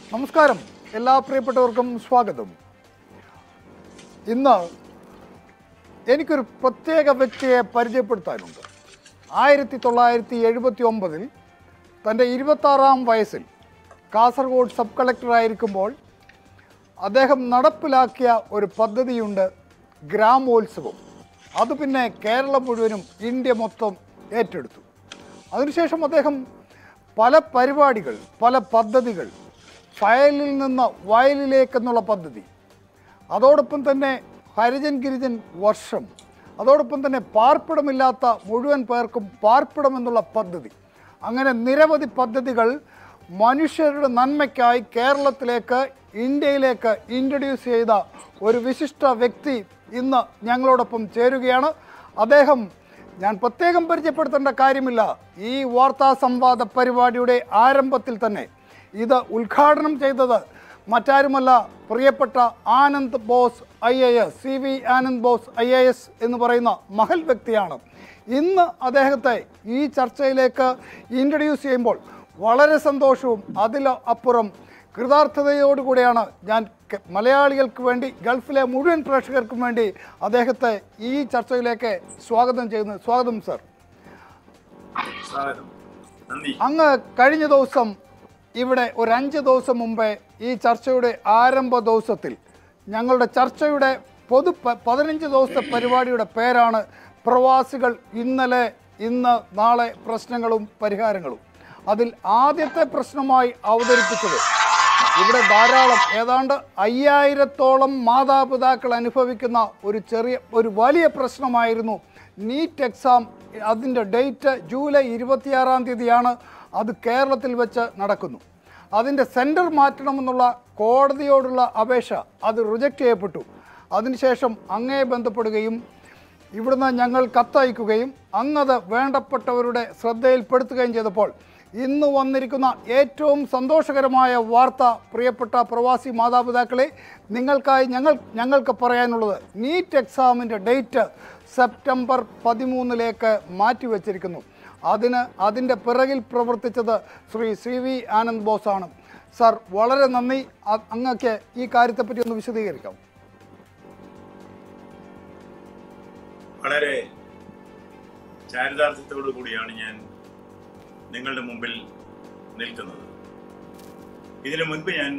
നമസ്കാരം എല്ലാ പ്രിയപ്പെട്ടവർക്കും സ്വാഗതം ഇന്ന് എനിക്കൊരു പ്രത്യേക വ്യക്തിയെ പരിചയപ്പെടുത്താനുണ്ട് ആയിരത്തി തൊള്ളായിരത്തി എഴുപത്തി ഒമ്പതിൽ തൻ്റെ ഇരുപത്താറാം വയസ്സിൽ കാസർഗോഡ് സബ് കളക്ടറായിരിക്കുമ്പോൾ അദ്ദേഹം നടപ്പിലാക്കിയ ഒരു പദ്ധതിയുണ്ട് ഗ്രാമോത്സവം അത് പിന്നെ കേരളം മുഴുവനും ഇന്ത്യ മൊത്തം ഏറ്റെടുത്തു അതിനുശേഷം അദ്ദേഹം പല പരിപാടികൾ പല പദ്ധതികൾ ഫയലിൽ നിന്ന് വയലിലേക്കെന്നുള്ള പദ്ധതി അതോടൊപ്പം തന്നെ ഹരിജൻ ഗിരിജൻ വർഷം അതോടൊപ്പം തന്നെ പാർപ്പിടമില്ലാത്ത മുഴുവൻ പേർക്കും പാർപ്പിടം എന്നുള്ള പദ്ധതി അങ്ങനെ നിരവധി പദ്ധതികൾ മനുഷ്യരുടെ നന്മയ്ക്കായി കേരളത്തിലേക്ക് ഇന്ത്യയിലേക്ക് ഇൻട്രൊഡ്യൂസ് ചെയ്ത ഒരു വിശിഷ്ട വ്യക്തി ഇന്ന് ഞങ്ങളോടൊപ്പം ചേരുകയാണ് അദ്ദേഹം ഞാൻ പ്രത്യേകം പരിചയപ്പെടുത്തേണ്ട കാര്യമില്ല ഈ വാർത്താ സംവാദ പരിപാടിയുടെ ആരംഭത്തിൽ തന്നെ ഇത് ഉദ്ഘാടനം ചെയ്തത് മറ്റാരുമല്ല പ്രിയപ്പെട്ട Anand Bose I A S C V Anand Bose I A S എന്ന് പറയുന്ന മഹൽ വ്യക്തിയാണ് ഇന്ന് അദ്ദേഹത്തെ ഈ ചർച്ചയിലേക്ക് ഇൻട്രൊഡ്യൂസ് ചെയ്യുമ്പോൾ വളരെ സന്തോഷവും അതിൽ അപ്പുറം കൃതാർത്ഥതയോടുകൂടിയാണ് ഞാൻ കെ- മലയാളികൾക്ക് വേണ്ടി ഗൾഫിലെ മുഴുവൻ പ്രേക്ഷകർക്കും വേണ്ടി അദ്ദേഹത്തെ ഈ ചർച്ചയിലേക്ക് സ്വാഗതം ചെയ്യുന്നത് സ്വാഗതം സർ സ്വാഗതം നന്ദി അങ്ങ് കഴിഞ്ഞ ദിവസം ഇവിടെ ഒരു അഞ്ച് ദിവസം മുമ്പേ ഈ ചർച്ചയുടെ ആരംഭ ദിവസത്തിൽ ഞങ്ങളുടെ ചർച്ചയുടെ പൊതു പ- പതിനഞ്ച് ദിവസത്തെ പരിപാടിയുടെ പേരാണ് പ്രവാസികൾ ഇന്നലെ ഇന്ന് നാളെ പ്രശ്നങ്ങളും പരിഹാരങ്ങളും അതിൽ ആദ്യത്തെ പ്രശ്നമായി അവതരിപ്പിച്ചത് ഇവിടെ ധാരാളം ഏതാണ്ട് അയ്യായിരത്തോളം മാതാപിതാക്കൾ അനുഭവിക്കുന്ന ഒരു ചെറിയ ഒരു വലിയ പ്രശ്നമായിരുന്നു നീറ്റ് എക്സാം അതിൻ്റെ ഡേറ്റ് ജൂലൈ ഇരുപത്തിയാറാം തീയതിയാണ് അത് കേരളത്തിൽ വെച്ച് നടക്കുന്നു അതിൻ്റെ സെൻറ്റർ മാറ്റണമെന്നുള്ള കോടതിയോടുള്ള അപേക്ഷ അത് റിജക്റ്റ് ചെയ്യപ്പെട്ടു അതിനുശേഷം അങ്ങേ ബന്ധപ്പെടുകയും ഇവിടുന്ന് ഞങ്ങൾ കത്തയക്കുകയും അങ്ങത് വേണ്ടപ്പെട്ടവരുടെ ശ്രദ്ധയിൽപ്പെടുത്തുകയും ചെയ്തപ്പോൾ ഇന്ന് വന്നിരിക്കുന്ന ഏറ്റവും സന്തോഷകരമായ വാർത്ത പ്രിയപ്പെട്ട പ്രവാസി മാതാപിതാക്കളെ നിങ്ങൾക്കായി ഞങ്ങൾ ഞങ്ങൾക്ക് പറയാനുള്ളത് നീറ്റ് എക്സാമിൻ്റെ ഡേറ്റ് സെപ്റ്റംബർ പതിമൂന്നിലേക്ക് മാറ്റിവെച്ചിരിക്കുന്നു അതിന് അതിൻ്റെ പിറകിൽ പ്രവർത്തിച്ചത് ശ്രീ സി വി ആനന്ദ് ബോസാണ് സാർ വളരെ നന്ദി അ- അങ്ങക്ക് ഈ കാര്യത്തെപ്പറ്റി ഒന്ന് വിശദീകരിക്കാം വളരെ ചാരിതാർത്ഥ്യത്തോടു കൂടിയാണ് ഞാൻ നിങ്ങളുടെ മുമ്പിൽ നിൽക്കുന്നത് ഇതിനു മുൻപ് ഞാൻ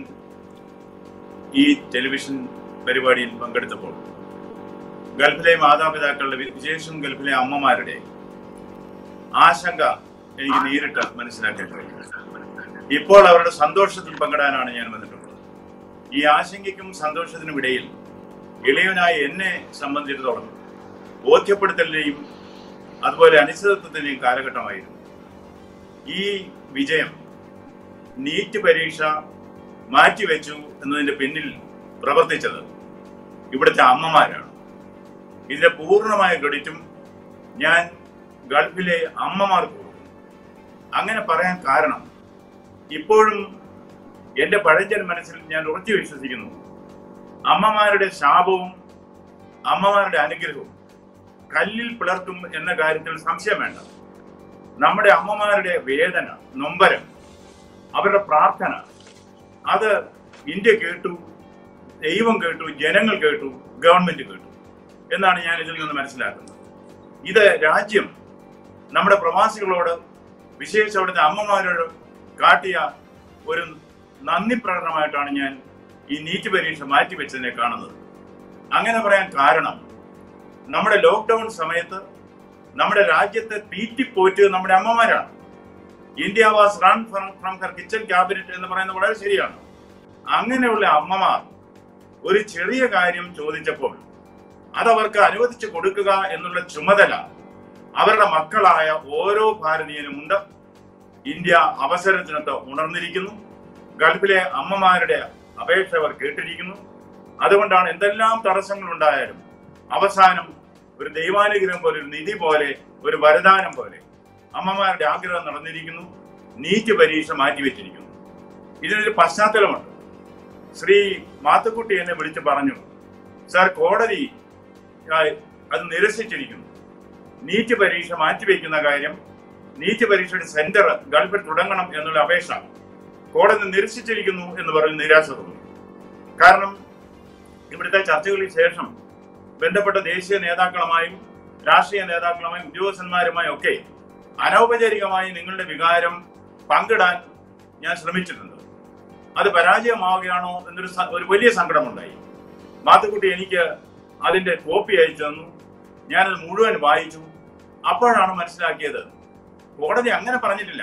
ഈ ടെലിവിഷൻ പരിപാടിയിൽ പങ്കെടുത്തപ്പോൾ ഗൾഫിലെ മാതാപിതാക്കളുടെ വിശേഷം ഗൾഫിലെ അമ്മമാരുടെ ആശങ്ക എനിക്ക് നേരിട്ട് മനസ്സിലാക്കാൻ കഴിയും ഇപ്പോൾ അവരുടെ സന്തോഷത്തിൽ പങ്കിടാനാണ് ഞാൻ വന്നിട്ടുള്ളത് ഈ ആശങ്കയ്ക്കും സന്തോഷത്തിനും ഇടയിൽ ഇളയവനായ എന്നെ സംബന്ധിച്ചിടത്തോളം ബോധ്യപ്പെടുത്തലിനെയും അതുപോലെ അനിശ്ചിതത്വത്തിന്റെയും കാലഘട്ടമായിരുന്നു ഈ വിജയം നീറ്റ് പരീക്ഷ മാറ്റിവെച്ചു എന്നതിന്റെ പിന്നിൽ പ്രവർത്തിച്ചത് ഇവിടുത്തെ അമ്മമാരാണ് ഇതിന്റെ പൂർണ്ണമായ ക്രെഡിറ്റും ഞാൻ ഗൾഫിലെ അമ്മമാർക്ക് കൊടുക്കും അങ്ങനെ പറയാൻ കാരണം ഇപ്പോഴും എന്റെ പഴഞ്ചൻ മനസ്സിൽ ഞാൻ ഉറച്ചു വിശ്വസിക്കുന്നു അമ്മമാരുടെ ശാപവും അമ്മമാരുടെ അനുഗ്രഹവും കല്ലിൽ പിളർത്തും എന്ന കാര്യത്തിൽ സംശയം വേണ്ട നമ്മുടെ അമ്മമാരുടെ വേദന നൊമ്പരം അവരുടെ പ്രാർത്ഥന അത് ഇന്ത്യ കേട്ടു ദൈവം കേട്ടു ജനങ്ങൾ കേട്ടു ഗവൺമെന്റ് കേട്ടു എന്നാണ് ഞാൻ ഇതിൽ നിന്ന് മനസ്സിലാക്കുന്നത് ഇത് രാജ്യം നമ്മുടെ പ്രവാസികളോട് വിശേഷിച്ച് അവിടുത്തെ അമ്മമാരോട് കാട്ടിയ ഒരു നന്ദി പ്രകടനമായിട്ടാണ് ഞാൻ ഈ നീറ്റ് പരീക്ഷ മാറ്റിവെച്ചതിനെ കാണുന്നത് അങ്ങനെ പറയാൻ കാരണം നമ്മുടെ ലോക്ക്ഡൌൺ സമയത്ത് നമ്മുടെ രാജ്യത്തെ തീറ്റിപ്പോറ്റത് നമ്മുടെ അമ്മമാരാണ് India was run from her kitchen cabinet എന്ന് പറയുന്നത് വളരെ ശരിയാണ് അങ്ങനെയുള്ള അമ്മമാർ ഒരു ചെറിയ കാര്യം ചോദിച്ചപ്പോൾ അതവർക്ക് അനുവദിച്ചു കൊടുക്കുക എന്നുള്ള ചുമതല അവരുടെ മക്കളായ ഓരോ ഭാരതീയനുമുണ്ട് ഇന്ത്യ അവസരത്തിനൊത്ത് ഉണർന്നിരിക്കുന്നു ഗൾഫിലെ അമ്മമാരുടെ അപേക്ഷ അവർ കേട്ടിരിക്കുന്നു അതുകൊണ്ടാണ് എന്തെല്ലാം തടസ്സങ്ങൾ ഉണ്ടായാലും അവസാനം ഒരു ദൈവാനുഗ്രഹം പോലെ ഒരു നിധി പോലെ ഒരു വരദാനം പോലെ അമ്മമാരുടെ ആഗ്രഹം നടന്നിരിക്കുന്നു നീറ്റ് പരീക്ഷ മാറ്റിവെച്ചിരിക്കുന്നു ഇതിനൊരു പശ്ചാത്തലമുണ്ട് ശ്രീ മാത്തുക്കുട്ടി എന്നെ വിളിച്ച് പറഞ്ഞു സാർ കോടതി ആ, അത് നിരസിച്ചിരിക്കുന്നു നീറ്റ് പരീക്ഷ മാറ്റിവെക്കുന്ന കാര്യം നീറ്റ് പരീക്ഷയുടെ സെന്റർ ഗൾഫിൽ തുടങ്ങണം എന്നുള്ള അപേക്ഷ കോടതി നിരസിച്ചിരിക്കുന്നു എന്ന് പറയുന്ന നിരാശ തോന്നി കാരണം ഇവിടുത്തെ ചർച്ചകളിൽ ശേഷം ബന്ധപ്പെട്ട ദേശീയ നേതാക്കളുമായും രാഷ്ട്രീയ നേതാക്കളുമായും ഉദ്യോഗസ്ഥന്മാരുമായും ഒക്കെ അനൗപചാരികമായി നിങ്ങളുടെ വികാരം പങ്കിടാൻ ഞാൻ ശ്രമിച്ചിട്ടുണ്ട് അത് പരാജയമാവുകയാണോ എന്നൊരു സ- ഒരു വലിയ സങ്കടമുണ്ടായി മാത്തുക്കുട്ടി എനിക്ക് അതിന്റെ കോപ്പി അയച്ചു തന്നു ഞാനത് മുഴുവൻ വായിച്ചു അപ്പോഴാണ് മനസ്സിലാക്കിയത് കോടതി അങ്ങനെ പറഞ്ഞിട്ടില്ല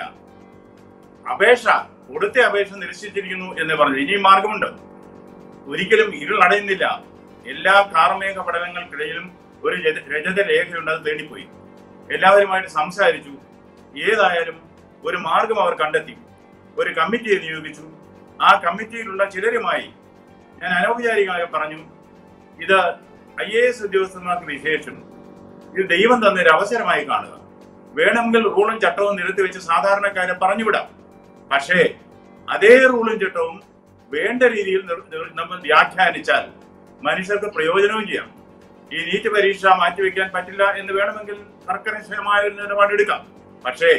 അപേക്ഷ കൊടുത്ത അപേക്ഷ നിരസിച്ചിരിക്കുന്നു എന്ന് പറഞ്ഞു ഇനിയും മാർഗമുണ്ട് ഒരിക്കലും ഇരുളടയുന്നില്ല എല്ലാ കാർമേഘ പഠനങ്ങൾക്കിടയിലും ഒരു രജ- രജത രേഖയുണ്ട് അത് തേടിപ്പോയി എല്ലാവരുമായിട്ട് സംസാരിച്ചു ഏതായാലും ഒരു മാർഗം അവർ കണ്ടെത്തി ഒരു കമ്മിറ്റിയെ നിയോഗിച്ചു ആ കമ്മിറ്റിയിലുള്ള ചിലരുമായി ഞാൻ അനൗപചാരികമായി പറഞ്ഞു ഇത് ഐ എ എസ് ഉദ്യോഗസ്ഥന്മാർക്ക് വിശേഷം ഇത് ദൈവം തന്നൊരു അവസരമായി കാണുക വേണമെങ്കിൽ റൂളും ചട്ടവും നിരത്തി വെച്ച് സാധാരണക്കാരെ പറഞ്ഞുവിടാം പക്ഷേ അതേ റൂളും ചട്ടവും വേണ്ട രീതിയിൽ നിർ- നിർ- നമ്മൾ വ്യാഖ്യാനിച്ചാൽ മനുഷ്യർക്ക് പ്രയോജനവും ചെയ്യാം ഈ നീറ്റ് പരീക്ഷ മാറ്റിവെക്കാൻ പറ്റില്ല എന്ന് വേണമെങ്കിൽ കർക്കശമായ ഒരു നിലപാടെടുക്കാം പക്ഷേ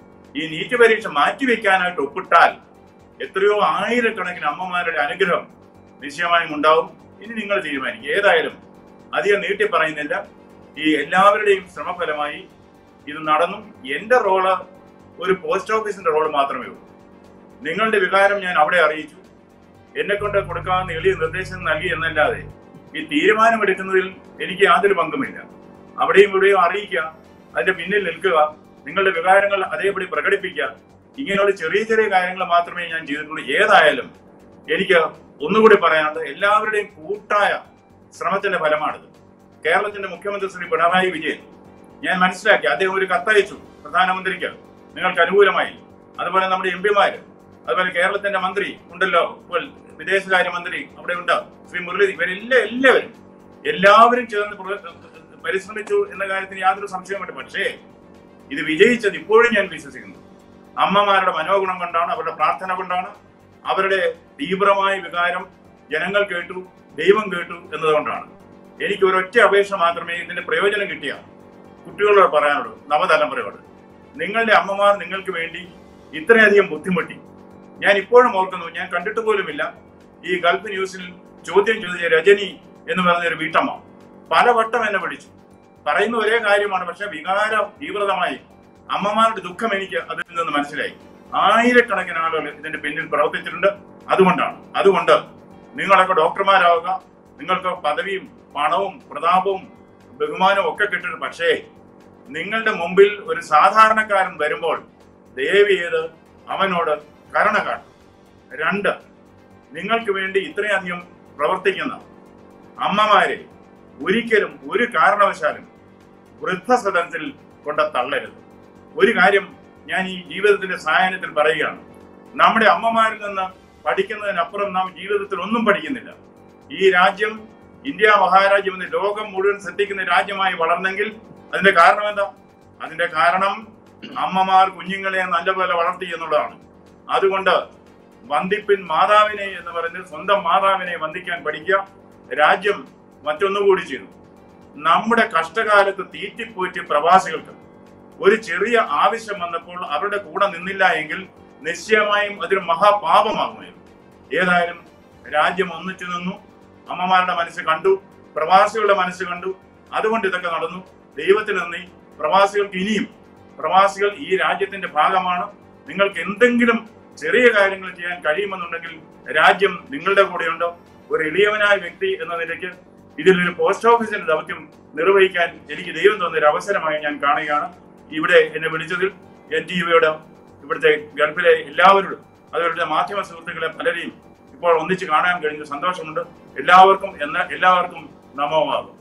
ഈ നീറ്റ് പരീക്ഷ മാറ്റിവെക്കാനായിട്ട് ഒപ്പിട്ടാൽ എത്രയോ ആയിരക്കണക്കിന് അമ്മമാരുടെ അനുഗ്രഹം നിശ്ചയമായും ഉണ്ടാവും ഇനി നിങ്ങൾ തീരുമാനിക്കും ഏതായാലും അധികം നീട്ടി പറയുന്നില്ല ഈ എല്ലാവരുടെയും ശ്രമഫലമായി ഇത് നടന്നു എന്റെ റോള് ഒരു പോസ്റ്റ് ഓഫീസിന്റെ റോള് മാത്രമേ ഉള്ളൂ നിങ്ങളുടെ വികാരം ഞാൻ അവിടെ അറിയിച്ചു എന്നെ കൊണ്ട് കൊടുക്കാവുന്ന എളിയ നിർദ്ദേശം നൽകി എന്നല്ലാതെ ഈ തീരുമാനമെടുക്കുന്നതിൽ എനിക്ക് യാതൊരു പങ്കുമില്ല അവിടെയും ഇവിടെയും അറിയിക്കുക അതിന്റെ പിന്നിൽ നിൽക്കുക നിങ്ങളുടെ വികാരങ്ങൾ അതേപടി പ്രകടിപ്പിക്കുക ഇങ്ങനെയുള്ള ചെറിയ ചെറിയ കാര്യങ്ങൾ മാത്രമേ ഞാൻ ചെയ്തിട്ടുള്ളൂ ഏതായാലും എനിക്ക് ഒന്നുകൂടി പറയാനുള്ളത് എല്ലാവരുടെയും കൂട്ടായ ശ്രമത്തിന്റെ ഫലമാണിത് കേരളത്തിന്റെ മുഖ്യമന്ത്രി ശ്രീ പിണറായി വിജയൻ ഞാൻ മനസ്സിലാക്കി അദ്ദേഹം ഒരു കത്തയച്ചു പ്രധാനമന്ത്രിക്ക് നിങ്ങൾക്ക് അനുകൂലമായി അതുപോലെ നമ്മുടെ എം പിമാര് അതുപോലെ കേരളത്തിന്റെ മന്ത്രി ഉണ്ടല്ലോ ഇപ്പോൾ വിദേശകാര്യമന്ത്രി അവിടെ ഉണ്ട് ശ്രീ മുരളി ഇവരെല്ലാം എല്ലാവരും എല്ലാവരും ചേർന്ന് പ്ര- പരിശ്രമിച്ചു എന്ന കാര്യത്തിന് യാതൊരു സംശയവുമില്ല പക്ഷേ ഇത് വിജയിച്ചത് ഇപ്പോഴും ഞാൻ വിശ്വസിക്കുന്നു അമ്മമാരുടെ മനോഗുണം കൊണ്ടാണ് അവരുടെ പ്രാർത്ഥന കൊണ്ടാണ് അവരുടെ തീവ്രമായ വികാരം ജനങ്ങൾ കേട്ടു ദൈവം കേട്ടു എന്നതുകൊണ്ടാണ് എനിക്ക് ഒരൊറ്റ അപേക്ഷ മാത്രമേ ഇതിന്റെ പ്രയോജനം കിട്ടിയ കുട്ടികളോട് പറയാനുള്ളൂ നവതലമുറയോട് നിങ്ങളുടെ അമ്മമാർ നിങ്ങൾക്ക് വേണ്ടി ഇത്രയധികം ബുദ്ധിമുട്ടി ഞാൻ ഇപ്പോഴും ഓർക്കുന്നു ഞാൻ കണ്ടിട്ട് പോലുമില്ല ഈ ഗൾഫ് ന്യൂസിൽ ചോദ്യം ചോദിച്ച രജനി എന്ന് പറഞ്ഞ ഒരു വീട്ടമ്മ പലവട്ടം എന്നെ വിളിച്ചു പറയുന്ന ഒരേ കാര്യമാണ് പക്ഷെ വികാര തീവ്രതമായി അമ്മമാരുടെ ദുഃഖം എനിക്ക് അതിൽ നിന്ന് മനസ്സിലായി ആയിരക്കണക്കിന് ആളുകൾ ഇതിന്റെ പിന്നിൽ പ്രവർത്തിച്ചിട്ടുണ്ട് അതുകൊണ്ടാണ് അതുകൊണ്ട് നിങ്ങളൊക്കെ ഡോക്ടർമാരാവുക നിങ്ങൾക്ക് പദവിയും പണവും പ്രതാപവും ബഹുമാനവും ഒക്കെ കിട്ടും പക്ഷേ നിങ്ങളുടെ മുമ്പിൽ ഒരു സാധാരണക്കാരൻ വരുമ്പോൾ ദയവ് ചെയ്ത് അവനോട് കരുണ കാട്ടും രണ്ട് നിങ്ങൾക്ക് വേണ്ടി ഇത്രയധികം പ്രവർത്തിക്കുന്ന അമ്മമാരെ ഒരിക്കലും ഒരു കാരണവശാലും വൃദ്ധസദനത്തിൽ കൊണ്ട് തള്ളരുത് ഒരു കാര്യം ഞാൻ ഈ ജീവിതത്തിന്റെ സായാഹ്നത്തിൽ പറയുകയാണ് നമ്മുടെ അമ്മമാരിൽ നിന്ന് പഠിക്കുന്നതിനപ്പുറം നാം ജീവിതത്തിൽ ഒന്നും പഠിക്കുന്നില്ല ഈ രാജ്യം ഇന്ത്യ മഹാരാജ്യം എന്ന് ലോകം മുഴുവൻ ശ്രദ്ധിക്കുന്ന രാജ്യമായി വളർന്നെങ്കിൽ അതിന്റെ കാരണം എന്താ അതിന്റെ കാരണം അമ്മമാർ കുഞ്ഞുങ്ങളെ നല്ലപോലെ വളർത്തി എന്നുള്ളതാണ് അതുകൊണ്ട് വന്ദിപ്പിൻ മാതാവിനെ എന്ന് പറഞ്ഞ് സ്വന്തം മാതാവിനെ വന്ദിക്കാൻ പഠിക്കുക രാജ്യം മറ്റൊന്നുകൂടി ചെയ്തു നമ്മുടെ കഷ്ടകാലത്ത് തീറ്റിപ്പോറ്റി പ്രവാസികൾക്ക് ഒരു ചെറിയ ആവശ്യം വന്നപ്പോൾ അവരുടെ കൂടെ നിന്നില്ല എങ്കിൽ നിശ്ചയമായും അതൊരു മഹാപാപമാകുമായിരുന്നു ഏതായാലും രാജ്യം ഒന്നിച്ചു നിന്നു അമ്മമാരുടെ മനസ്സ് കണ്ടു പ്രവാസികളുടെ മനസ്സ് കണ്ടു അതുകൊണ്ട് ഇതൊക്കെ നടന്നു ദൈവത്തിന് നന്ദി പ്രവാസികൾക്ക് ഇനിയും പ്രവാസികൾ ഈ രാജ്യത്തിന്റെ ഭാഗമാണ് നിങ്ങൾക്ക് എന്തെങ്കിലും ചെറിയ കാര്യങ്ങൾ ചെയ്യാൻ കഴിയുമെന്നുണ്ടെങ്കിൽ രാജ്യം നിങ്ങളുടെ കൂടെയുണ്ട് ഒരു എളിയവനായ വ്യക്തി എന്ന നിലയ്ക്ക് ഇതിലൊരു പോസ്റ്റ് ഓഫീസിന്റെ ദൗത്യം നിർവഹിക്കാൻ എനിക്ക് ദൈവം തന്നൊരു അവസരമായി ഞാൻ കാണുകയാണ് ഇവിടെ എന്നെ വിളിച്ചതിൽ എൻ ടി വിയുടെ ഇവിടുത്തെ ഗൾഫിലെ എല്ലാവരോടും അതുപോലെ മാധ്യമ സുഹൃത്തുക്കളെ പലരെയും ഇപ്പോൾ ഒന്നിച്ച് കാണാൻ കഴിഞ്ഞ സന്തോഷമുണ്ട് എല്ലാവർക്കും എന്ന എല്ലാവർക്കും നമോവാകും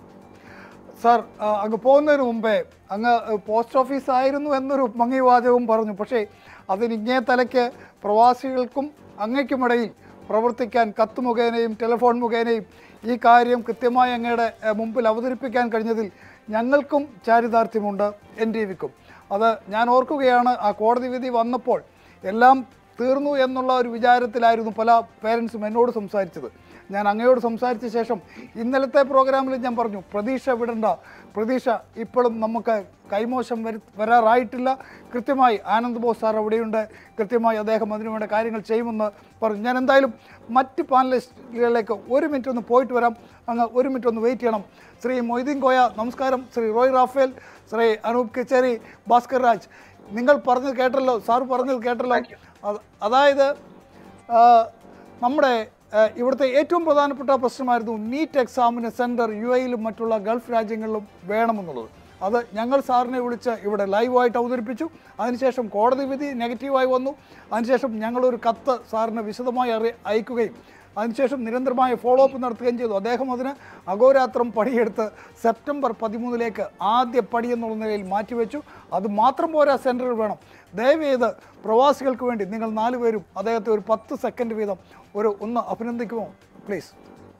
സാർ ആ, അങ്ങ് പോകുന്നതിന് മുമ്പേ അങ്ങ് പോസ്റ്റ് ഓഫീസ് ആയിരുന്നു എന്നൊരു മങ്ങിവാചകവും പറഞ്ഞു പക്ഷേ അതിന് ഇങ്ങേ തലയ്ക്ക് പ്രവാസികൾക്കും അങ്ങയ്ക്കുമിടയിൽ പ്രവർത്തിക്കാൻ കത്ത് മുഖേനയും ടെലിഫോൺ മുഖേനയും ഈ കാര്യം കൃത്യമായി അങ്ങയുടെ ഏഹ്, മുമ്പിൽ അവതരിപ്പിക്കാൻ കഴിഞ്ഞതിൽ ഞങ്ങൾക്കും ചാരിതാർത്ഥ്യമുണ്ട് എൻ ടി വിക്കും അത് ഞാൻ ഓർക്കുകയാണ് ആ കോടതി വിധി വന്നപ്പോൾ എല്ലാം തീർന്നു എന്നുള്ള ഒരു വിചാരത്തിലായിരുന്നു പല പേരൻസും എന്നോട് സംസാരിച്ചത് ഞാൻ അങ്ങയോട് സംസാരിച്ച ശേഷം ഇന്നലത്തെ പ്രോഗ്രാമിൽ ഞാൻ പറഞ്ഞു പ്രതീക്ഷ വിടണ്ട പ്രതീക്ഷ ഇപ്പോഴും നമുക്ക് കൈമോശം വരു വരാറായിട്ടില്ല കൃത്യമായി ആനന്ദ് ബോസ് സാർ അവിടെയുണ്ട് കൃത്യമായി അദ്ദേഹം അതിനുവേണ്ട കാര്യങ്ങൾ ചെയ്യുമെന്ന് പറഞ്ഞു ഞാൻ എന്തായാലും മറ്റ് പാനലിസ്റ്റുകളിലേക്ക് ഒരു മിനിറ്റ് ഒന്ന് പോയിട്ട് വരാം അങ്ങ് ഒരു മിനിറ്റ് ഒന്ന് വെയിറ്റ് ചെയ്യണം ശ്രീ മൊയ്തീൻ കോയ നമസ്കാരം ശ്രീ റോയ് റാഫേൽ ശ്രീ അനൂപ് കച്ചേരി ഭാസ്കർ രാജ് നിങ്ങൾ പറഞ്ഞത് കേട്ടല്ലോ സാർ പറഞ്ഞത് കേട്ടല്ലോ അത് അതായത് ആ, നമ്മുടെ ആ, ഇവിടുത്തെ ഏറ്റവും പ്രധാനപ്പെട്ട പ്രശ്നമായിരുന്നു നീറ്റ് എക്സാമിന് സെൻറ്റർ യു എയിലും മറ്റുള്ള ഗൾഫ് രാജ്യങ്ങളിലും വേണമെന്നുള്ളത് അത് ഞങ്ങൾ സാറിനെ വിളിച്ച് ഇവിടെ ലൈവായിട്ട് അവതരിപ്പിച്ചു അതിനുശേഷം കോടതി വിധി നെഗറ്റീവായി വന്നു അതിനുശേഷം ഞങ്ങളൊരു കത്ത് സാറിന് വിശദമായി അറി അയക്കുകയും അതിനുശേഷം നിരന്തരമായ ഫോളോ അപ്പ് നടത്തുകയും ചെയ്തു അദ്ദേഹം അതിന് അഹോരാത്രം പണിയെടുത്ത് സെപ്റ്റംബർ പതിമൂന്നിലേക്ക് ആദ്യ പടി എന്നുള്ള നിലയിൽ മാറ്റിവെച്ചു അത് മാത്രം പോരാ സെൻറ്ററിൽ വേണം ദയവേത് പ്രവാസികൾക്ക് വേണ്ടി നിങ്ങൾ നാലുപേരും അദ്ദേഹത്തെ ഒരു പത്ത് സെക്കൻഡ് വീതം ഒരു ഒന്ന് അഭിനന്ദിക്കുമോ പ്ലീസ്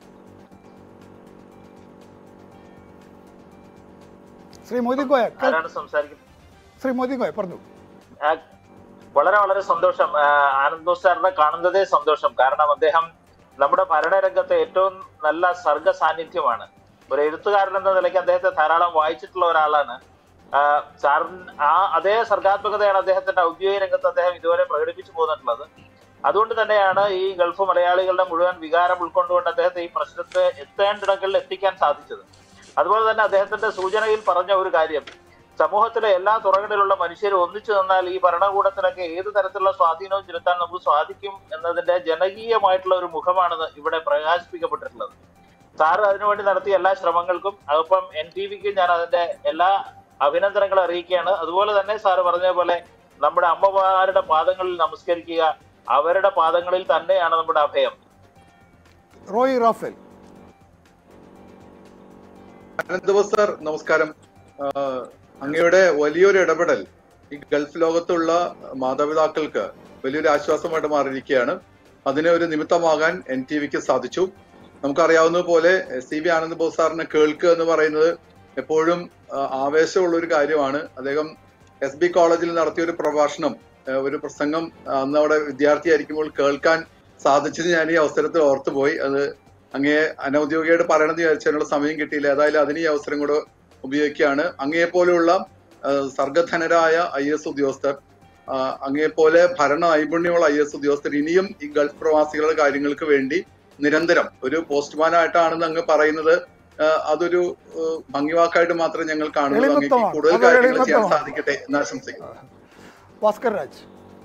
ശ്രീ മൊയ്തീൻ കോയ കേൾ- ആരാണ് സംസാരിക്കുന്നത് ശ്രീ മൊയ്തീൻ കോയ പറഞ്ഞു ആ, വളരെ വളരെ സന്തോഷം ആ, ആനന്ദ് ബോസ് സാറിനെ കാണുന്നതേ സന്തോഷം കാരണം അദ്ദേഹം നമ്മുടെ ഭരണരംഗത്തെ ഏറ്റവും നല്ല സർഗ സാന്നിധ്യമാണ് ഒരു എഴുത്തുകാരൻ എന്ന നിലയ്ക്ക് അദ്ദേഹത്തെ ധാരാളം വായിച്ചിട്ടുള്ള ഒരാളാണ് ആ, സാറിന് ആ അതേ സർഗാത്മകതയാണ് അദ്ദേഹത്തിന്റെ ഔദ്യോഗിക രംഗത്ത് അദ്ദേഹം ഇതുവരെ പ്രകടിപ്പിച്ചു പോന്നിട്ടുള്ളത് അതുകൊണ്ട് തന്നെയാണ് ഈ ഗൾഫ് മലയാളികളുടെ മുഴുവൻ വികാരം ഉൾക്കൊണ്ടുകൊണ്ട് അദ്ദേഹത്തെ ഈ പ്രശ്നത്തെ എത്തേണ്ടിടങ്ങളിൽ എത്തിക്കാൻ സാധിച്ചത് അതുപോലെ തന്നെ അദ്ദേഹത്തിന്റെ സൂചനയിൽ പറഞ്ഞ ഒരു കാര്യം സമൂഹത്തിലെ എല്ലാ തുറകളിലുള്ള മനുഷ്യർ ഒന്നിച്ചു നിന്നാൽ ഈ ഭരണകൂടത്തിലൊക്കെ ഏത് തരത്തിലുള്ള സ്വാധീനവും ചെലുത്താൻ നമുക്ക് സാധിക്കും എന്നതിന്റെ ജനകീയമായിട്ടുള്ള ഒരു മുഖമാണ് ഇവിടെ പ്രകാശിപ്പിക്കപ്പെട്ടിട്ടുള്ളത് സാറ് അതിനുവേണ്ടി നടത്തിയ എല്ലാ ശ്രമങ്ങൾക്കും അതിപ്പം എൻ ടി വിക്ക് ഞാൻ അതിന്റെ എല്ലാ അഭിനന്ദനങ്ങളും അറിയിക്കുകയാണ് അതുപോലെ തന്നെ സാറ് പറഞ്ഞ പോലെ നമ്മുടെ അമ്മമാരുടെ പാദങ്ങളിൽ നമസ്കരിക്കുക അവരുടെ പാദങ്ങളിൽ തന്നെയാണ് നമ്മുടെ അഭയം റോയ് റാഫേൽ അനന്തബോസ് സാർ നമസ്കാരം ആഹ് അങ്ങയുടെ വലിയൊരു ഇടപെടൽ ഈ ഗൾഫ് ലോകത്തുള്ള മാതാപിതാക്കൾക്ക് വലിയൊരു ആശ്വാസമായിട്ട് മാറിയിരിക്കുകയാണ് അതിന് ഒരു നിമിത്തമാകാൻ എൻ ടി വിക്ക് സാധിച്ചു നമുക്കറിയാവുന്ന പോലെ സി വി ആനന്ദ് ബോസ് സാറിനെ കേൾക്കുക എന്ന് പറയുന്നത് എപ്പോഴും ആഹ് ആവേശമുള്ള ഒരു കാര്യമാണ് അദ്ദേഹം എസ് ബി കോളേജിൽ നടത്തിയ ഒരു പ്രഭാഷണം ആഹ് ഒരു പ്രസംഗം ആഹ് അന്ന് അവിടെ വിദ്യാർത്ഥിയായിരിക്കുമ്പോൾ കേൾക്കാൻ സാധിച്ചത് ഞാൻ ഈ അവസരത്തിൽ ഓർത്തുപോയി അത് അങ്ങേ അനൗദ്യോഗികമായിട്ട് പറയണമെന്ന് വിചാരിച്ചതിനുള്ള സമയം കിട്ടിയില്ല ഏതായാലും അതിന് ഈ അവസരം കൂടെ ഉപയോഗിക്കുകയാണ് അങ്ങയെ പോലെയുള്ള സർഗധനരായ ഐ എസ് ഉദ്യോഗസ്ഥർ ആ, അങ്ങയെപ്പോലെ ഭരണ നൈപുണ്യമുള്ള ഐ എസ് ഉദ്യോഗസ്ഥർ ഇനിയും ഈ ഗൾഫ് പ്രവാസികളുടെ കാര്യങ്ങൾക്ക് വേണ്ടി നിരന്തരം ഒരു പോസ്റ്റ്മാൻ ആയിട്ടാണെന്ന് അങ്ങ് പറയുന്നത് ആ, അതൊരു ആ, ഭംഗിവാക്കായിട്ട് മാത്രമേ ഞങ്ങൾ കാണുന്നുള്ളൂ അങ്ങേക്ക് എളിമത്തമാണ്. കൂടുതൽ അതൊരു കാര്യങ്ങൾ ചെയ്യാൻ എളിമത്തമാണ്. സാധിക്കട്ടെ എന്ന് ആശംസിക്കുന്നു ഭാസ്കർ രാജ്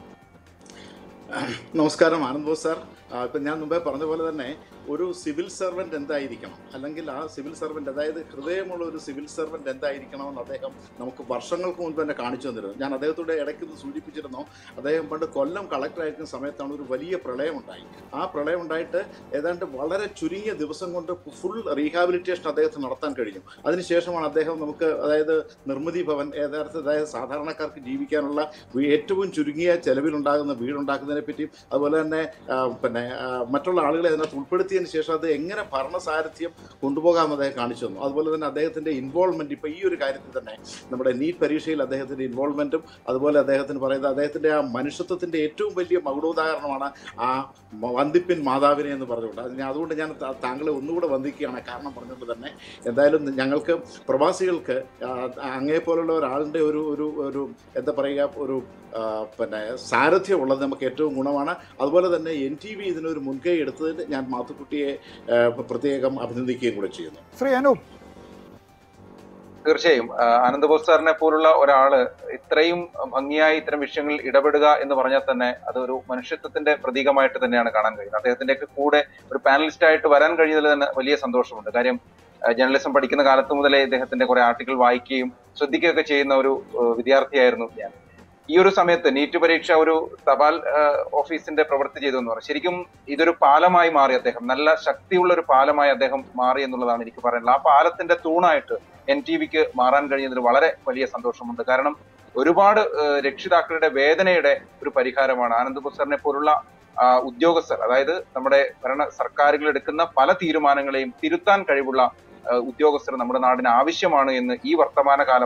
നമസ്കാരം ആനന്ദ് ബോസ് സാർ ആ, ഇപ്പം ഞാൻ മുമ്പേ പറഞ്ഞ പോലെ തന്നെ ഒരു സിവിൽ സർവൻ്റ് എന്തായിരിക്കണം അല്ലെങ്കിൽ ആ സിവിൽ സർവൻ്റ് അതായത് ഹൃദയമുള്ള ഒരു സിവിൽ സർവൻ്റ് എന്തായിരിക്കണമെന്ന് അദ്ദേഹം നമുക്ക് വർഷങ്ങൾക്ക് മുൻപ് തന്നെ കാണിച്ചു തന്നിരുന്നു ഞാൻ അദ്ദേഹത്തോട് ഇടയ്ക്ക് ഇത് സൂചിപ്പിച്ചിരുന്നു അദ്ദേഹം പണ്ട് കൊല്ലം കളക്ടറായിരിക്കുന്ന സമയത്താണ് ഒരു വലിയ പ്രളയം ഉണ്ടായി ആ പ്രളയം ഉണ്ടായിട്ട് ഏതാണ്ട് വളരെ ചുരുങ്ങിയ ദിവസം കൊണ്ട് ഫുൾ റീഹാബിലിറ്റേഷൻ അദ്ദേഹത്തിന് നടത്താൻ കഴിഞ്ഞു അതിനുശേഷമാണ് അദ്ദേഹം നമുക്ക് അതായത് നിർമ്മിതി ഭവൻ യഥാർത്ഥ അതായത് സാധാരണക്കാർക്ക് ജീവിക്കാനുള്ള വീ- ഏറ്റവും ചുരുങ്ങിയ ചെലവിലുണ്ടാകുന്ന വീടുണ്ടാക്കുന്നതിനെ പറ്റിയും അതുപോലെ തന്നെ ആ, പിന്നെ ആ, മറ്റുള്ള ആളുകളെ അതിനകത്ത് ഉൾപ്പെടുത്തിയതിന് ശേഷം അത് എങ്ങനെ ഭരണസാരഥ്യം കൊണ്ടുപോകാമെന്ന് അദ്ദേഹം കാണിച്ചു തന്നു അതുപോലെ തന്നെ അദ്ദേഹത്തിന്റെ ഇൻവോൾവ്മെന്റ് ഇപ്പൊ ഈ ഒരു കാര്യത്തിൽ തന്നെ നമ്മുടെ നീറ്റ് പരീക്ഷയിൽ അദ്ദേഹത്തിന്റെ ഇൻവോൾവ്മെന്റും അതുപോലെ അദ്ദേഹത്തിന് പറയുന്നത് അദ്ദേഹത്തിന്റെ ആ മനുഷ്യത്വത്തിന്റെ ഏറ്റവും വലിയ മകുടോദാഹരണമാണ് ആ മ- വന്ദിപ്പിൻ മാതാവിനെ എന്ന് പറഞ്ഞുകൊണ്ട് അത് ഞാൻ അതുകൊണ്ട് ഞാൻ താ- താങ്കളെ ഒന്നുകൂടെ വന്ദിക്കുകയാണ് കാരണം പറഞ്ഞുകൊണ്ട് തന്നെ എന്തായാലും ഞങ്ങൾക്ക് പ്രവാസികൾക്ക് ആ, അങ്ങേ പോലുള്ള ഒരാളുടെ ഒരു ഒരു ഒരു എന്താ പറയുക ഒരു ആ, പിന്നെ സാരഥ്യം ഉള്ളത് നമുക്ക് ഏറ്റവും ഗുണമാണ് അതുപോലെ തന്നെ എൻ ടി വി ഇതിനൊരു മുൻകൈ എടുത്തതിന് ഞാൻ മാത്തുക്കുട്ടിയെ ആ, പ്രത്യേകം അഭിനന്ദിക്കുകയും കൂടെ ചെയ്യുന്നു ശ്രീ അനൂപ് തീർച്ചയായും ആ, ആനന്ദബോസ് സാറിനെ പോലുള്ള ഒരാള് ഇത്രയും ഭംഗിയായി ഇത്തരം വിഷയങ്ങളിൽ ഇടപെടുക എന്ന് പറഞ്ഞാൽ തന്നെ അതൊരു മനുഷ്യത്വത്തിന്റെ പ്രതീകമായിട്ട് തന്നെയാണ് കാണാൻ കഴിയുന്നത് അദ്ദേഹത്തിന്റെയൊക്കെ കൂടെ ഒരു പാനലിസ്റ്റ് ആയിട്ട് വരാൻ കഴിഞ്ഞതിൽ തന്നെ വലിയ സന്തോഷമുണ്ട് കാര്യം ആ, ജേർണലിസം പഠിക്കുന്ന കാലത്ത് മുതലേ ഇദ്ദേഹത്തിന്റെ കുറെ ആർട്ടിക്കിൾ വായിക്കുകയും ശ്രദ്ധിക്കുകയൊക്കെ ചെയ്യുന്ന ഒരു ആ, വിദ്യാർത്ഥിയായിരുന്നു ഞാൻ ഈ ഒരു സമയത്ത് നീറ്റ് പരീക്ഷ ഒരു തപാൽ ആ, ഓഫീസിന്റെ പ്രവൃത്തി ചെയ്തു എന്ന് പറഞ്ഞു ശരിക്കും ഇതൊരു പാലമായി മാറി അദ്ദേഹം നല്ല ശക്തിയുള്ള ഒരു പാലമായി അദ്ദേഹം മാറി എന്നുള്ളതാണ് എനിക്ക് പറയാനുള്ളത് ആ പാലത്തിന്റെ തൂണായിട്ട് എൻ ടി വിക്ക് മാറാൻ കഴിയുന്നതിൽ വളരെ വലിയ സന്തോഷമുണ്ട് കാരണം ഒരുപാട് ഏഹ്, രക്ഷിതാക്കളുടെ വേദനയുടെ ഒരു പരിഹാരമാണ് ആനന്ദ് ബുസറിനെ പോലുള്ള ആ, ഉദ്യോഗസ്ഥർ അതായത് നമ്മുടെ ഭരണ സർക്കാരുകൾ എടുക്കുന്ന പല തീരുമാനങ്ങളെയും തിരുത്താൻ കഴിവുള്ള ഏഹ്, ഉദ്യോഗസ്ഥർ നമ്മുടെ നാടിന് ആവശ്യമാണ് എന്ന് ഈ വർത്തമാനകാലം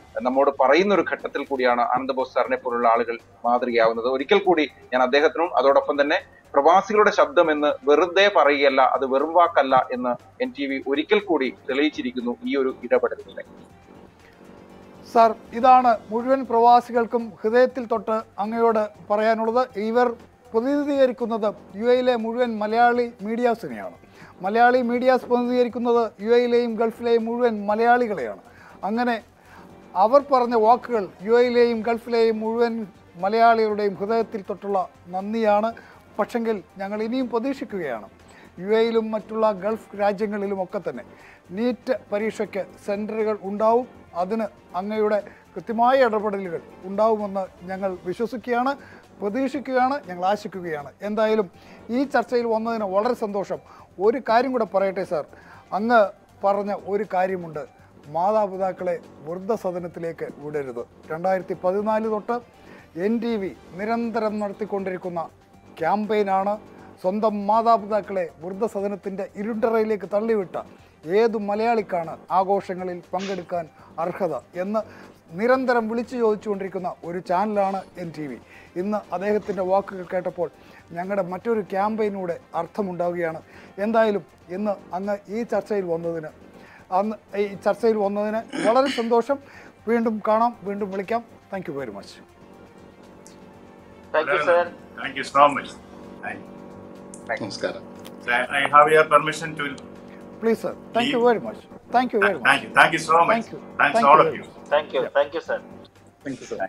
നമ്മോട് പറയുന്ന ഒരു ഘട്ടത്തിൽ കൂടിയാണ് ആനന്ദ ബോസ് സാറിനെ പോലുള്ള ആളുകൾ മാതൃകയാവുന്നത് ഒരിക്കൽ കൂടി ഞാൻ അദ്ദേഹത്തിനും അതോടൊപ്പം തന്നെ പ്രവാസികളുടെ ശബ്ദം എന്ന് വെറുതെ പറയുകയല്ല അത് വെറും വാക്കല്ല എന്ന് എൻ ടി വി ഒരിക്കൽ കൂടി തെളിയിച്ചിരിക്കുന്നു ഈ ഒരു ഇടപെടലിലൂടെ സാർ ഇതാണ് മുഴുവൻ പ്രവാസികൾക്കും ഹൃദയത്തിൽ തൊട്ട് അങ്ങയോട് പറയാനുള്ളത് ഇവർ പ്രതിനിധീകരിക്കുന്നത് യു എയിലെ മുഴുവൻ മലയാളി മീഡിയാസിനെയാണ് മലയാളി മീഡിയാസ് പ്രതിനിധീകരിക്കുന്നത് യു എയിലെയും ഗൾഫിലെയും മുഴുവൻ മലയാളികളെയാണ് അങ്ങനെ അവർ പറഞ്ഞ വാക്കുകൾ യു എയിലെയും ഗൾഫിലെയും മുഴുവൻ മലയാളികളുടെയും ഹൃദയത്തിൽ തൊട്ടുള്ള നന്ദിയാണ് പക്ഷെങ്കിൽ ഞങ്ങൾ ഇനിയും പ്രതീക്ഷിക്കുകയാണ് യു എയിലും മറ്റുള്ള ഗൾഫ് രാജ്യങ്ങളിലും ഒക്കെ തന്നെ നീറ്റ് പരീക്ഷയ്ക്ക് സെൻറ്ററുകൾ ഉണ്ടാവും അതിന് അങ്ങയുടെ കൃത്യമായ ഇടപെടലുകൾ ഉണ്ടാവുമെന്ന് ഞങ്ങൾ വിശ്വസിക്കുകയാണ് പ്രതീക്ഷിക്കുകയാണ് ഞങ്ങൾ ആശിക്കുകയാണ് എന്തായാലും ഈ ചർച്ചയിൽ വന്നതിന് വളരെ സന്തോഷം ഒരു കാര്യം കൂടെ പറയട്ടെ സാർ അങ്ങ് പറഞ്ഞ ഒരു കാര്യമുണ്ട് മാതാപിതാക്കളെ വൃദ്ധസദനത്തിലേക്ക് വിടരുത് രണ്ടായിരത്തി പതിനാല് തൊട്ട് എൻ ടി വി നിരന്തരം നടത്തിക്കൊണ്ടിരിക്കുന്ന ക്യാമ്പയിനാണ് സ്വന്തം മാതാപിതാക്കളെ വൃദ്ധസദനത്തിൻ്റെ ഇരുട്ടറയിലേക്ക് തള്ളിവിട്ട ഏതു മലയാളിക്കാണ് ആഘോഷങ്ങളിൽ പങ്കെടുക്കാൻ അർഹത എന്ന് നിരന്തരം വിളിച്ചു ചോദിച്ചുകൊണ്ടിരിക്കുന്ന ഒരു ചാനലാണ് എൻ ടി വി ഇന്ന് അദ്ദേഹത്തിൻ്റെ വാക്കുകൾ കേട്ടപ്പോൾ ഞങ്ങളുടെ മറ്റൊരു ക്യാമ്പയിനൂടെ അർത്ഥമുണ്ടാവുകയാണ് എന്തായാലും ഇന്ന് അങ്ങ് ഈ ചർച്ചയിൽ വന്നതിന് അന്ന് ഈ ചർച്ചയിൽ വന്നതിന് വളരെ സന്തോഷം വീണ്ടും കാണാം വീണ്ടും വിളിക്കാം thank you very much thank you sir Thank you so much. Thank നമസ്കാരം I, I have your permission to. Please sir thank you very much thank you very Thank much you. Thank you so much. Thank you. Thanks Thank all you of very you. much. Thank you thank you sir thank you sir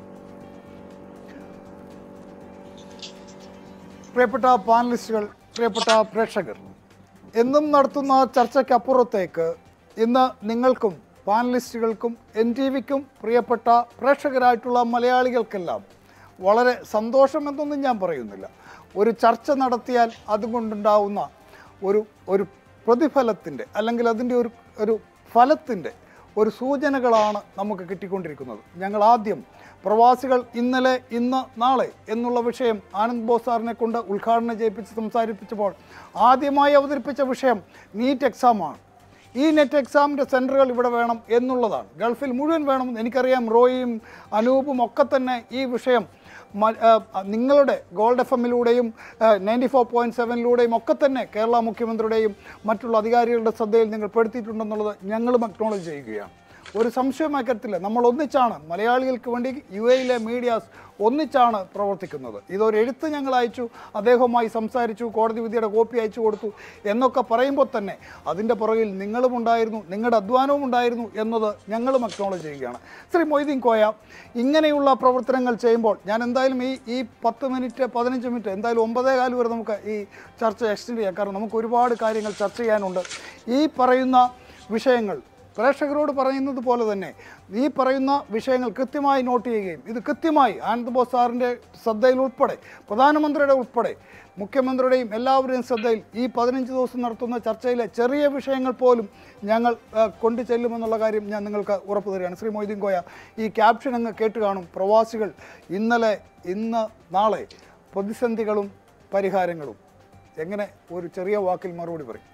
പ്രിയപ്പെട്ട പാനലിസ്റ്റുകൾ പ്രിയപ്പെട്ട പ്രേക്ഷകർ എന്നും നടത്തുന്ന ചർച്ചയ്ക്കപ്പുറത്തേക്ക് ഇന്ന് നിങ്ങൾക്കും പാനലിസ്റ്റുകൾക്കും N T വിക്കും പ്രിയപ്പെട്ട പ്രേക്ഷകരായിട്ടുള്ള മലയാളികൾക്കെല്ലാം വളരെ സന്തോഷമെന്നൊന്നും ഞാൻ പറയുന്നില്ല ഒരു ചർച്ച നടത്തിയാൽ അതുകൊണ്ടുണ്ടാവുന്ന ഒരു ഒരു പ്രതിഫലത്തിൻ്റെ അല്ലെങ്കിൽ അതിൻ്റെ ഒരു ഒരു ഫലത്തിൻ്റെ ഒരു സൂചനകളാണ് നമുക്ക് കിട്ടിക്കൊണ്ടിരിക്കുന്നത് ഞങ്ങൾ ആദ്യം പ്രവാസികൾ ഇന്നലെ ഇന്ന് നാളെ എന്നുള്ള വിഷയം ആനന്ദ് ബോസ് സാറിനെ കൊണ്ട് ഉദ്ഘാടനം ചെയ്യിപ്പിച്ച് സംസാരിപ്പിച്ചപ്പോൾ ആദ്യമായി അവതരിപ്പിച്ച വിഷയം നീറ്റ് എക്സാമാണ് ഈ നെറ്റ് എക്സാമിൻ്റെ സെൻറ്ററുകൾ ഇവിടെ വേണം എന്നുള്ളതാണ് ഗൾഫിൽ മുഴുവൻ വേണമെന്ന് എനിക്കറിയാം റോയിയും അനൂപും ഒക്കെ തന്നെ ഈ വിഷയം മ- ആ, നിങ്ങളുടെ ഗോൾഡ് എഫ് എമ്മിലൂടെയും നയൻറ്റി ഫോർ പോയിൻറ്റ് സെവനിലൂടെയും ഒക്കെ തന്നെ കേരള മുഖ്യമന്ത്രിയുടെയും മറ്റുള്ള അധികാരികളുടെ ശ്രദ്ധയിൽ നിങ്ങൾ പെടുത്തിയിട്ടുണ്ടെന്നുള്ളത് ഞങ്ങളും അക്നോളജ് ചെയ്യുകയാണ് ഒരു സംശയം അക്കത്തില്ല നമ്മൾ ഒന്നിച്ചാണ് മലയാളികൾക്ക് വേണ്ടി യു എയിലെ മീഡിയാസ് ഒന്നിച്ചാണ് പ്രവർത്തിക്കുന്നത് ഇതൊരു എഴുത്ത് ഞങ്ങൾ അയച്ചു അദ്ദേഹവുമായി സംസാരിച്ചു കോടതി വിധിയുടെ കോപ്പി അയച്ചു കൊടുത്തു എന്നൊക്കെ പറയുമ്പോൾ തന്നെ അതിൻ്റെ പുറകിൽ നിങ്ങളും ഉണ്ടായിരുന്നു നിങ്ങളുടെ അധ്വാനവും ഉണ്ടായിരുന്നു എന്നത് ഞങ്ങളും അക്നോളജ് ചെയ്യുകയാണ് ശ്രീ മൊയ്തീൻ കോയ ഇങ്ങനെയുള്ള പ്രവർത്തനങ്ങൾ ചെയ്യുമ്പോൾ ഞാൻ എന്തായാലും ഈ ഈ പത്ത് മിനിറ്റ് പതിനഞ്ച് മിനിറ്റ് എന്തായാലും ഒമ്പതേ കാല് വരെ നമുക്ക് ഈ ചർച്ച എക്സ്റ്റെൻഡ് ചെയ്യാം കാരണം നമുക്ക് ഒരുപാട് കാര്യങ്ങൾ ചർച്ച ചെയ്യാനുണ്ട് ഈ പറയുന്ന വിഷയങ്ങൾ പ്രേക്ഷകരോട് പറയുന്നത് പോലെ തന്നെ ഈ പറയുന്ന വിഷയങ്ങൾ കൃത്യമായി നോട്ട് ചെയ്യുകയും ഇത് കൃത്യമായി ആനന്ദ് ബോസ് സാറിൻ്റെ ശ്രദ്ധയിൽ ഉൾപ്പെടെ പ്രധാനമന്ത്രിയുടെ ഉൾപ്പെടെ മുഖ്യമന്ത്രിയുടെയും എല്ലാവരുടെയും ശ്രദ്ധയിൽ ഈ പതിനഞ്ച് ദിവസം നടത്തുന്ന ചർച്ചയിലെ ചെറിയ വിഷയങ്ങൾ പോലും ഞങ്ങൾ ആ, കൊണ്ടു ചെല്ലുമെന്നുള്ള കാര്യം ഞാൻ നിങ്ങൾക്ക് ഉറപ്പു തരികയാണ് ശ്രീ മൊയ്തീൻ കോയ ഈ ക്യാപ്ഷൻ അങ്ങ് കേട്ട് കാണും പ്രവാസികൾ ഇന്നലെ ഇന്ന് നാളെ പ്രതിസന്ധികളും പരിഹാരങ്ങളും എങ്ങനെ ഒരു ചെറിയ വാക്കിൽ മറുപടി പറയും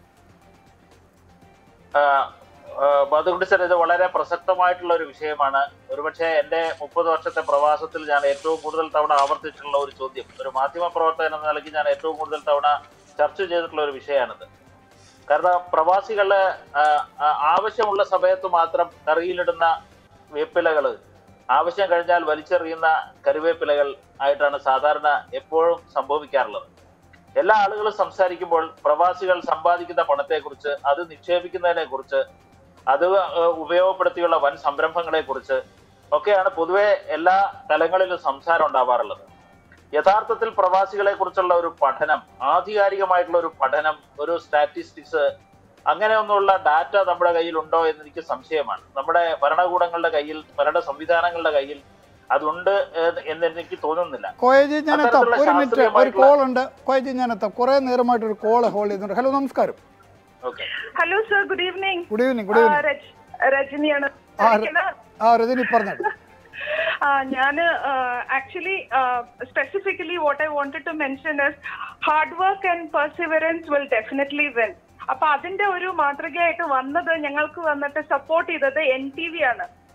അതുകൊണ്ട് സാർ ഇത് വളരെ പ്രസക്തമായിട്ടുള്ള ഒരു വിഷയമാണ് ഒരുപക്ഷെ എന്റെ മുപ്പത് വർഷത്തെ പ്രവാസത്തിൽ ഞാൻ ഏറ്റവും കൂടുതൽ തവണ ആവർത്തിച്ചിട്ടുള്ള ഒരു ചോദ്യം ഒരു മാധ്യമ പ്രവർത്തകൻ എന്ന നിലയ്ക്ക് ഞാൻ ഏറ്റവും കൂടുതൽ തവണ ചർച്ച ചെയ്തിട്ടുള്ള ഒരു വിഷയമാണിത് കാരണം പ്രവാസികള് ആ, ആ, ആവശ്യമുള്ള സമയത്ത് മാത്രം കറിയിലിടുന്ന വേപ്പിലകള് ആവശ്യം കഴിഞ്ഞാൽ വലിച്ചെറിയുന്ന കരുവേപ്പിലകൾ ആയിട്ടാണ് സാധാരണ എപ്പോഴും സംഭവിക്കാറുള്ളത് എല്ലാ ആളുകളും സംസാരിക്കുമ്പോൾ പ്രവാസികൾ സമ്പാദിക്കുന്ന പണത്തെക്കുറിച്ച് അത് നിക്ഷേപിക്കുന്നതിനെ കുറിച്ച് അത് ഏഹ്, ഉപയോഗപ്പെടുത്തിയുള്ള വൻ സംരംഭങ്ങളെ കുറിച്ച് ഒക്കെയാണ് പൊതുവെ എല്ലാ തലങ്ങളിലും സംസാരം ഉണ്ടാവാറുള്ളത് യഥാർത്ഥത്തിൽ പ്രവാസികളെ കുറിച്ചുള്ള ഒരു പഠനം ആധികാരികമായിട്ടുള്ള ഒരു പഠനം ഒരു സ്റ്റാറ്റിസ്റ്റിക്സ് അങ്ങനെയൊന്നുള്ള ഡാറ്റ നമ്മുടെ കയ്യിൽ ഉണ്ടോ എന്ന് എനിക്ക് സംശയമാണ് നമ്മുടെ ഭരണകൂടങ്ങളുടെ കയ്യിൽ ഭരണ സംവിധാനങ്ങളുടെ കയ്യിൽ അതുണ്ട് ഏഹ്, എന്ന് എനിക്ക് തോന്നുന്നില്ല കോയജി ഞാൻ എത്താം അത്തരത്തിലുള്ള ഒരു മിനിറ്റ് ഒരു ശാസ്ത്രീയമായിട്ടുള്ള- കോൾ ഉണ്ട് കോയജി ഞാൻ എത്താം കുറേ നേരമായിട്ട് ഒരു കോൾ ഹോൾഡ് ചെയ്യുന്നുണ്ട് ഹലോ നമസ്കാരം okay hello sir good evening good evening good evening രജനിയാണ് ആ, ര- ആ രജനി പറഞ്ഞോളൂ ഞാൻ actually specifically what I wanted to mention is hard work and perseverance will definitely win അപ്പൊ അതിന്റെ ഒരു മാതൃകയായിട്ട് വന്നത് ഞങ്ങൾക്ക് വന്നിട്ട് സപ്പോർട്ട് ചെയ്തത് എൻ ടി വി ആണ്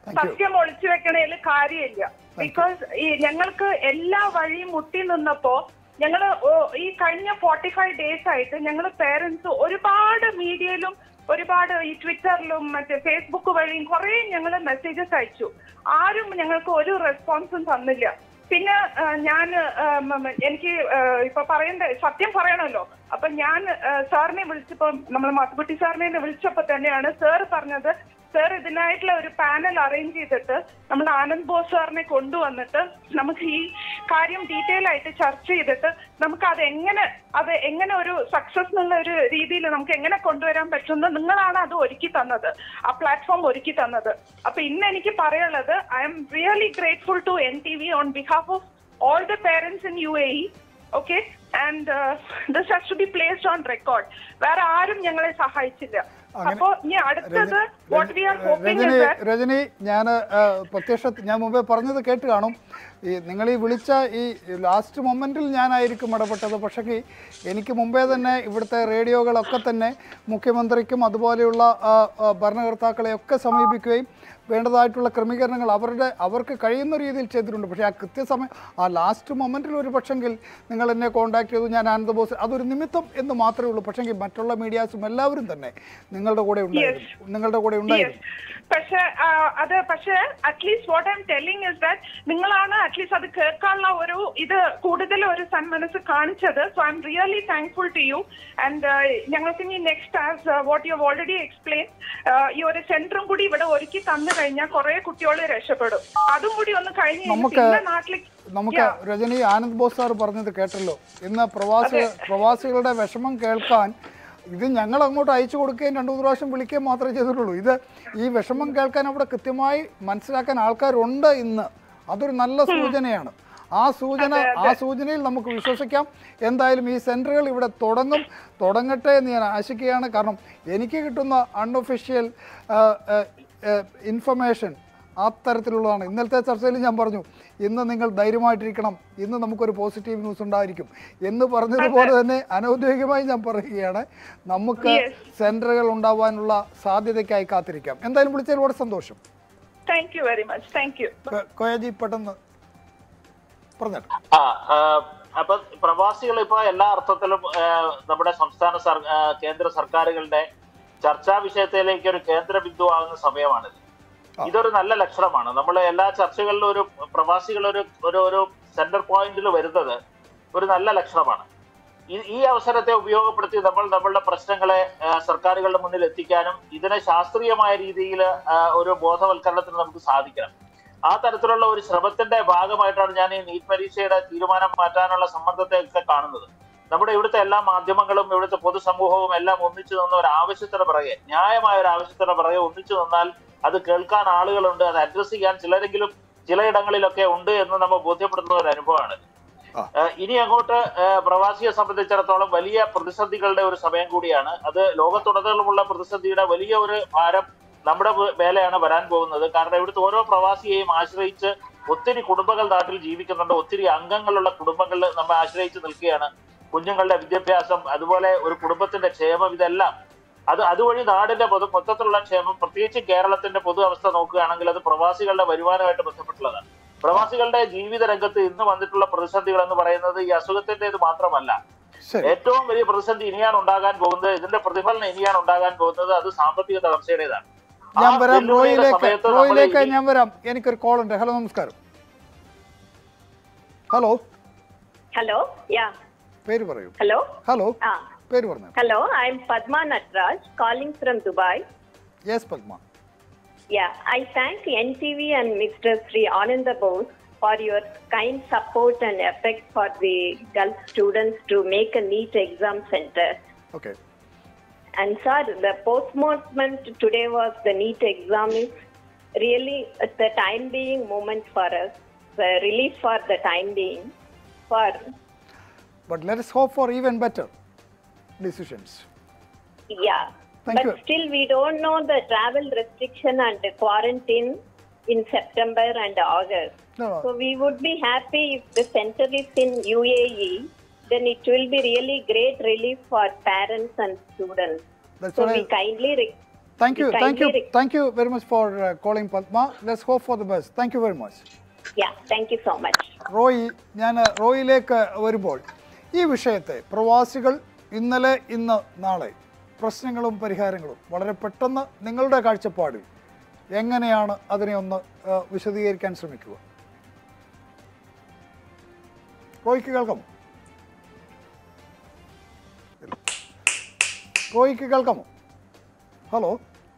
Thank you. സത്യം ഒളിച്ചു വെക്കണേല് കാര്യമില്ല ബിക്കോസ് ഈ ഞങ്ങൾക്ക് എല്ലാ വഴിയും മുട്ടി നിന്നപ്പോ ഞങ്ങള് ഓ- ഈ കഴിഞ്ഞ ഫോർട്ടി ഫൈവ് ഡേയ്സ് ആയിട്ട് ഞങ്ങൾ പേരൻസ് ഒരുപാട് മീഡിയയിലും ഒരുപാട് ഈ ട്വിറ്ററിലും മറ്റേ ഫേസ്ബുക്ക് വഴിയും കുറെ ഞങ്ങൾ മെസ്സേജസ് അയച്ചു ആരും ഞങ്ങൾക്ക് ഒരു റെസ്പോൺസും തന്നില്ല പിന്നെ ഞാൻ എനിക്ക് ആ, ഇപ്പൊ പറയണ്ട സത്യം പറയണമല്ലോ അപ്പൊ ഞാൻ ആ, സാറിനെ വിളിച്ചപ്പോ നമ്മൾ മാത്തുക്കുട്ടി സാറിനെ വിളിച്ചപ്പോ തന്നെയാണ് സാർ പറഞ്ഞത് സാർ ഇതിനായിട്ടുള്ള ഒരു പാനൽ അറേഞ്ച് ചെയ്തിട്ട് നമ്മൾ ആനന്ദ് ബോസ് സാറിനെ കൊണ്ടുവന്നിട്ട് നമുക്ക് ഈ കാര്യം ഡീറ്റെയിൽ ആയിട്ട് ചർച്ച ചെയ്തിട്ട് നമുക്ക് അത് എങ്ങനെ അത് എങ്ങനെ ഒരു സക്സസ് എന്നുള്ള ഒരു രീതിയിൽ നമുക്ക് എങ്ങനെ കൊണ്ടുവരാൻ പറ്റുമെന്ന് നിങ്ങളാണ് അത് ഒരുക്കി തന്നത് ആ പ്ലാറ്റ്ഫോം ഒരുക്കി തന്നത് അപ്പൊ ഇന്ന് എനിക്ക് പറയാനുള്ളത് I am really grateful to N T V on behalf of all the parents in U A E okay and this has to be placed on record വേറെ ആരും ഞങ്ങളെ സഹായിച്ചില്ല അങ്ങനെ- അപ്പോ ഇനി അടുത്തത് what we are hoping Rajani is that Rajani ഞാൻ പ്രത്യക്ഷ ഞാൻ മുമ്പേ പറഞ്ഞത് കേട്ട് കാണും ഈ നിങ്ങൾ ഈ വിളിച്ച ഈ ലാസ്റ്റ് മൊമെൻറ്റിൽ ഞാനായിരിക്കും ഇടപെട്ടത് പക്ഷേ എനിക്ക് മുമ്പേ തന്നെ ഇവിടുത്തെ റേഡിയോകളൊക്കെ തന്നെ മുഖ്യമന്ത്രിക്കും അതുപോലെയുള്ള ആ, ആ, ഭരണകർത്താക്കളെയൊക്കെ സമീപിക്കുകയും വേണ്ടതായിട്ടുള്ള ക്രമീകരണങ്ങൾ അവരുടെ അവർക്ക് കഴിയുന്ന രീതിയിൽ ചെയ്തിട്ടുണ്ട് പക്ഷേ ആ കൃത്യസമയം ആ ലാസ്റ്റ് മൊമെൻറ്റിൽ ഒരു പക്ഷെങ്കിൽ നിങ്ങൾ എന്നെ കോൺടാക്ട് ചെയ്തു ഞാൻ ആനന്ദ ബോസ് അതൊരു നിമിത്തം എന്ന് മാത്രമേ ഉള്ളൂ പക്ഷെങ്കിൽ മറ്റുള്ള മീഡിയാസും എല്ലാവരും തന്നെ നിങ്ങളുടെ കൂടെ ഉണ്ടായിരുന്നു നിങ്ങളുടെ കൂടെ ഉണ്ടായിരുന്നു പക്ഷെ അത് പക്ഷെ at least what I am telling is that നിങ്ങളാണ് അറ്റ്ലീസ്റ്റ് അത് കേൾക്കാനുള്ള ഒരു ഇത് കൂടുതൽ ഒരു സന്മനസ് കാണിച്ചത് so I am really thankful to you and ഞങ്ങൾക്ക് ഇനി next as what you already explain ഈ ഒരു സെന്ററും കൂടി ഇവിടെ ഒരുക്കി തന്നു കഴിഞ്ഞാൽ കുറെ കുട്ടികൾ രക്ഷപ്പെടും അതും കൂടി ഒന്ന് കഴിഞ്ഞ് കഴിഞ്ഞ് നമുക്ക് പിന്നെ നാട്ടിലേക്ക് നമുക്ക് Yeah. രജനി ആനന്ദ് ബോസ് സാർ പറഞ്ഞത് കേട്ടല്ലോ ഇന്ന് പ്രവാസി പ്രവാസികളുടെ വിഷമം കേൾക്കാൻ ഇത് ഞങ്ങൾ അങ്ങോട്ട് അയച്ചു കൊടുക്കുകയും രണ്ടു മൂന്ന് പ്രാവശ്യം വിളിക്കുകയും മാത്രമേ ചെയ്തിട്ടുള്ളൂ ഇത് ഈ വിഷമം കേൾക്കാൻ അവിടെ കൃത്യമായി മനസ്സിലാക്കാൻ ആൾക്കാരുണ്ട് ഇന്ന് അതൊരു നല്ല സൂചനയാണ് ആ സൂചന ആ സൂചനയിൽ നമുക്ക് വിശ്വസിക്കാം എന്തായാലും ഈ സെൻറ്ററുകൾ ഇവിടെ തുടങ്ങും തുടങ്ങട്ടെ എന്ന് ഞാൻ ആശിക്കുകയാണ് കാരണം എനിക്ക് കിട്ടുന്ന അൺഒഫീഷ്യൽ ഇൻഫർമേഷൻ ആ തരത്തിലുള്ളതാണ് ഇന്നലത്തെ ചർച്ചയിൽ ഞാൻ പറഞ്ഞു ഇന്ന് നിങ്ങൾ ധൈര്യമായിട്ടിരിക്കണം ഇന്ന് നമുക്കൊരു പോസിറ്റീവ് ന്യൂസ് ഉണ്ടായിരിക്കും എന്ന് പറഞ്ഞതുപോലെ തന്നെ അനൗദ്യോഗികമായി ഞാൻ പറയുകയാണ് നമുക്ക് സെന്ററുകൾ ഉണ്ടാവാനുള്ള സാധ്യതയ്ക്കായി കാത്തിരിക്കാം എന്തായാലും വിളിച്ചതിൽ വളരെ സന്തോഷം thank you very much thank you കൊ- കോയജി പെട്ടെന്ന് പറഞ്ഞിട്ട് ആ ആ, അപ്പൊ പ്രവാസികൾ ഇപ്പൊ എല്ലാ അർത്ഥത്തിലും ആ, നമ്മുടെ സംസ്ഥാന സർ ആ, കേന്ദ്ര സർക്കാരുകളുടെ ചർച്ചാ വിഷയത്തിലേക്ക് ഒരു കേന്ദ്ര ബിന്ദു ആകുന്ന സമയമാണിത് ഇതൊരു നല്ല ലക്ഷണമാണ് നമ്മൾ എല്ലാ ചർച്ചകളിലും ഒരു പ്രവാസികൾ ഒരു ഒരു ഒരു സെന്റർ പോയിന്റിൽ വരുന്നത് ഒരു നല്ല ലക്ഷണമാണ് ഈ ഈ അവസരത്തെ ഉപയോഗപ്പെടുത്തി നമ്മൾ നമ്മളുടെ പ്രശ്നങ്ങളെ ആ, സർക്കാരുകളുടെ മുന്നിൽ എത്തിക്കാനും ഇതിനെ ശാസ്ത്രീയമായ രീതിയിൽ ഒരു ബോധവൽക്കരണത്തിന് നമുക്ക് സാധിക്കണം ആ തരത്തിലുള്ള ഒരു ശ്രമത്തിന്റെ ഭാഗമായിട്ടാണ് ഞാൻ ഈ നീറ്റ് പരീക്ഷയുടെ തീരുമാനം മാറ്റാനുള്ള സമ്മർദ്ദത്തെ ഒക്കെ കാണുന്നത് നമ്മുടെ ഇവിടുത്തെ എല്ലാ മാധ്യമങ്ങളും ഇവിടുത്തെ പൊതുസമൂഹവും എല്ലാം ഒന്നിച്ചു നിന്ന ഒരു ആവശ്യത്തിന് പിറകെ ന്യായമായ ഒരു ആവശ്യത്തിന് പിറകെ ഒന്നിച്ചു നിന്നാൽ അത് കേൾക്കാൻ ആളുകളുണ്ട് അത് അഡ്രസ് ചെയ്യാൻ ചിലരെങ്കിലും ചിലയിടങ്ങളിലൊക്കെ ഉണ്ട് എന്ന് നമ്മൾ ബോധ്യപ്പെടുത്തുന്ന ഒരു അനുഭവമാണ് ആ. ഏഹ് ഇനി അങ്ങോട്ട് ഏഹ് പ്രവാസിയെ സംബന്ധിച്ചിടത്തോളം വലിയ പ്രതിസന്ധികളുടെ ഒരു സമയം കൂടിയാണ് അത് ലോകത്തുടനീളമുള്ള പ്രതിസന്ധിയുടെ വലിയ ഒരു ഭാരം നമ്മുടെ മേ- മേലെയാണ് വരാൻ പോകുന്നത് കാരണം ഇവിടുത്തെ ഓരോ പ്രവാസിയെയും ആശ്രയിച്ച് ഒത്തിരി കുടുംബങ്ങൾ നാട്ടിൽ ജീവിക്കുന്നുണ്ട് ഒത്തിരി അംഗങ്ങളുള്ള കുടുംബങ്ങളിൽ നമ്മെ ആശ്രയിച്ച് നിൽക്കുകയാണ് കുഞ്ഞുങ്ങളുടെ വിദ്യാഭ്യാസം അതുപോലെ ഒരു കുടുംബത്തിന്റെ ക്ഷേമം ഇതെല്ലാം അത് അതുവഴി നാടിന്റെ പൊതു മൊത്തത്തിലുള്ള ക്ഷേമം പ്രത്യേകിച്ച് കേരളത്തിന്റെ പൊതു അവസ്ഥ നോക്കുകയാണെങ്കിൽ അത് പ്രവാസികളുടെ വരുമാനമായിട്ട് ബന്ധപ്പെട്ടുള്ളതാണ് പ്രവാസികളുടെ ജീവിത രംഗത്ത് ഇന്ന് വന്നിട്ടുള്ള പ്രതിസന്ധികൾ എന്ന് പറയുന്നത് ഈ അസുഖത്തിന്റേത് മാത്രമല്ല ശരി ഏറ്റവും വലിയ പ്രതിസന്ധി ഇനിയാണ് ഉണ്ടാകാൻ പോകുന്നത് ഇതിന്റെ പ്രതിഫലനം ഇനിയാണ് ഉണ്ടാകാൻ പോകുന്നത് അത് സാമ്പത്തിക തളർച്ചയുടേതാണ് ആ ഞാൻ വരാം വെല്ലുവിളിയുടെ റോയിലേക്ക് സമയത്ത് നമ്മൾ റോയിലേക്ക് ഇനി- ഞാൻ വരാം എനിക്കൊരു കോൾ ഉണ്ട് ഹലോ നമസ്കാരം ഹലോ Hello. Yeah. പേര് പറയൂ Hello. Hello Ah. പേര് പറഞ്ഞു Hello. I'm Padma Natraj calling from Dubai. Yes Padma Yeah. I thank NTV and Mr. Sri Ananda Bose for your kind support and effect for the Gulf students to make a NEET exam center. Okay And sir, the postponement today was the NEET exam is really at the time being moment for us, the relief for the time being. For but let us hope for even better decisions yeah, Thank but you. still we don't know the travel restriction and the quarantine in September and August. No, no. So we would be happy if the center is in UAE. Then it will be really great relief for parents and students. That's so what we I- kindly re- Thank you, You thank you, kindly re- thank you very much for uh, calling Padma. Let's hope for the best. Thank you very much. Yeah, thank you so much. Roy ഞാൻ റോയിലേക്ക് വരുമ്പോൾ ഈ വിഷയത്തെ പ്രവാസികൾ ഇന്നലെ ഇന്ന് നാളെ പ്രശ്നങ്ങളും പരിഹാരങ്ങളും വളരെ പെട്ടെന്ന് നിങ്ങളുടെ കാഴ്ചപ്പാടിൽ എങ്ങനെയാണ് അതിനെ ഒന്ന് ആ, വിശദീകരിക്കാൻ ശ്രമിക്കുക റോയ്ക്ക് കേൾക്കാമോ ഇല്ല. റോയ്ക്ക് കേൾക്കാമോ ഹലോ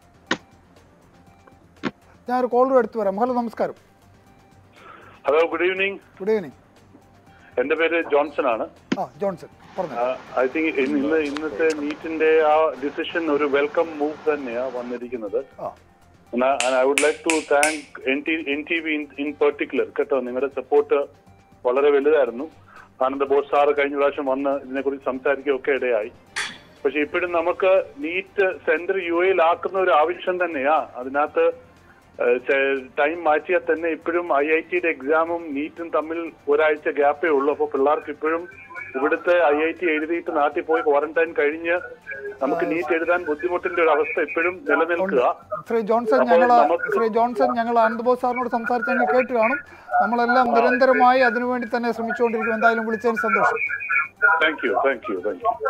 ഞാനൊരു കോൾ എടുത്തു വരാം ഹലോ നമസ്കാരം hello good evening good evening എന്റെ പേര് ജോൺസൺ ആണ് ആ ജോൺസൺ പറഞ്ഞു ഐ തിങ്ക് ഇന്ന് ഇന്നത്തെ മീറ്റിന്റെ ആ ഡിസിഷൻ ഒരു വെൽക്കം മൂവ് തന്നെയാ വന്നിരിക്കുന്നത് ആ I would like to thank N T V in particular കേട്ടോ നിങ്ങളുടെ സപ്പോർട്ട് വളരെ വലുതായിരുന്നു ആനന്ദ ബോസ് സാറ് കഴിഞ്ഞ പ്രാവശ്യം വന്ന് ഇതിനെക്കുറിച്ച് സംസാരിക്കുകയൊക്കെ ഇടയായി പക്ഷെ ഇപ്പോഴും നമുക്ക് നീറ്റ് സെന്റർ യു എയിലാക്കുന്ന ഒരു ആവശ്യം തന്നെയാ അതിനകത്ത് ടൈം മാറ്റിയാൽ തന്നെ ഇപ്പോഴും ഐ ഐ ടിയുടെ എക്സാമും നീറ്റും തമ്മിൽ ഒരാഴ്ച ഗ്യാപ്പേ ഉള്ളൂ അപ്പോൾ പിള്ളേർക്ക് ഇപ്പോഴും ഇവിടുത്തെ ഐ ഐ ടി എഴുതിയിട്ട് നാട്ടിൽ പോയി ക്വാറന്റൈൻ കഴിഞ്ഞ് നമുക്ക് നീറ്റ് എഴുതാൻ ബുദ്ധിമുട്ടിന്റെ ഒരു അവസ്ഥ ഇപ്പോഴും നിലനിൽക്കുക ശ്രീ ജോൺസൺ അപ്പോൾ ഞങ്ങൾ നമുക്ക് ശ്രീ ജോൺസൺ ഞങ്ങൾ ആനന്ദബോസ് സാറിനോട് സംസാരിച്ചെങ്കിൽ കേട്ട് കാണും നമ്മളെല്ലാം നിരന്തരമായി അതിനുവേണ്ടി തന്നെ ശ്രമിച്ചുകൊണ്ടിരിക്കും എന്തായാലും വിളിച്ചതിന് സന്തോഷം thank you thank you thank you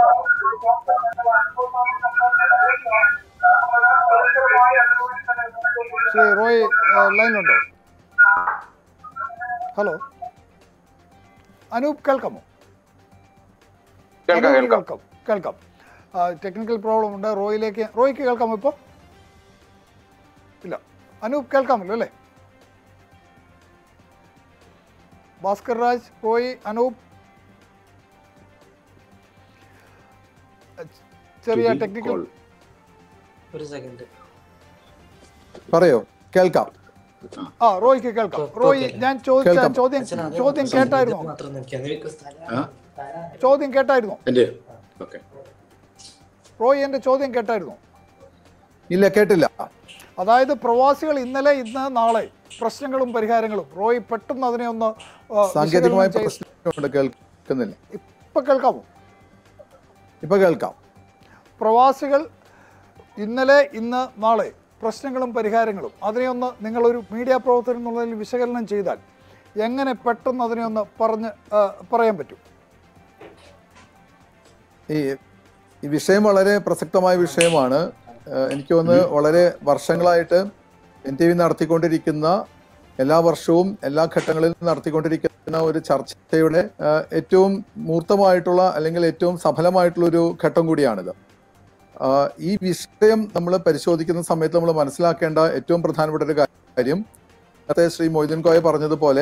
Shri Roy ഏഹ്, ലൈനിലുണ്ടോ ഹലോ അനൂപ് കേൾക്കാമോ കേൾക്കാം അനൂപിന് കേൾക്കാം കേൾക്കാം കേൾക്കാം ടെക്നിക്കൽ പ്രോബ്ലം ഉണ്ട് റോയിലേക്ക് റോയ്ക്ക് കേൾക്കാമോ ഇപ്പോൾ ഇല്ല അനൂപ് കേൾക്കാമല്ലോ അല്ലേ ഭാസ്കർ രാജ് റോയ് അനൂപ് ചെറിയ ടെക്നിക്കൽ ഒരു സെക്കൻഡ് പറയോ കേൾക്കാം ആ റോയ്ക്ക് കേൾക്കാം ഓ, റോയ് ഓക്കേ. ഞാൻ ചോദിച്ച കേൾക്കാം. ചോദ്യം ചോദ്യം കേട്ടായിരുന്നോ മാത്രം നോക്കിയാൽ നിനക്ക് സ്ഥലം ആ? ചോദ്യം കേട്ടായിരുന്നോ എൻ്റെ ഓക്കെ റോയ് എന്റെ ചോദ്യം കേട്ടായിരുന്നോ ഇല്ല കേട്ടില്ല അതായത് പ്രവാസികൾ ഇന്നലെ ഇന്ന് നാളെ പ്രശ്നങ്ങളും പരിഹാരങ്ങളും റോയ് പെട്ടെന്ന് അതിനെ ഒന്ന് ആ, സാങ്കേതികമായ വിശകലനം ചെയ്ത് പ്രശ്നമുണ്ട് കേൾക്കുന്നില്ല ഇപ്പൊ കേൾക്കാമോ ഇപ്പൊ കേൾക്കാം പ്രവാസികൾ ഇന്നലെ ഇന്ന് നാളെ പ്രശ്നങ്ങളും പരിഹാരങ്ങളും അതിനെ ഒന്ന് നിങ്ങളൊരു മീഡിയ പ്രവർത്തനം എന്നുള്ളതിൽ വിശകലനം ചെയ്താൽ എങ്ങനെ പെട്ടെന്ന് അതിനെ ഒന്ന് പറഞ്ഞ് ആ, പറയാൻ പറ്റും ഈ ഈ വിഷയം വളരെ പ്രസക്തമായ വിഷയമാണ് ഏഹ് എനിക്ക് തോന്നുന്നു വളരെ വർഷങ്ങളായിട്ട് എൻ ടി വി നടത്തിക്കൊണ്ടിരിക്കുന്ന എല്ലാ വർഷവും എല്ലാ ഘട്ടങ്ങളിലും നടത്തിക്കൊണ്ടിരിക്കുന്ന ഒരു ചർച്ചയുടെ ഏഹ് ഏറ്റവും മൂർത്തമായിട്ടുള്ള അല്ലെങ്കിൽ ഏറ്റവും സഫലമായിട്ടുള്ള ഒരു ഘട്ടം കൂടിയാണിത് ആഹ് ഈ വിഷയം നമ്മൾ പരിശോധിക്കുന്ന സമയത്ത് നമ്മൾ മനസ്സിലാക്കേണ്ട ഏറ്റവും പ്രധാനപ്പെട്ട ഒരു കാര്യം നേരത്തെ ശ്രീ മൊയ്തീൻ കോയ പറഞ്ഞതുപോലെ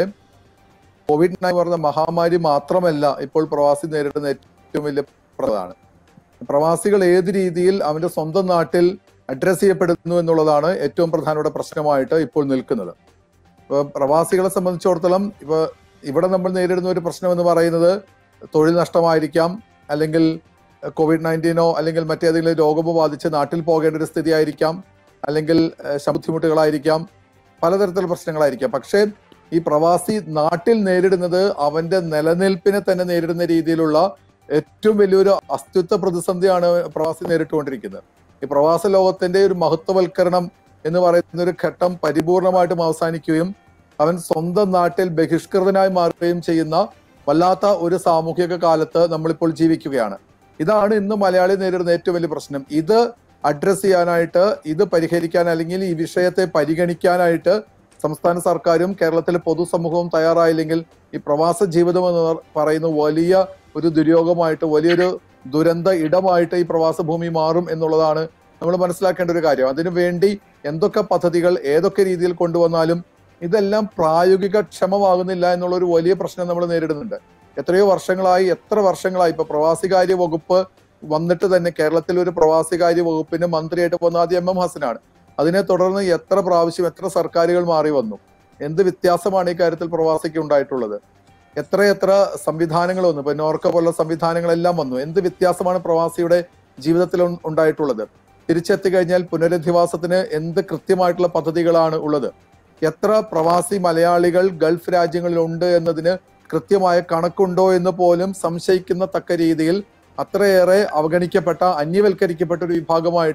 കോവിഡ് നയൻ പറഞ്ഞ മഹാമാരി മാത്രമല്ല ഇപ്പോൾ പ്രവാസി നേരിടുന്ന ഏറ്റവും വലിയ പ്രധാനമാണ് പ്രവാസികൾ ഏത് രീതിയിൽ അവന്റെ സ്വന്തം നാട്ടിൽ അഡ്രസ് ചെയ്യപ്പെടുന്നു എന്നുള്ളതാണ് ഏറ്റവും പ്രധാനപ്പെട്ട പ്രശ്നമായിട്ട് ഇപ്പോൾ നിൽക്കുന്നത് ഇപ്പൊ പ്രവാസികളെ സംബന്ധിച്ചിടത്തോളം ഇപ്പൊ ഇവിടെ നമ്മൾ നേരിടുന്ന ഒരു പ്രശ്നം എന്ന് പറയുന്നത് തൊഴിൽ നഷ്ടമായിരിക്കാം അല്ലെങ്കിൽ കോവിഡ് നയൻറ്റീനോ അല്ലെങ്കിൽ മറ്റേതെങ്കിലും രോഗമോ ബാധിച്ച് നാട്ടിൽ പോകേണ്ട ഒരു സ്ഥിതി ആയിരിക്കാം അല്ലെങ്കിൽ ഏഹ്, ശബുദ്ധിമുട്ടുകളായിരിക്കാം പലതരത്തിലുള്ള പ്രശ്നങ്ങളായിരിക്കാം പക്ഷേ ഈ പ്രവാസി നാട്ടിൽ നേരിടുന്നത് അവന്റെ നിലനിൽപ്പിനെ തന്നെ നേരിടുന്ന രീതിയിലുള്ള ഏറ്റവും വലിയൊരു അസ്തിത്വ പ്രതിസന്ധിയാണ് പ്രവാസി നേരിട്ടുകൊണ്ടിരിക്കുന്നത് ഈ പ്രവാസ ലോകത്തിന്റെ ഒരു മഹത്വവൽക്കരണം എന്ന് പറയുന്ന ഒരു ഘട്ടം പരിപൂർണമായിട്ടും അവസാനിക്കുകയും അവൻ സ്വന്തം നാട്ടിൽ ബഹിഷ്കൃതനായി മാറുകയും ചെയ്യുന്ന വല്ലാത്ത ഒരു സാമൂഹിക കാലത്ത് നമ്മളിപ്പോൾ ജീവിക്കുകയാണ് ഇതാണ് ഇന്ന് മലയാളി നേരിടുന്ന ഏറ്റവും വലിയ പ്രശ്നം ഇത് അഡ്രസ് ചെയ്യാനായിട്ട് ഇത് പരിഹരിക്കാൻ അല്ലെങ്കിൽ ഈ വിഷയത്തെ പരിഗണിക്കാനായിട്ട് സംസ്ഥാന സർക്കാരും കേരളത്തിലെ പൊതുസമൂഹവും തയ്യാറായില്ലെങ്കിൽ ഈ പ്രവാസ ജീവിതം എന്ന് പറയുന്ന വലിയ ഒരു ദുര്യോഗമായിട്ട് വലിയൊരു ദുരന്ത ഇടമായിട്ട് ഈ പ്രവാസ ഭൂമി മാറും എന്നുള്ളതാണ് നമ്മൾ മനസ്സിലാക്കേണ്ട ഒരു കാര്യം അതിനു വേണ്ടി എന്തൊക്കെ പദ്ധതികൾ ഏതൊക്കെ രീതിയിൽ കൊണ്ടുവന്നാലും ഇതെല്ലാം പ്രായോഗിക ക്ഷമമാകുന്നില്ല എന്നുള്ള ഒരു വലിയ പ്രശ്നം നമ്മൾ നേരിടുന്നുണ്ട് എത്രയോ വർഷങ്ങളായി എത്ര വർഷങ്ങളായി ഇപ്പൊ പ്രവാസികാര്യ വകുപ്പ് വന്നിട്ട് തന്നെ കേരളത്തിൽ ഒരു പ്രവാസികാര്യ വകുപ്പിന്റെ മന്ത്രിയായിട്ട് വന്ന ആദ്യം എം എം ഹസനാണ് അതിനെ തുടർന്ന് എത്ര പ്രാവശ്യം എത്ര സർക്കാരുകൾ മാറി വന്നു എന്ത് വ്യത്യാസമാണ് ഈ കാര്യത്തിൽ പ്രവാസിക്ക് ഉണ്ടായിട്ടുള്ളത് എത്രയെത്ര സംവിധാനങ്ങൾ വന്നു ഇപ്പൊ നോർക്ക പോലുള്ള സംവിധാനങ്ങളെല്ലാം വന്നു എന്ത് വ്യത്യാസമാണ് പ്രവാസിയുടെ ജീവിതത്തിൽ ഉൺ- ഉണ്ടായിട്ടുള്ളത് തിരിച്ചെത്തി കഴിഞ്ഞാൽ പുനരധിവാസത്തിന് എന്ത് കൃത്യമായിട്ടുള്ള പദ്ധതികളാണ് ഉള്ളത് എത്ര പ്രവാസി മലയാളികൾ ഗൾഫ് രാജ്യങ്ങളിൽ ഉണ്ട് എന്നതിന് കൃത്യമായ കണക്കുണ്ടോ എന്ന് പോലും സംശയിക്കുന്ന തക്ക രീതിയിൽ അത്രയേറെ അവഗണിക്കപ്പെട്ട അന്യവൽക്കരിക്കപ്പെട്ട ഒരു വിഭാഗമായിട്ട്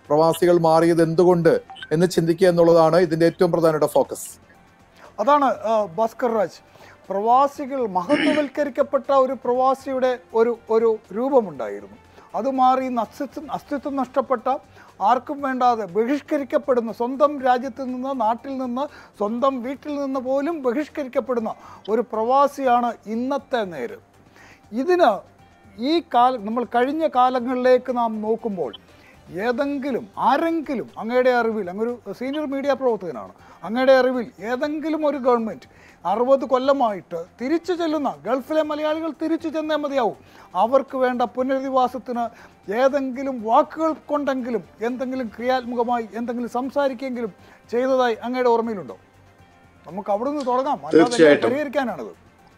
പ്രവാസികൾ മാറിയത് എന്തുകൊണ്ട് എന്ന് ചിന്തിക്കുക എന്നുള്ളതാണ് ഇതിന്റെ ഏറ്റവും പ്രധാനപ്പെട്ട ഫോക്കസ് അതാണ് ആ, ഭാസ്കർ രാജ് പ്രവാസികൾ മഹത്വവൽക്കരിക്കപ്പെട്ട ഒരു പ്രവാസിയുടെ ഒരു ഒരു രൂപമുണ്ടായിരുന്നു അത് മാറി ഇന്ന് അസ്തിത്വം അസ്തിത്വം നഷ്ടപ്പെട്ട ആർക്കും വേണ്ടാതെ ബഹിഷ്കരിക്കപ്പെടുന്ന സ്വന്തം രാജ്യത്ത് നിന്ന് നാട്ടിൽ നിന്ന് സ്വന്തം വീട്ടിൽ നിന്ന് പോലും ബഹിഷ്കരിക്കപ്പെടുന്ന ഒരു പ്രവാസിയാണ് ഇന്നത്തെ നേര് ഇതിന് ഈ കാല നമ്മൾ കഴിഞ്ഞ കാലങ്ങളിലേക്ക് നാം നോക്കുമ്പോൾ ഏതെങ്കിലും ആരെങ്കിലും അങ്ങയുടെ അറിവിൽ അങ്ങൊരു സീനിയർ മീഡിയ പ്രവർത്തകനാണ് അങ്ങയുടെ അറിവിൽ ഏതെങ്കിലും ഒരു ഗവൺമെൻറ് അറുപത് കൊല്ലമായിട്ട് തിരിച്ചു ചെല്ലുന്ന ഗൾഫിലെ മലയാളികൾ തിരിച്ചു ചെന്നേ മതിയാവും അവർക്ക് വേണ്ട പുനരധിവാസത്തിന് ഏതെങ്കിലും വാക്കുകൾ കൊണ്ടെങ്കിലും എന്തെങ്കിലും ക്രിയാത്മകമായി എന്തെങ്കിലും സംസാരിക്കെങ്കിലും ചെയ്തതായി അങ്ങയുടെ ഓർമ്മയിലുണ്ടോ നമുക്ക് അവിടുന്ന് തുടങ്ങാം അല്ലാതെ എങ്ങനെ തീർച്ചയായിട്ടും. പരിഹരിക്കാനാണത്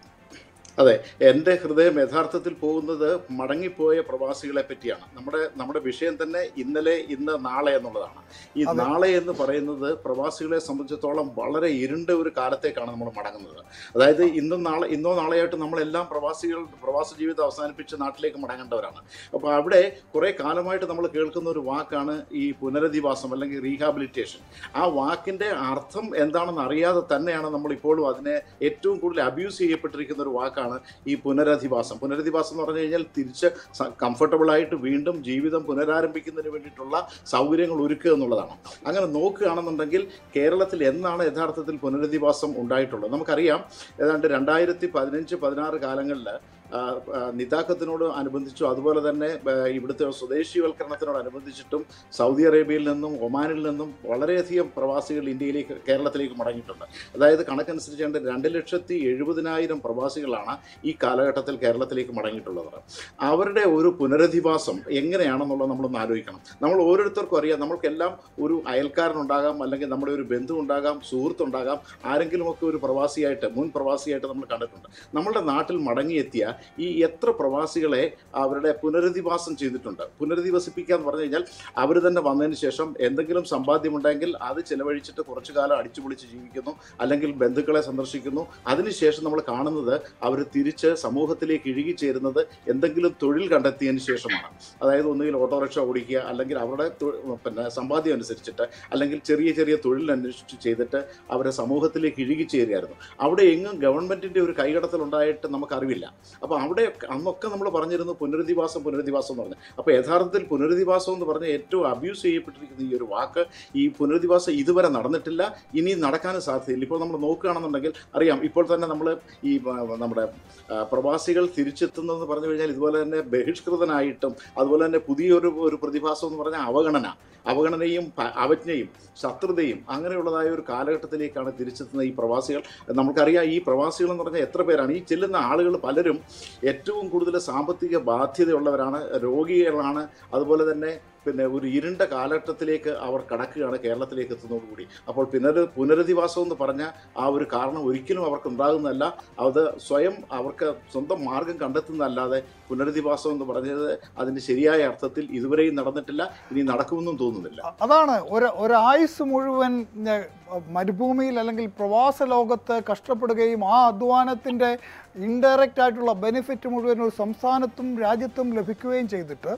അതെ എൻ്റെ ഹൃദയം യഥാർത്ഥത്തിൽ പോകുന്നത് മടങ്ങിപ്പോയ പ്രവാസികളെ പറ്റിയാണ് നമ്മുടെ നമ്മുടെ വിഷയം തന്നെ ഇന്നലെ ഇന്ന് നാളെ എന്നുള്ളതാണ് ഈ അതെ. നാളെ എന്ന് പറയുന്നത് പ്രവാസികളെ സംബന്ധിച്ചിടത്തോളം വളരെ ഇരുണ്ട ഒരു കാലത്തേക്കാണ് നമ്മൾ മടങ്ങുന്നത് അതായത് ഇന്നും നാളെ ഇന്നോ നാളെയായിട്ട് നമ്മളെല്ലാം പ്രവാസികൾ പ്രവാസ ജീവിതം അവസാനിപ്പിച്ച് നാട്ടിലേക്ക് മടങ്ങേണ്ടവരാണ് അപ്പോൾ അവിടെ കുറേ കാലമായിട്ട് നമ്മൾ കേൾക്കുന്ന ഒരു വാക്കാണ് ഈ പുനരധിവാസം അല്ലെങ്കിൽ റീഹാബിലിറ്റേഷൻ ആ വാക്കിൻ്റെ അർത്ഥം എന്താണെന്ന് അറിയാതെ തന്നെയാണ് നമ്മൾ ഇപ്പോഴും അതിനെ ഏറ്റവും കൂടുതൽ അബ്യൂസ് ചെയ്യപ്പെട്ടിരിക്കുന്ന ഒരു വാക്കാണ് ഈ പുനരധിവാസം പുനരധിവാസം എന്ന് പറഞ്ഞു കഴിഞ്ഞാൽ തിരിച്ച് കംഫർട്ടബിൾ ആയിട്ട് വീണ്ടും ജീവിതം പുനരാരംഭിക്കുന്നതിന് വേണ്ടിയിട്ടുള്ള സൗകര്യങ്ങൾ ഒരുക്കുക എന്നുള്ളതാണ് അങ്ങനെ നോക്കുകയാണെന്നുണ്ടെങ്കിൽ കേരളത്തിൽ എന്നാണ് യഥാർത്ഥത്തിൽ പുനരധിവാസം ഉണ്ടായിട്ടുള്ളത് നമുക്കറിയാം ഏതാണ്ട് രണ്ടായിരത്തി പതിനഞ്ച് പതിനാറ് കാലങ്ങളിൽ ആ, ആ, നിതാക്കത്തിനോട് അനുബന്ധിച്ചും അതുപോലെ തന്നെ ആ, ഇവിടുത്തെ സ്വദേശീവൽക്കരണത്തിനോടനുബന്ധിച്ചിട്ടും സൗദി അറേബ്യയിൽ നിന്നും ഒമാനിൽ നിന്നും വളരെയധികം പ്രവാസികൾ ഇന്ത്യയിലേക്ക് കേരളത്തിലേക്ക് മടങ്ങിയിട്ടുണ്ട് അതായത് കണക്കനുസരിച്ച് ഏതാണ്ട് രണ്ട് ലക്ഷത്തി എഴുപതിനായിരം പ്രവാസികളാണ് ഈ കാലഘട്ടത്തിൽ കേരളത്തിലേക്ക് മടങ്ങിയിട്ടുള്ളത് അവരുടെ ഒരു പുനരധിവാസം എങ്ങനെയാണെന്നുള്ളത് നമ്മളൊന്ന് ആലോചിക്കണം നമ്മൾ ഓരോരുത്തർക്കും അറിയാം നമ്മൾക്കെല്ലാം ഒരു അയൽക്കാരനുണ്ടാകാം അല്ലെങ്കിൽ നമ്മുടെ ഒരു ബന്ധു ഉണ്ടാകാം സുഹൃത്തുണ്ടാകാം ആരെങ്കിലുമൊക്കെ ഒരു പ്രവാസിയായിട്ട് മുൻ പ്രവാസിയായിട്ട് നമ്മൾ കണ്ടിട്ടുണ്ട് നമ്മളുടെ നാട്ടിൽ മടങ്ങിയെത്തിയ ഈ എത്ര പ്രവാസികളെ അവരുടെ പുനരധിവാസം ചെയ്തിട്ടുണ്ട് പുനരധിവസിപ്പിക്കുക എന്ന് പറഞ്ഞു കഴിഞ്ഞാൽ അവർ തന്നെ വന്നതിന് ശേഷം എന്തെങ്കിലും സമ്പാദ്യമുണ്ടെങ്കിൽ അത് ചിലവഴിച്ചിട്ട് കുറച്ചു കാലം അടിച്ചുപൊളിച്ച് ജീവിക്കുന്നു അല്ലെങ്കിൽ ബന്ധുക്കളെ സന്ദർശിക്കുന്നു അതിനുശേഷം നമ്മൾ കാണുന്നത് അവർ തിരിച്ച് സമൂഹത്തിലേക്ക് ഇഴുകിച്ചേരുന്നത് എന്തെങ്കിലും തൊഴിൽ കണ്ടെത്തിയതിന് ശേഷമാണ് അതായത് ഒന്നുകിൽ ഓട്ടോറിക്ഷ ഓടിക്കുക അല്ലെങ്കിൽ അവരുടെ തൊ- പിന്നെ സമ്പാദ്യം അനുസരിച്ചിട്ട് അല്ലെങ്കിൽ ചെറിയ ചെറിയ തൊഴിൽ അന്വേഷിച്ച് ചെയ്തിട്ട് അവരെ സമൂഹത്തിലേക്ക് ഇഴുകിച്ചേരുകയായിരുന്നു അവിടെ എങ്ങും ഗവൺമെന്റിന്റെ ഒരു കൈകടത്തൽ ഉണ്ടായിട്ട് നമുക്കറിവില്ല അപ്പോൾ അവിടെ അന്നൊക്കെ നമ്മൾ പറഞ്ഞിരുന്നു പുനരധിവാസം പുനരധിവാസം എന്ന് പറഞ്ഞു അപ്പോൾ യഥാർത്ഥത്തിൽ പുനരധിവാസം എന്ന് പറഞ്ഞ ഏറ്റവും അബ്യൂസ് ചെയ്യപ്പെട്ടിരിക്കുന്ന ഈ ഒരു വാക്ക് ഈ പുനരധിവാസം ഇതുവരെ നടന്നിട്ടില്ല ഇനി നടക്കാനും സാധ്യതയില്ല ഇപ്പോൾ നമ്മൾ നോക്കുകയാണെന്നുണ്ടെങ്കിൽ അറിയാം ഇപ്പോൾ തന്നെ നമ്മൾ ഈ ആ, നമ്മുടെ ആ, പ്രവാസികൾ തിരിച്ചെത്തുന്നതെന്ന് പറഞ്ഞു കഴിഞ്ഞാൽ ഇതുപോലെ തന്നെ ബഹിഷ്കൃതനായിട്ടും അതുപോലെ തന്നെ പുതിയൊരു ഒരു പ്രതിഭാസം എന്ന് പറഞ്ഞാൽ അവഗണന അവഗണനയും പ- അവജ്ഞയും ശത്രുതയും അങ്ങനെയുള്ളതായ ഒരു കാലഘട്ടത്തിലേക്കാണ് തിരിച്ചെത്തുന്ന ഈ പ്രവാസികൾ നമുക്കറിയാം ഈ പ്രവാസികൾ എന്ന് പറഞ്ഞാൽ എത്ര പേരാണ് ഈ ചെല്ലുന്ന ആളുകൾ പലരും ഏറ്റവും കൂടുതൽ സാമ്പത്തിക ബാധ്യതയുള്ളവരാണ് രോഗികളാണ് അതുപോലെ തന്നെ പിന്നെ ഒരു ഇരുണ്ട കാലഘട്ടത്തിലേക്ക് അവർ കടക്കുകയാണ് കേരളത്തിലേക്ക് എത്തുന്നതോടുകൂടി അപ്പോൾ പുനര പുനരധിവാസം എന്ന് പറഞ്ഞ ആ ഒരു കാരണം ഒരിക്കലും അവർക്ക് ഉണ്ടാകുന്നതല്ല അത് സ്വയം അവർക്ക് സ്വന്തം മാർഗം കണ്ടെത്തുന്നതല്ലാതെ പുനരധിവാസം എന്ന് പറഞ്ഞത് അതിന്റെ ശരിയായ അർത്ഥത്തിൽ ഇതുവരെയും നടന്നിട്ടില്ല ഇനി നടക്കുമെന്നും തോന്നുന്നില്ല അതാണ് ഒരു ഒരായുസ് മുഴുവൻ ഞ, മരുഭൂമിയിൽ അല്ലെങ്കിൽ പ്രവാസ ലോകത്ത് കഷ്ടപ്പെടുകയും ആ അധ്വാനത്തിൻ്റെ ഇൻഡയറക്റ്റ് ആയിട്ടുള്ള ബെനിഫിറ്റ് മുഴുവൻ ഒരു സംസ്ഥാനത്തും രാജ്യത്തും ലഭിക്കുകയും ചെയ്തിട്ട്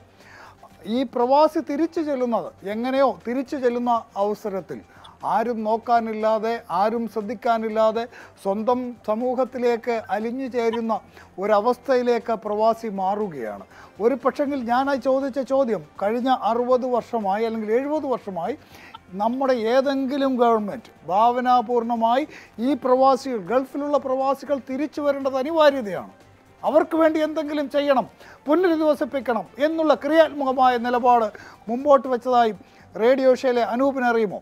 ഈ പ്രവാസി തിരിച്ചു ചെല്ലുന്നത് എങ്ങനെയോ തിരിച്ചു ചെല്ലുന്ന അവസരത്തിൽ ആരും നോക്കാനില്ലാതെ ആരും ശ്രദ്ധിക്കാനില്ലാതെ സ്വന്തം സമൂഹത്തിലേക്ക് അലിഞ്ഞു ചേരുന്ന ഒരവസ്ഥയിലേക്ക് പ്രവാസി മാറുകയാണ് ഒരു പക്ഷെങ്കിൽ ഞാൻ ആ ചോദിച്ച ചോദ്യം കഴിഞ്ഞ അറുപത് വർഷമായി അല്ലെങ്കിൽ എഴുപത് വർഷമായി നമ്മുടെ ഏതെങ്കിലും ഗവൺമെൻറ് ഭാവനാപൂർണമായി ഈ പ്രവാസികൾ ഗൾഫിലുള്ള പ്രവാസികൾ തിരിച്ചു വരേണ്ടത് അനിവാര്യതയാണ് അവർക്ക് വേണ്ടി എന്തെങ്കിലും ചെയ്യണം പുനരധിവസിപ്പിക്കണം എന്നുള്ള ക്രിയാത്മകമായ നിലപാട് മുമ്പോട്ട് വെച്ചതായി റേഡിയോ ഷോയിലെ അനൂപിനെ അറിയുമോ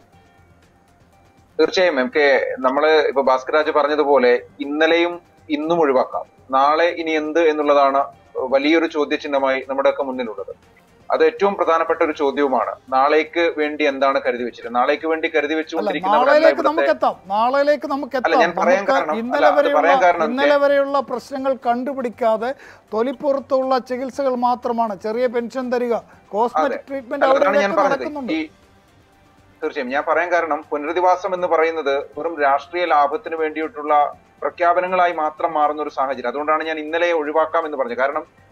തീർച്ചയായും എം കെ നമ്മള് ഇപ്പൊ ഭാസ്കരാജ് പറഞ്ഞതുപോലെ ഇന്നലെയും ഇന്നും ഒഴിവാക്കാം നാളെ ഇനി എന്ത് എന്നുള്ളതാണ് വലിയൊരു ചോദ്യചിഹ്നമായി നമ്മുടെയൊക്കെ മുന്നിലുള്ളത് അത് ഏറ്റവും പ്രധാനപ്പെട്ട ഒരു ചോദ്യവുമാണ് നാളേക്ക് വേണ്ടി എന്താണ് കരുതി വെച്ചത് നാളേക്ക് വേണ്ടി കരുതി അല്ല വെച്ചുകൊണ്ടിരിക്കുന്നവരല്ല നാളെയിലേക്ക് ഇവിടുത്തെ നമുക്ക് എത്താം നാളെയിലേക്ക് നമുക്ക് അല്ല, എത്താം ഞാൻ പറയാൻ നമുക്ക് കാരണം- ഇന്നലെ അല്ല, അത് പറയാൻ വരെയുള്ള കാരണം ഇന്നലെ വരെയുള്ള പ്രശ്നങ്ങൾ കണ്ടുപിടിക്കാതെ തൊലിപ്പുറത്തുള്ള ചികിത്സകൾ മാത്രമാണ് ചെറിയ പെൻഷൻ തരിക കോസ്മെറ്റിക് ട്രീറ്റ്മെന്റ് അതാണ് ഞാൻ അവിടെ പറഞ്ഞത് നടക്കുന്നുണ്ട് ഈ തീർച്ചയായും ഞാൻ പറയാൻ കാരണം പുനരധിവാസം എന്ന് പറയുന്നത് വെറും രാഷ്ട്രീയ ലാഭത്തിന് വേണ്ടിയിട്ടുള്ള പ്രഖ്യാപനങ്ങളായി മാത്രം മാറുന്ന ഒരു സാഹചര്യം അതുകൊണ്ടാണ് ഞാൻ ഇന്നലെ ഒഴിവാക്കാം എന്ന് പറഞ്ഞത് കാരണം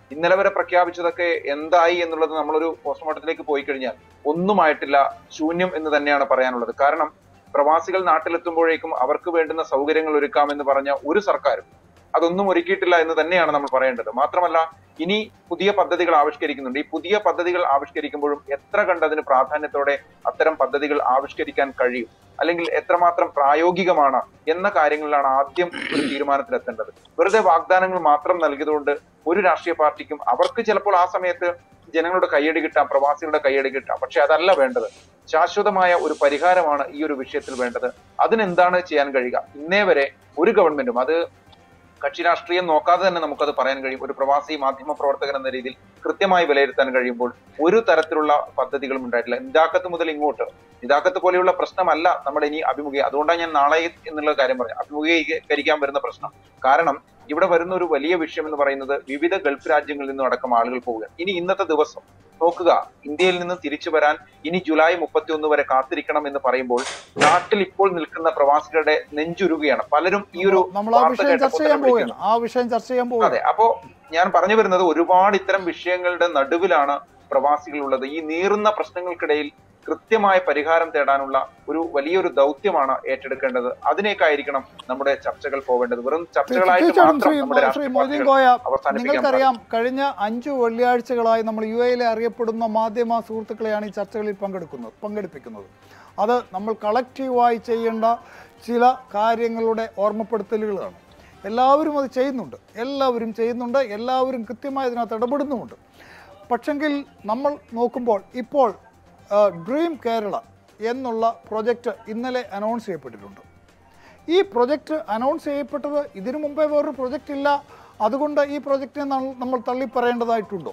ഇന്നലെ വരെ പ്രഖ്യാപിച്ചതൊക്കെ എന്തായി എന്നുള്ളത് നമ്മളൊരു പോസ്റ്റ്മോർട്ടത്തിലേക്ക് പോയി കഴിഞ്ഞാൽ ഒന്നുമായിട്ടില്ല ശൂന്യം എന്ന് തന്നെയാണ് പറയാനുള്ളത് കാരണം പ്രവാസികൾ നാട്ടിലെത്തുമ്പോഴേക്കും അവർക്ക് വേണ്ടുന്ന സൗകര്യങ്ങൾ ഒരുക്കാമെന്ന് പറഞ്ഞ ഒരു സർക്കാരും അതൊന്നും ഒരുക്കിയിട്ടില്ല എന്ന് തന്നെയാണ് നമ്മൾ പറയേണ്ടത് മാത്രമല്ല ഇനി പുതിയ പദ്ധതികൾ ആവിഷ്കരിക്കുന്നുണ്ട് ഈ പുതിയ പദ്ധതികൾ ആവിഷ്കരിക്കുമ്പോഴും എത്ര കണ്ടതിന് പ്രാധാന്യത്തോടെ അത്തരം പദ്ധതികൾ ആവിഷ്കരിക്കാൻ കഴിയും അല്ലെങ്കിൽ എത്രമാത്രം പ്രായോഗികമാണ് എന്ന കാര്യങ്ങളിലാണ് ആദ്യം ഒരു തീരുമാനത്തിലെത്തേണ്ടത് വെറുതെ വാഗ്ദാനങ്ങൾ മാത്രം നൽകിയതുകൊണ്ട് ഒരു രാഷ്ട്രീയ പാർട്ടിക്കും അവർക്ക് ചിലപ്പോൾ ആ സമയത്ത് ജനങ്ങളുടെ കയ്യടി കിട്ടാം പ്രവാസികളുടെ കയ്യടി കിട്ടാം പക്ഷെ അതല്ല വേണ്ടത് ശാശ്വതമായ ഒരു പരിഹാരമാണ് ഈ ഒരു വിഷയത്തിൽ വേണ്ടത് അതിനെന്താണ് ചെയ്യാൻ കഴിയുക ഇന്നേ വരെ ഒരു ഗവൺമെന്റും അത് കക്ഷി രാഷ്ട്രീയം നോക്കാതെ തന്നെ നമുക്കത് പറയാൻ കഴിയും ഒരു പ്രവാസി മാധ്യമ പ്രവർത്തകൻ എന്ന രീതിയിൽ കൃത്യമായി വിലയിരുത്താൻ കഴിയുമ്പോൾ ഒരു തരത്തിലുള്ള പദ്ധതികളും ഉണ്ടായിട്ടില്ല നിതാക്കത്ത് മുതൽ ഇങ്ങോട്ട് നിതാക്കത്ത് പോലെയുള്ള പ്രശ്നമല്ല നമ്മുടെ ഇനി അഭിമുഖീയ അതുകൊണ്ടാണ് ഞാൻ നാളെ എന്നുള്ള കാര്യം പറഞ്ഞത് അഭിമുഖീകരിക്കാൻ വരുന്ന പ്രശ്നം കാരണം ഇവിടെ വരുന്ന ഒരു വലിയ വിഷയം എന്ന് പറയുന്നത് വിവിധ ഗൾഫ് രാജ്യങ്ങളിൽ നിന്നും അടക്കം ആളുകൾ പോവുക ഇനി ഇന്നത്തെ ദിവസം നോക്കുക ഇന്ത്യയിൽ നിന്ന് തിരിച്ചു വരാൻ ഇനി ജൂലൈ മുപ്പത്തി ഒന്ന് വരെ കാത്തിരിക്കണം എന്ന് പറയുമ്പോൾ നാട്ടിൽ ഇപ്പോൾ നിൽക്കുന്ന പ്രവാസികളുടെ നെഞ്ചുരുകയാണ് പലരും ഈ ഒരു നമ്മൾ ആ വാർത്ത വിഷയം കേട്ടപ്പോൾ ചർച്ച തന്നെ ചെയ്യാൻ പോവുകയാണ് വിളിക്കുന്നു. ആ വിഷയം ചർച്ച ചെയ്യാൻ പോവുകയാണ് അതെ അപ്പോ ഞാൻ പറഞ്ഞു വരുന്നത് ഒരുപാട് ഇത്തരം വിഷയങ്ങളുടെ നടുവിലാണ് പ്രവാസികളുള്ളത് ഈ നീറുന്ന പ്രശ്നങ്ങൾക്കിടയിൽ കൃത്യമായ പരിഹാരം തേടാനുള്ള ഒരു വലിയൊരു ദൗത്യമാണ് ഏറ്റെടുക്കേണ്ടത് അതിനേക്കായിരിക്കണം നമ്മുടെ ചർച്ചകൾ പോവേണ്ടത് വെറും ചർച്ചകളായിട്ട് തീർച്ചയായിട്ടും മാത്രം ശ്രീ നമ്മുടെ ശ്രീ രാഷ്ട്രീയ മൊയ്തീൻ പാർട്ടികൾ കോയ അവസാനിപ്പിക്കാൻ നിങ്ങൾക്കറിയാം കഴിഞ്ഞ അഞ്ചു വെള്ളിയാഴ്ചകളായി നമ്മൾ യു എയിലെ അറിയപ്പെടുന്ന മാധ്യമ സുഹൃത്തുക്കളെയാണ് ഈ ചർച്ചകളിൽ പങ്കെടുക്കുന്നത് പങ്കെടുപ്പിക്കുന്നത് അത് നമ്മൾ കളക്റ്റീവായി ചെയ്യേണ്ട ചില കാര്യങ്ങളുടെ ഓർമ്മപ്പെടുത്തലുകളാണ് എല്ലാവരും അത് ചെയ്യുന്നുണ്ട് എല്ലാവരും ചെയ്യുന്നുണ്ട് എല്ലാവരും കൃത്യമായി ഇതിനകത്ത് ഇടപെടുന്നുമുണ്ട് പക്ഷെങ്കിൽ നമ്മൾ നോക്കുമ്പോൾ ഇപ്പോൾ ഡ്രീം കേരള എന്നുള്ള പ്രൊജക്റ്റ് ഇന്നലെ അനൗൺസ് ചെയ്യപ്പെട്ടിട്ടുണ്ട് ഈ പ്രൊജക്റ്റ് അനൗൺസ് ചെയ്യപ്പെട്ടത് ഇതിനു മുമ്പേ വേറൊരു പ്രൊജക്റ്റ് ഇല്ല അതുകൊണ്ട് ഈ പ്രൊജക്റ്റിനെ ന- നമ്മൾ തള്ളി പറയേണ്ടതായിട്ടുണ്ടോ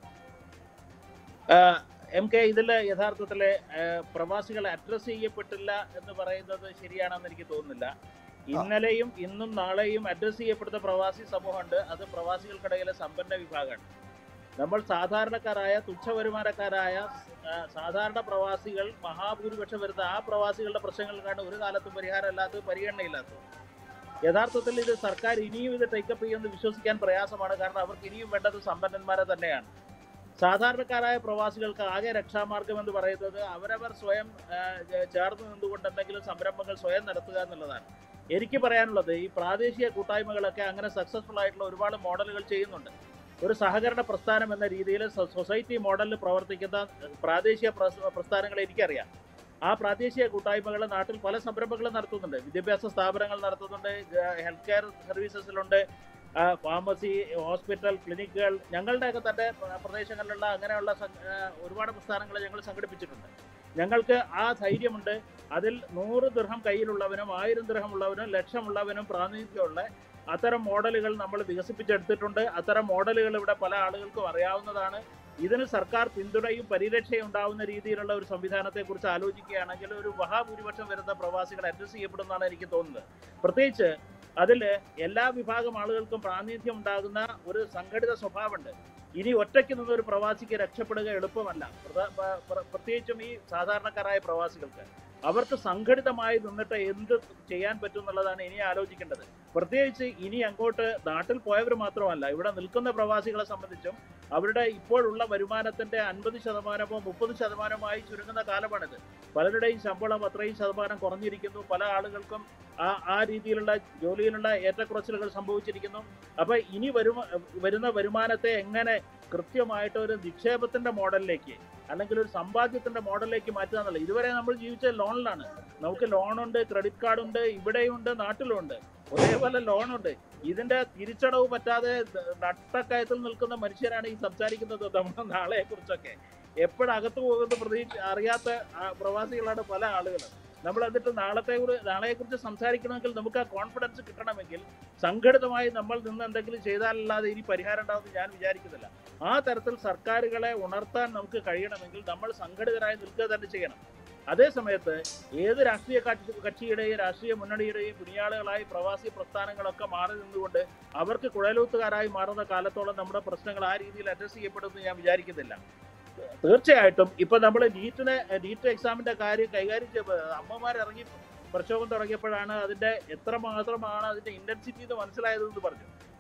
ആഹ് എം കെ ഇതിൽ യഥാർത്ഥത്തിൽ പ്രവാസികളെ അഡ്രസ്സ് ചെയ്യപ്പെട്ടില്ല എന്ന് പറയുന്നത് ശരിയാണെന്ന് എനിക്ക് തോന്നുന്നില്ല ഇന്നലെയും ഇന്നും നാളെയും അഡ്രസ്സ് ചെയ്യപ്പെടുന്ന പ്രവാസി സമൂഹമുണ്ട് അത് പ്രവാസികൾക്കിടയിലെ സമ്പന്ന വിഭാഗമാണ് നമ്മൾ സാധാരണക്കാരായ തുച്ഛ വരുമാനക്കാരായ ആഹ് സാധാരണ പ്രവാസികൾ മഹാഭൂരിപക്ഷം വരുന്ന ആ പ്രവാസികളുടെ പ്രശ്നങ്ങൾക്കാണ് ഒരു കാലത്തും പരിഹാരമില്ലാത്തത് പരിഗണനയില്ലാത്തത് യഥാർത്ഥത്തിൽ ഇത് സർക്കാർ ഇനിയും ഇത് ടേക്കപ്പ് ചെയ്യുമെന്ന് വിശ്വസിക്കാൻ പ്രയാസമാണ് കാരണം അവർക്ക് ഇനിയും വേണ്ടത് സമ്പന്നന്മാരെ തന്നെയാണ് സാധാരണക്കാരായ പ്രവാസികൾക്ക് ആകെ രക്ഷാമാർഗം എന്ന് പറയുന്നത് അവരവർ സ്വയം ആ, ചേ- ചേർന്ന് നിന്നുകൊണ്ട് എന്തെങ്കിലും സംരംഭങ്ങൾ സ്വയം നടത്തുക എന്നുള്ളതാണ് എനിക്ക് പറയാനുള്ളത് ഈ പ്രാദേശിക കൂട്ടായ്മകളൊക്കെ അങ്ങനെ സക്സസ്ഫുൾ ആയിട്ടുള്ള ഒരുപാട് മോഡലുകൾ ചെയ്യുന്നുണ്ട് ഒരു സഹകരണ പ്രസ്ഥാനം എന്ന രീതിയിൽ സൊ- സൊസൈറ്റി മോഡലിൽ പ്രവർത്തിക്കുന്ന പ്രാദേശിക പ്രസ്- പ്രസ്ഥാനങ്ങളെ എനിക്കറിയാം ആ പ്രാദേശിക കൂട്ടായ്മകൾ നാട്ടിൽ പല സംരംഭങ്ങളും നടത്തുന്നുണ്ട് വിദ്യാഭ്യാസ സ്ഥാപനങ്ങൾ നടത്തുന്നുണ്ട് ഹെൽത്ത് കെയർ സർവീസസിലുണ്ട് ആ, ഫാർമസി ഹോസ്പിറ്റൽ ക്ലിനിക്കുകൾ ഞങ്ങളുടെയൊക്കെ തന്നെ പ്ര- പ്രദേശങ്ങളിലുള്ള അങ്ങനെയുള്ള സം- ആ, ഒരുപാട് പ്രസ്ഥാനങ്ങൾ ഞങ്ങൾ സംഘടിപ്പിച്ചിട്ടുണ്ട് ഞങ്ങൾക്ക് ആ ധൈര്യമുണ്ട് അതിൽ നൂറ് ദൃഹം കയ്യിലുള്ളവനും ആയിരം ദൃഹം ഉള്ളവനും ലക്ഷമുള്ളവനും പ്രാതിനിധ്യമുള്ള അത്തരം മോഡലുകൾ നമ്മൾ വികസിപ്പിച്ചെടുത്തിട്ടുണ്ട് അത്തരം മോഡലുകൾ ഇവിടെ പല ആളുകൾക്കും അറിയാവുന്നതാണ് ഇതിന് സർക്കാർ പിന്തുണയും പരിരക്ഷയും ഉണ്ടാവുന്ന രീതിയിലുള്ള ഒരു സംവിധാനത്തെക്കുറിച്ച് ആലോചിക്കുകയാണെങ്കിൽ ഒരു മഹാഭൂരിപക്ഷം വരുന്ന പ്രവാസികൾ അഡ്രസ് ചെയ്യപ്പെടുമെന്നാണ് എനിക്ക് തോന്നുന്നത് പ്രത്യേകിച്ച് അതിൽ എല്ലാ വിഭാഗം ആളുകൾക്കും പ്രാതിനിധ്യം ഉണ്ടാകുന്ന ഒരു സംഘടിത സ്വഭാവമുണ്ട് ഇനി ഒറ്റയ്ക്ക് നിന്ന് ഒരു പ്രവാസിക്ക് രക്ഷപ്പെടുക എളുപ്പമല്ല പ്രധ- പ- പ്ര- പ്രത്യേകിച്ചും ഈ സാധാരണക്കാരായ പ്രവാസികൾക്ക് അവർക്ക് സംഘടിതമായി നിന്നിട്ട് എന്ത് ചെയ്യാൻ പറ്റും എന്നുള്ളതാണ് ഇനി ആലോചിക്കേണ്ടത് പ്രത്യേകിച്ച് ഇനി അങ്ങോട്ട് നാട്ടിൽ പോയവർ മാത്രമല്ല ഇവിടെ നിൽക്കുന്ന പ്രവാസികളെ സംബന്ധിച്ചും അവരുടെ ഇപ്പോഴുള്ള വരുമാനത്തിന്റെ അൻപത് ശതമാനമോ മുപ്പത് ശതമാനമായി ചുരുങ്ങുന്ന കാലമാണിത് പലരുടെയും ശമ്പളം അത്രയും ശതമാനം കുറഞ്ഞിരിക്കുന്നു പല ആളുകൾക്കും ആ ആ രീതിയിലുള്ള ജോലിയിലുള്ള ഏറ്റക്കുറച്ചിലുകൾ സംഭവിച്ചിരിക്കുന്നു അപ്പൊ ഇനി വരുമ വരുന്ന വരുമാനത്തെ എങ്ങനെ കൃത്യമായിട്ട് ഒരു നിക്ഷേപത്തിന്റെ മോഡലിലേക്ക് അല്ലെങ്കിൽ ഒരു സമ്പാദ്യത്തിന്റെ മോഡലിലേക്ക് മാറ്റുക എന്നുള്ളത് ഇതുവരെ നമ്മൾ ജീവിച്ച ലോണിലാണ് നമുക്ക് ലോണുണ്ട് ക്രെഡിറ്റ് കാർഡുണ്ട് ഇവിടെയുണ്ട് നാട്ടിലുണ്ട് ഒരേപോലെ ലോണുണ്ട് ഇതിന്റെ തിരിച്ചടവ് പറ്റാതെ നട്ടക്കയത്തിൽ നിൽക്കുന്ന മനുഷ്യരാണ് ഈ സംസാരിക്കുന്നത് നമ്മുടെ നാളെയെ കുറിച്ചൊക്കെ എപ്പോഴകത്ത് പോകുന്ന പ്രതീക്ഷ അറിയാത്ത ആ പ്രവാസികളാണ് പല ആളുകളും നമ്മൾ എന്നിട്ട് നാളത്തെ കുറി നാളെയെക്കുറിച്ച് സംസാരിക്കണമെങ്കിൽ നമുക്ക് ആ കോൺഫിഡൻസ് കിട്ടണമെങ്കിൽ സംഘടിതമായി നമ്മൾ നിന്ന് എന്തെങ്കിലും ചെയ്താലല്ലാതെ ഇനി പരിഹാരം ഉണ്ടാവുമെന്ന് ഞാൻ വിചാരിക്കുന്നില്ല ആ തരത്തിൽ സർക്കാരുകളെ ഉണർത്താൻ നമുക്ക് കഴിയണമെങ്കിൽ നമ്മൾ സംഘടിതരായി നിൽക്കുക തന്നെ ചെയ്യണം അതേ സമയത്ത് ഏത് രാഷ്ട്രീയ കക്ഷി കക്ഷിയുടെയും രാഷ്ട്രീയ മുന്നണിയുടെയും പിണിയാളുകളായി പ്രവാസി പ്രസ്ഥാനങ്ങളൊക്കെ മാറി നിന്നുകൊണ്ട് അവർക്ക് കുഴലൂത്തുകാരായി മാറുന്ന കാലത്തോളം നമ്മുടെ പ്രശ്നങ്ങൾ ആ രീതിയിൽ അഡ്രസ് ചെയ്യപ്പെടുമെന്ന് ഞാൻ വിചാരിക്കുന്നില്ല തീർച്ചയായിട്ടും ഇപ്പൊ നമ്മൾ നീറ്റിനെ നീറ്റ് എക്സാമിന്റെ കാര്യം കൈകാര്യം ചെയ്യ അമ്മമാർ ഇറങ്ങി പ്രക്ഷോഭം തുടങ്ങിയപ്പോഴാണ് അതിന്റെ എത്ര മാത്രമാണ് അതിന്റെ ഇന്റൻസിറ്റി എന്ന് മനസ്സിലായതെന്ന് പറഞ്ഞു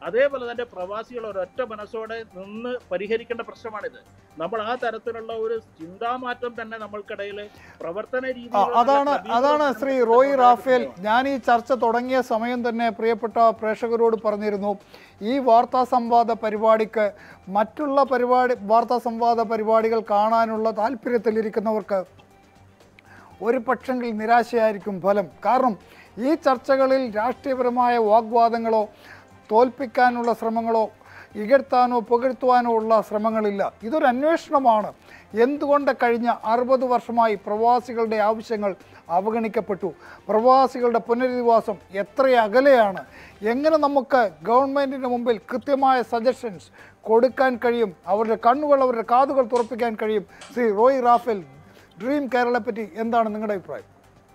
അതേപോലെ തന്നെ പ്രവാസികൾ ഒരൊറ്റ മനസ്സോടെ നിന്ന് പരിഹരിക്കേണ്ട പ്രശ്നമാണിത് നമ്മൾ ആ തരത്തിലുള്ള ഒരു ചിന്താമാറ്റം തന്നെ നമ്മൾക്കിടയിൽ പ്രവർത്തന ആ, രീതിയിൽ അതാണ് അതാണ് ശ്രീ റോയി റാഫേൽ ഞാൻ ഈ ചർച്ച തുടങ്ങിയ സമയം തന്നെ പ്രിയപ്പെട്ട പ്രേക്ഷകരോട് പറഞ്ഞിരുന്നു ഈ വാർത്താ സംവാദ പരിപാടിക്ക് മറ്റുള്ള പരിപാടി വാർത്താ സംവാദ പരിപാടികൾ കാണാനുള്ള താല്പര്യത്തിലിരിക്കുന്നവർക്ക് ഒരു പക്ഷെങ്കിൽ നിരാശയായിരിക്കും ഫലം കാരണം ഈ ചർച്ചകളിൽ രാഷ്ട്രീയപരമായ വാഗ്വാദങ്ങളോ തോൽപ്പിക്കാനുള്ള ശ്രമങ്ങളോ ഇകഴ്ത്താനോ പുകഴ്ത്തുവാനോ ഉള്ള ശ്രമങ്ങളില്ല ഇതൊരു അന്വേഷണമാണ് എന്തുകൊണ്ട് കഴിഞ്ഞ അറുപത് വർഷമായി പ്രവാസികളുടെ ആവശ്യങ്ങൾ അവഗണിക്കപ്പെട്ടു പ്രവാസികളുടെ പുനരധിവാസം എത്ര അകലെയാണ് എങ്ങനെ നമുക്ക് ഗവൺമെൻറ്റിന് മുമ്പിൽ കൃത്യമായ സജഷൻസ് കൊടുക്കാൻ കഴിയും അവരുടെ കണ്ണുകൾ അവരുടെ കാതുകൾ തുറപ്പിക്കാൻ കഴിയും ശ്രീ റോയ് റാഫേൽ ഡ്രീം കേരളയെ പറ്റി എന്താണ് നിങ്ങളുടെ അഭിപ്രായം